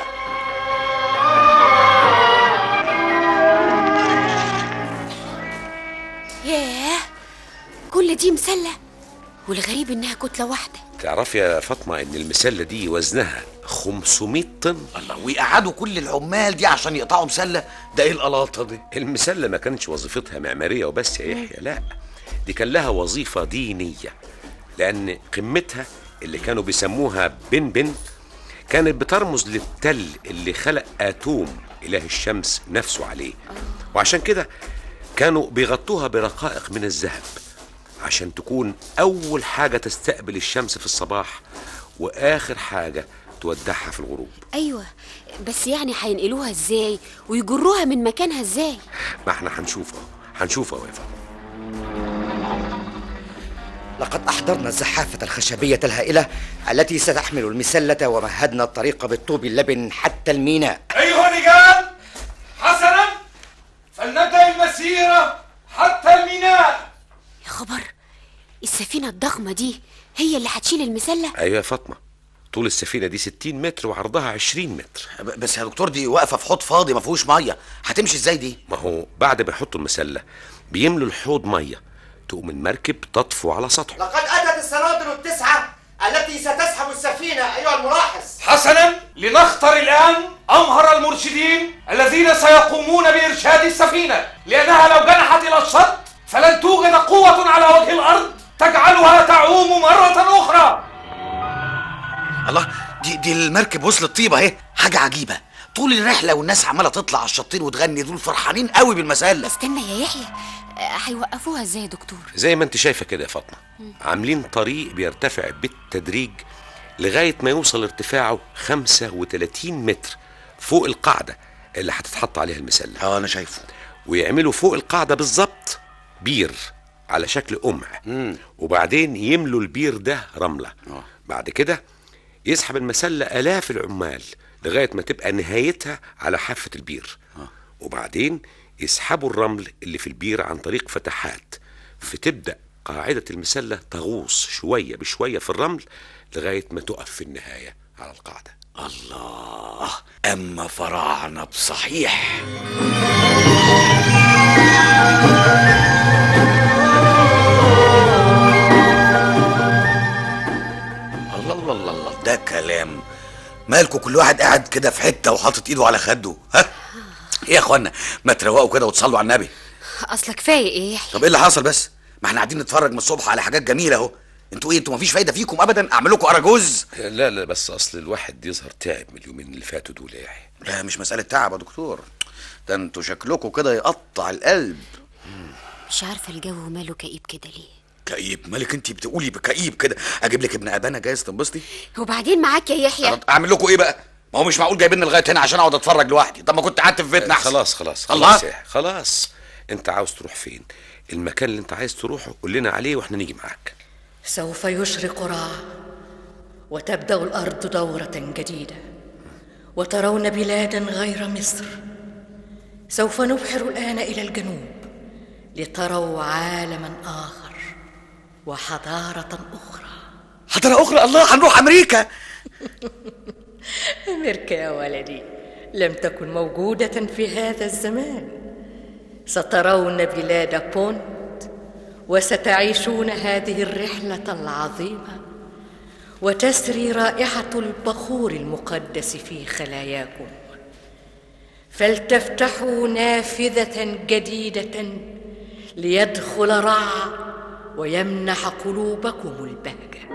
[SPEAKER 10] ياه كل دي مسله والغريب انها كتله واحده
[SPEAKER 2] تعرفي يا فاطمة ان المسلة دي وزنها 500 طن
[SPEAKER 13] الله ويقعدوا كل العمال دي عشان يقطعوا مسله ده ايه القلاطه دي
[SPEAKER 2] المسلة ما كانتش وظيفتها معمارية وبس يا يحيى لا دي كان لها وظيفة دينية لأن قمتها اللي كانوا بيسموها بن بن كانت بترمز للتل اللي خلق آتوم إله الشمس نفسه عليه وعشان كده كانوا بيغطوها برقائق من الذهب عشان تكون أول حاجة تستقبل الشمس في الصباح وآخر حاجة تودعها في الغروب
[SPEAKER 10] ايوه بس يعني هينقلوها ازاي ويجروها من مكانها ازاي
[SPEAKER 2] ما احنا هنشوفه هنشوفه يا فاطمة
[SPEAKER 15] لقد أحضرنا الزحافة الخشبية الهائلة التي ستحمل المسلة ومهدنا الطريق بالطوب اللبن حتى الميناء
[SPEAKER 7] أيها الرجال حسنا فلنبدأ المسيرة حتى الميناء
[SPEAKER 10] يا خبر السفينه الضخمه دي هي اللي هتشيل المسله
[SPEAKER 2] ايوه يا فاطمه طول السفينه دي 60 متر وعرضها 20 متر
[SPEAKER 13] ب- بس يا دكتور دي واقفه في حوض فاضي ما فيهوش ميه هتمشي ازاي دي
[SPEAKER 2] ما هو بعد ما يحطوا المسله بيملوا الحوض ميه تقوم المركب تطفو على سطحه
[SPEAKER 15] لقد أتت السنادل التسعة التي ستسحب السفينة أيها الملاحظ
[SPEAKER 7] حسنا لنختر الآن أمهر المرشدين الذين سيقومون بإرشاد السفينة لأنها لو جنحت إلى الشط فلن توجد قوة على وجه الأرض تجعلها تعوم مرة أخرى
[SPEAKER 13] الله دي دي المركب وصلت طيبه اهي حاجه عجيبه طول الرحله والناس عماله تطلع على الشطين وتغني دول فرحانين قوي بالمسله
[SPEAKER 10] استنى يا يحيى آه، هيوقفوها ازاي يا دكتور
[SPEAKER 2] زي ما انت شايفه كده يا فاطمه عاملين طريق بيرتفع بالتدريج لغايه ما يوصل ارتفاعه 35 متر فوق القاعده اللي هتتحط عليها المسله
[SPEAKER 13] اه انا شايفه
[SPEAKER 2] ويعملوا فوق القاعده بالظبط بير على شكل قمع وبعدين يملوا البير ده رمله بعد كده يسحب المسله الاف العمال لغايه ما تبقى نهايتها على حافه البير وبعدين يسحبوا الرمل اللي في البير عن طريق فتحات فتبدا قاعده المسله تغوص شويه بشويه في الرمل لغايه ما تقف في النهايه على القاعده
[SPEAKER 13] الله اما فراعنه بصحيح الله الله الله الله ده كلام مالكوا كل واحد قاعد كده في حته وحاطط ايده على خده ها ايه يا اخوانا ما تروقوا كده وتصلوا على النبي
[SPEAKER 10] اصل كفايه ايه يا يحيى
[SPEAKER 13] طب ايه اللي حصل بس ما احنا قاعدين نتفرج من الصبح على حاجات جميله اهو انتوا ايه انتوا مفيش فايده فيكم ابدا اعمل لكم اراجوز
[SPEAKER 2] لا لا بس اصل الواحد يظهر تعب من اليومين اللي فاتوا دول يا يحيى
[SPEAKER 13] لا مش مساله تعب يا دكتور ده انتوا شكلكم كده يقطع القلب
[SPEAKER 10] مش عارفه الجو ماله كئيب كده ليه
[SPEAKER 13] كئيب مالك انت بتقولي بكئيب كده اجيب لك ابن ابانا جايز تنبسطي
[SPEAKER 10] وبعدين معاك يا يحيى
[SPEAKER 13] اعمل لكم ايه بقى ما هو مش معقول جايبيني لغايه هنا عشان اقعد اتفرج لوحدي طب ما كنت قعدت في بيتنا احسن
[SPEAKER 2] خلاص خلاص
[SPEAKER 13] الله.
[SPEAKER 2] خلاص يا يحيى، خلاص انت عاوز تروح فين المكان اللي انت عايز تروحه قول لنا عليه واحنا نيجي معاك
[SPEAKER 5] سوف يشرق رعى وتبدا الارض دوره جديده وترون بلادا غير مصر سوف نبحر الان الى الجنوب لتروا عالما اخر وحضاره اخرى
[SPEAKER 13] حضاره اخرى الله هنروح امريكا
[SPEAKER 5] امريكا يا ولدي لم تكن موجوده في هذا الزمان سترون بلاد بونت وستعيشون هذه الرحله العظيمه وتسري رائحه البخور المقدس في خلاياكم فلتفتحوا نافذه جديده ليدخل رع ويمنح قلوبكم البهجه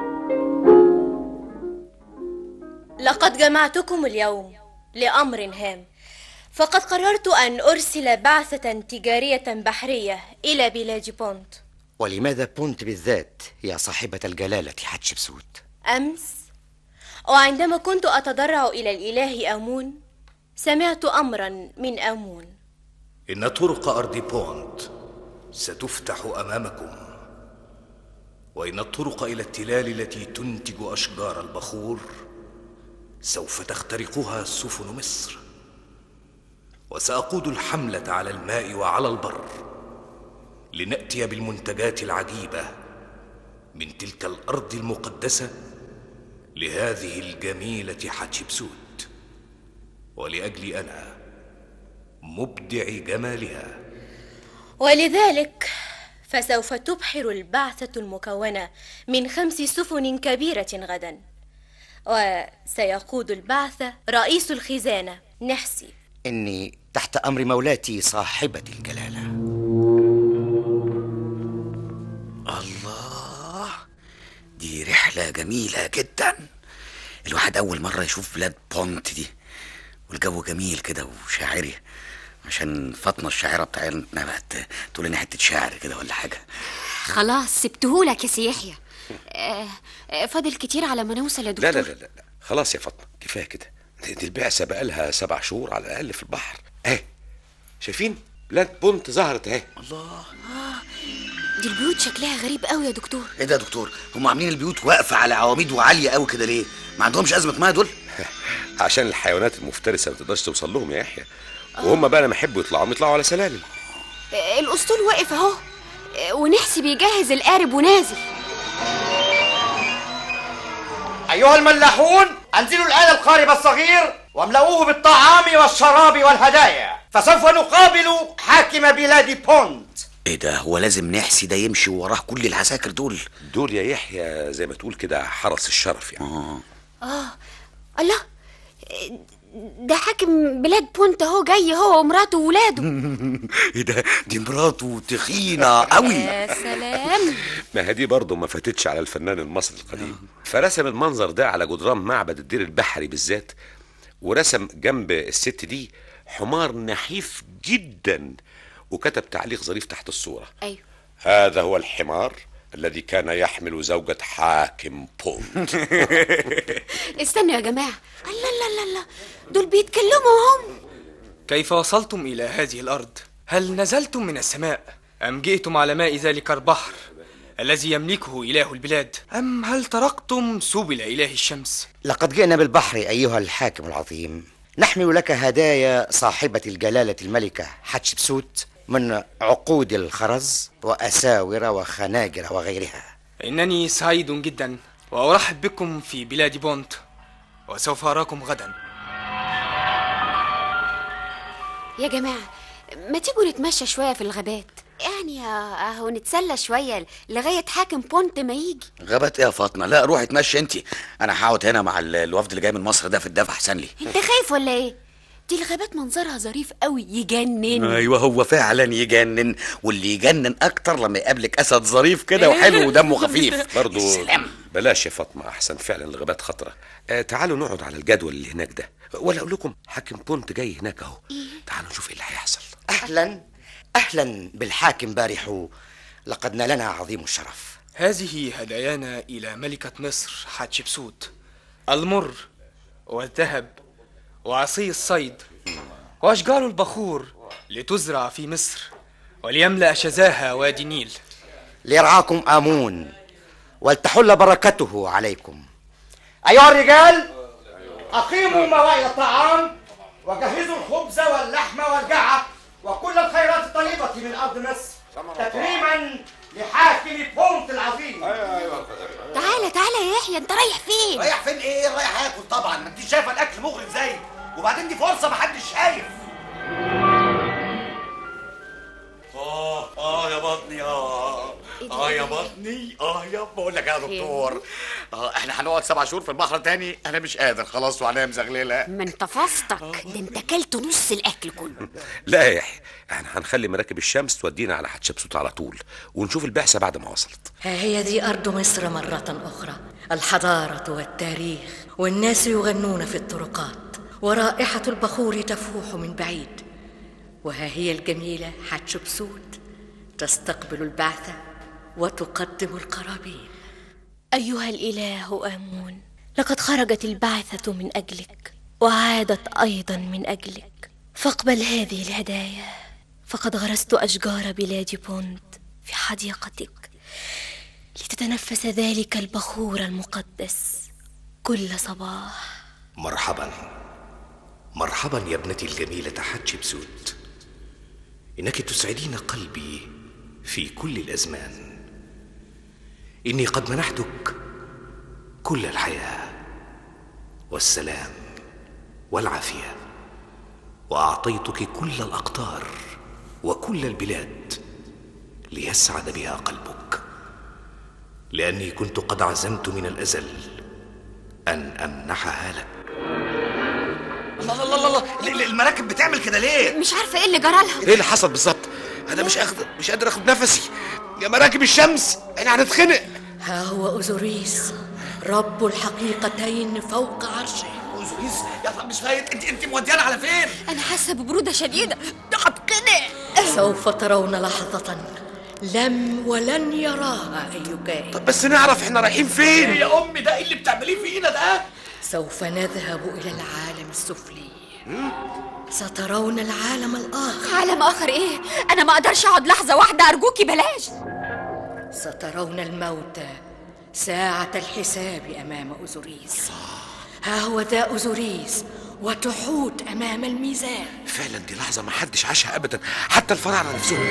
[SPEAKER 20] لقد جمعتكم اليوم لأمر هام فقد قررت أن أرسل بعثة تجارية بحرية إلى بلاد بونت
[SPEAKER 15] ولماذا بونت بالذات يا صاحبة الجلالة حتشبسوت
[SPEAKER 20] أمس وعندما كنت أتضرع إلى الإله آمون سمعت أمرا من آمون
[SPEAKER 11] إن طرق أرض بونت ستفتح أمامكم وإن الطرق إلى التلال التي تنتج أشجار البخور سوف تخترقها سفن مصر وسأقود الحملة على الماء وعلى البر لنأتي بالمنتجات العجيبة من تلك الأرض المقدسة لهذه الجميلة حتشبسوت ولأجل أنا مبدع جمالها
[SPEAKER 20] ولذلك فسوف تبحر البعثة المكونة من خمس سفن كبيرة غدا وسيقود البعثة رئيس الخزانة نحسي
[SPEAKER 15] إني تحت أمر مولاتي صاحبة الجلالة
[SPEAKER 13] الله دي رحلة جميلة جدا الواحد أول مرة يشوف بلاد بونت دي والجو جميل كده وشاعري عشان فاطمة الشاعرة بتاعتنا بقت تقول لنا حتة شعر كده ولا حاجة
[SPEAKER 10] خلاص سبتهولك يا سي يحيى آه، آه، فاضل كتير على ما نوصل يا دكتور
[SPEAKER 2] لا لا لا لا لا. خلاص يا فاطمه كفايه كده دي دي البعثه بقالها سبع شهور على الاقل في البحر اهي شايفين بلاد بونت ظهرت اهي
[SPEAKER 13] الله
[SPEAKER 10] دي البيوت شكلها غريب قوي يا دكتور
[SPEAKER 13] ايه ده يا دكتور هم عاملين البيوت واقفة على عواميد وعالية قوي كده ليه ما عندهمش أزمة مية دول
[SPEAKER 2] عشان الحيوانات المفترسه ما تقدرش توصل لهم يا يحيى وهم بقى لما يحبوا يطلعوا يطلعوا على سلالم
[SPEAKER 10] آه، الأسطول واقف أهو آه، ونحسي بيجهز القارب ونازل
[SPEAKER 15] أيها الملاحون أنزلوا الآن القارب الصغير واملؤوه بالطعام والشراب والهدايا فسوف نقابل حاكم بلاد بونت
[SPEAKER 13] ايه ده هو لازم نحسي ده يمشي وراه كل العساكر دول
[SPEAKER 2] دول يا يحيى زي ما تقول كده حرس الشرف يعني
[SPEAKER 13] اه
[SPEAKER 10] اه الله ده حاكم بلاد بونت اهو جاي هو ومراته وولاده
[SPEAKER 13] ايه ده دي مراته تخينه قوي
[SPEAKER 10] يا سلام
[SPEAKER 2] ما هي دي برضه ما فاتتش على الفنان المصري القديم فرسم المنظر ده على جدران معبد الدير البحري بالذات ورسم جنب الست دي حمار نحيف جدا وكتب تعليق ظريف تحت الصورة
[SPEAKER 10] ايوه
[SPEAKER 2] هذا هو الحمار الذي كان يحمل زوجة حاكم بونت
[SPEAKER 10] استنوا يا جماعه الله الله الله الله دول بيتكلموا هم
[SPEAKER 12] كيف وصلتم إلى هذه الأرض؟ هل نزلتم من السماء؟ أم جئتم على ماء ذلك البحر الذي يملكه إله البلاد؟ أم هل تركتم سبل إله الشمس؟
[SPEAKER 15] لقد جئنا بالبحر أيها الحاكم العظيم نحمل لك هدايا صاحبة الجلالة الملكة حتشبسوت من عقود الخرز وأساور وخناجر وغيرها
[SPEAKER 12] إنني سعيد جدا وأرحب بكم في بلاد بونت وسوف أراكم غدا
[SPEAKER 10] يا جماعه ما تيجوا نتمشى شويه في الغابات يعني اهو نتسلى شويه لغايه حاكم بونت ما يجي
[SPEAKER 13] غابات ايه يا فاطمه لا روحي اتمشي انت انا هقعد هنا مع ال- الوفد اللي جاي من مصر ده في الدفع احسن لي
[SPEAKER 10] انت خايف ولا ايه دي الغابات منظرها ظريف قوي يجنن
[SPEAKER 13] ايوه هو فعلا يجنن واللي يجنن اكتر لما يقابلك اسد ظريف كده وحلو ودمه خفيف
[SPEAKER 2] برضه بلاش يا فاطمة أحسن فعلا الغابات خطرة آه تعالوا نقعد على الجدول اللي هناك ده ولا أقول لكم حاكم بونت جاي هناك أهو تعالوا نشوف إيه اللي هيحصل
[SPEAKER 15] أهلا أهلا بالحاكم بارحو لقد نالنا عظيم الشرف
[SPEAKER 12] هذه هدايانا إلى ملكة مصر حتشبسوت المر والذهب وعصي الصيد وأشجار البخور لتزرع في مصر وليملأ شذاها وادي النيل
[SPEAKER 15] ليرعاكم آمون ولتحل بركته عليكم أيها الرجال أقيموا موائد الطعام وجهزوا الخبز واللحم والجعة وكل الخيرات الطيبة من أرض مصر تكريما لحاكم بونت العظيم
[SPEAKER 10] تعالى تعالى يا يحيى انت رايح فين
[SPEAKER 13] رايح فين ايه رايح اكل طبعا ما انت شايفه الاكل مغري ازاي وبعدين دي فرصه ما حدش شايف اه اه يا بطني اه اه يا بطني اه يا بقول لك يا دكتور اه احنا هنقعد سبع شهور في البحر تاني انا مش قادر خلاص وعينيا مزغلله
[SPEAKER 10] ما انت فاستك ده انت كلت نص الاكل كله
[SPEAKER 2] لا يا يحيى احنا هنخلي مراكب الشمس تودينا على حتشبسوت على طول ونشوف البعثة بعد ما وصلت
[SPEAKER 5] ها هي دي أرض مصر مرة أخرى الحضارة والتاريخ والناس يغنون في الطرقات ورائحة البخور تفوح من بعيد وها هي الجميلة حتشبسوت تستقبل البعثة وتقدم القرابين
[SPEAKER 18] أيها الإله آمون لقد خرجت البعثة من أجلك وعادت أيضا من أجلك فاقبل هذه الهدايا فقد غرست أشجار بلاد بونت في حديقتك لتتنفس ذلك البخور المقدس كل صباح
[SPEAKER 11] مرحبا مرحبا يا ابنتي الجميلة حتشبسوت إنك تسعدين قلبي في كل الأزمان إني قد منحتك كل الحياة والسلام والعافية وأعطيتك كل الأقطار وكل البلاد ليسعد بها قلبك لأني كنت قد عزمت من الأزل أن أمنحها لك
[SPEAKER 13] الله الله الله الله ال- المراكب بتعمل كده ليه
[SPEAKER 10] مش عارفه ايه اللي جرالها
[SPEAKER 13] ايه اللي حصل بالظبط انا مش قادر مش قادر اخد نفسي يا مراكب الشمس احنا هنتخنق
[SPEAKER 5] ها هو أوزوريس رب الحقيقتين فوق عرشه
[SPEAKER 13] أوزوريس يلا مش فايت انت انت موديانا على فين
[SPEAKER 10] انا حاسه ببروده شديده هتقنع
[SPEAKER 5] سوف ترون لحظة لم ولن يراها أي كائن
[SPEAKER 13] طب بس نعرف احنا رايحين فين يا امي ده ايه اللي بتعمليه فينا ده
[SPEAKER 5] سوف نذهب إلى العالم السفلي سترون العالم الآخر
[SPEAKER 10] عالم اخر ايه انا ما اقدرش اقعد لحظه واحده ارجوكي بلاش
[SPEAKER 5] سترون الموتى ساعة الحساب أمام أوزوريس ها هو ذا أوزوريس وتحوت أمام الميزان
[SPEAKER 2] فعلا دي لحظة ما حدش عاشها أبدا حتى الفراعنة نفسهم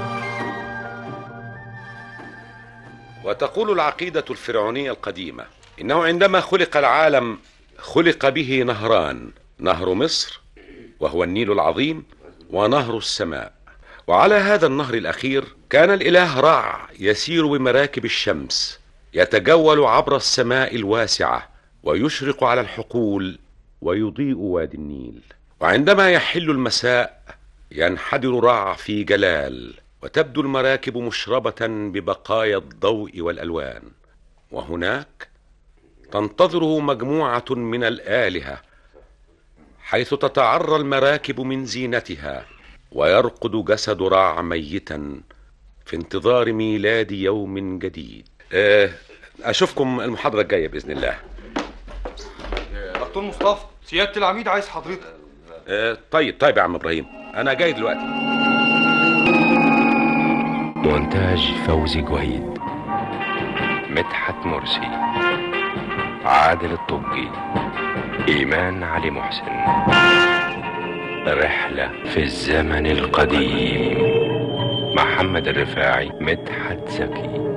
[SPEAKER 6] وتقول العقيدة الفرعونية القديمة إنه عندما خلق العالم خلق به نهران نهر مصر وهو النيل العظيم ونهر السماء وعلى هذا النهر الأخير كان الإله رع يسير بمراكب الشمس يتجول عبر السماء الواسعة ويشرق على الحقول ويضيء وادي النيل وعندما يحل المساء ينحدر رع في جلال وتبدو المراكب مشربة ببقايا الضوء والألوان وهناك تنتظره مجموعة من الآلهة حيث تتعرى المراكب من زينتها ويرقد جسد رع ميتا في انتظار ميلاد يوم جديد آه، أشوفكم المحاضرة الجاية بإذن الله
[SPEAKER 14] دكتور مصطفى سيادة العميد عايز حضرتك
[SPEAKER 6] آه، طيب طيب يا عم إبراهيم أنا جاي دلوقتي
[SPEAKER 3] مونتاج فوزي جويد مدحت مرسي عادل الطبي إيمان علي محسن رحلة في الزمن القديم محمد الرفاعي مدحت زكي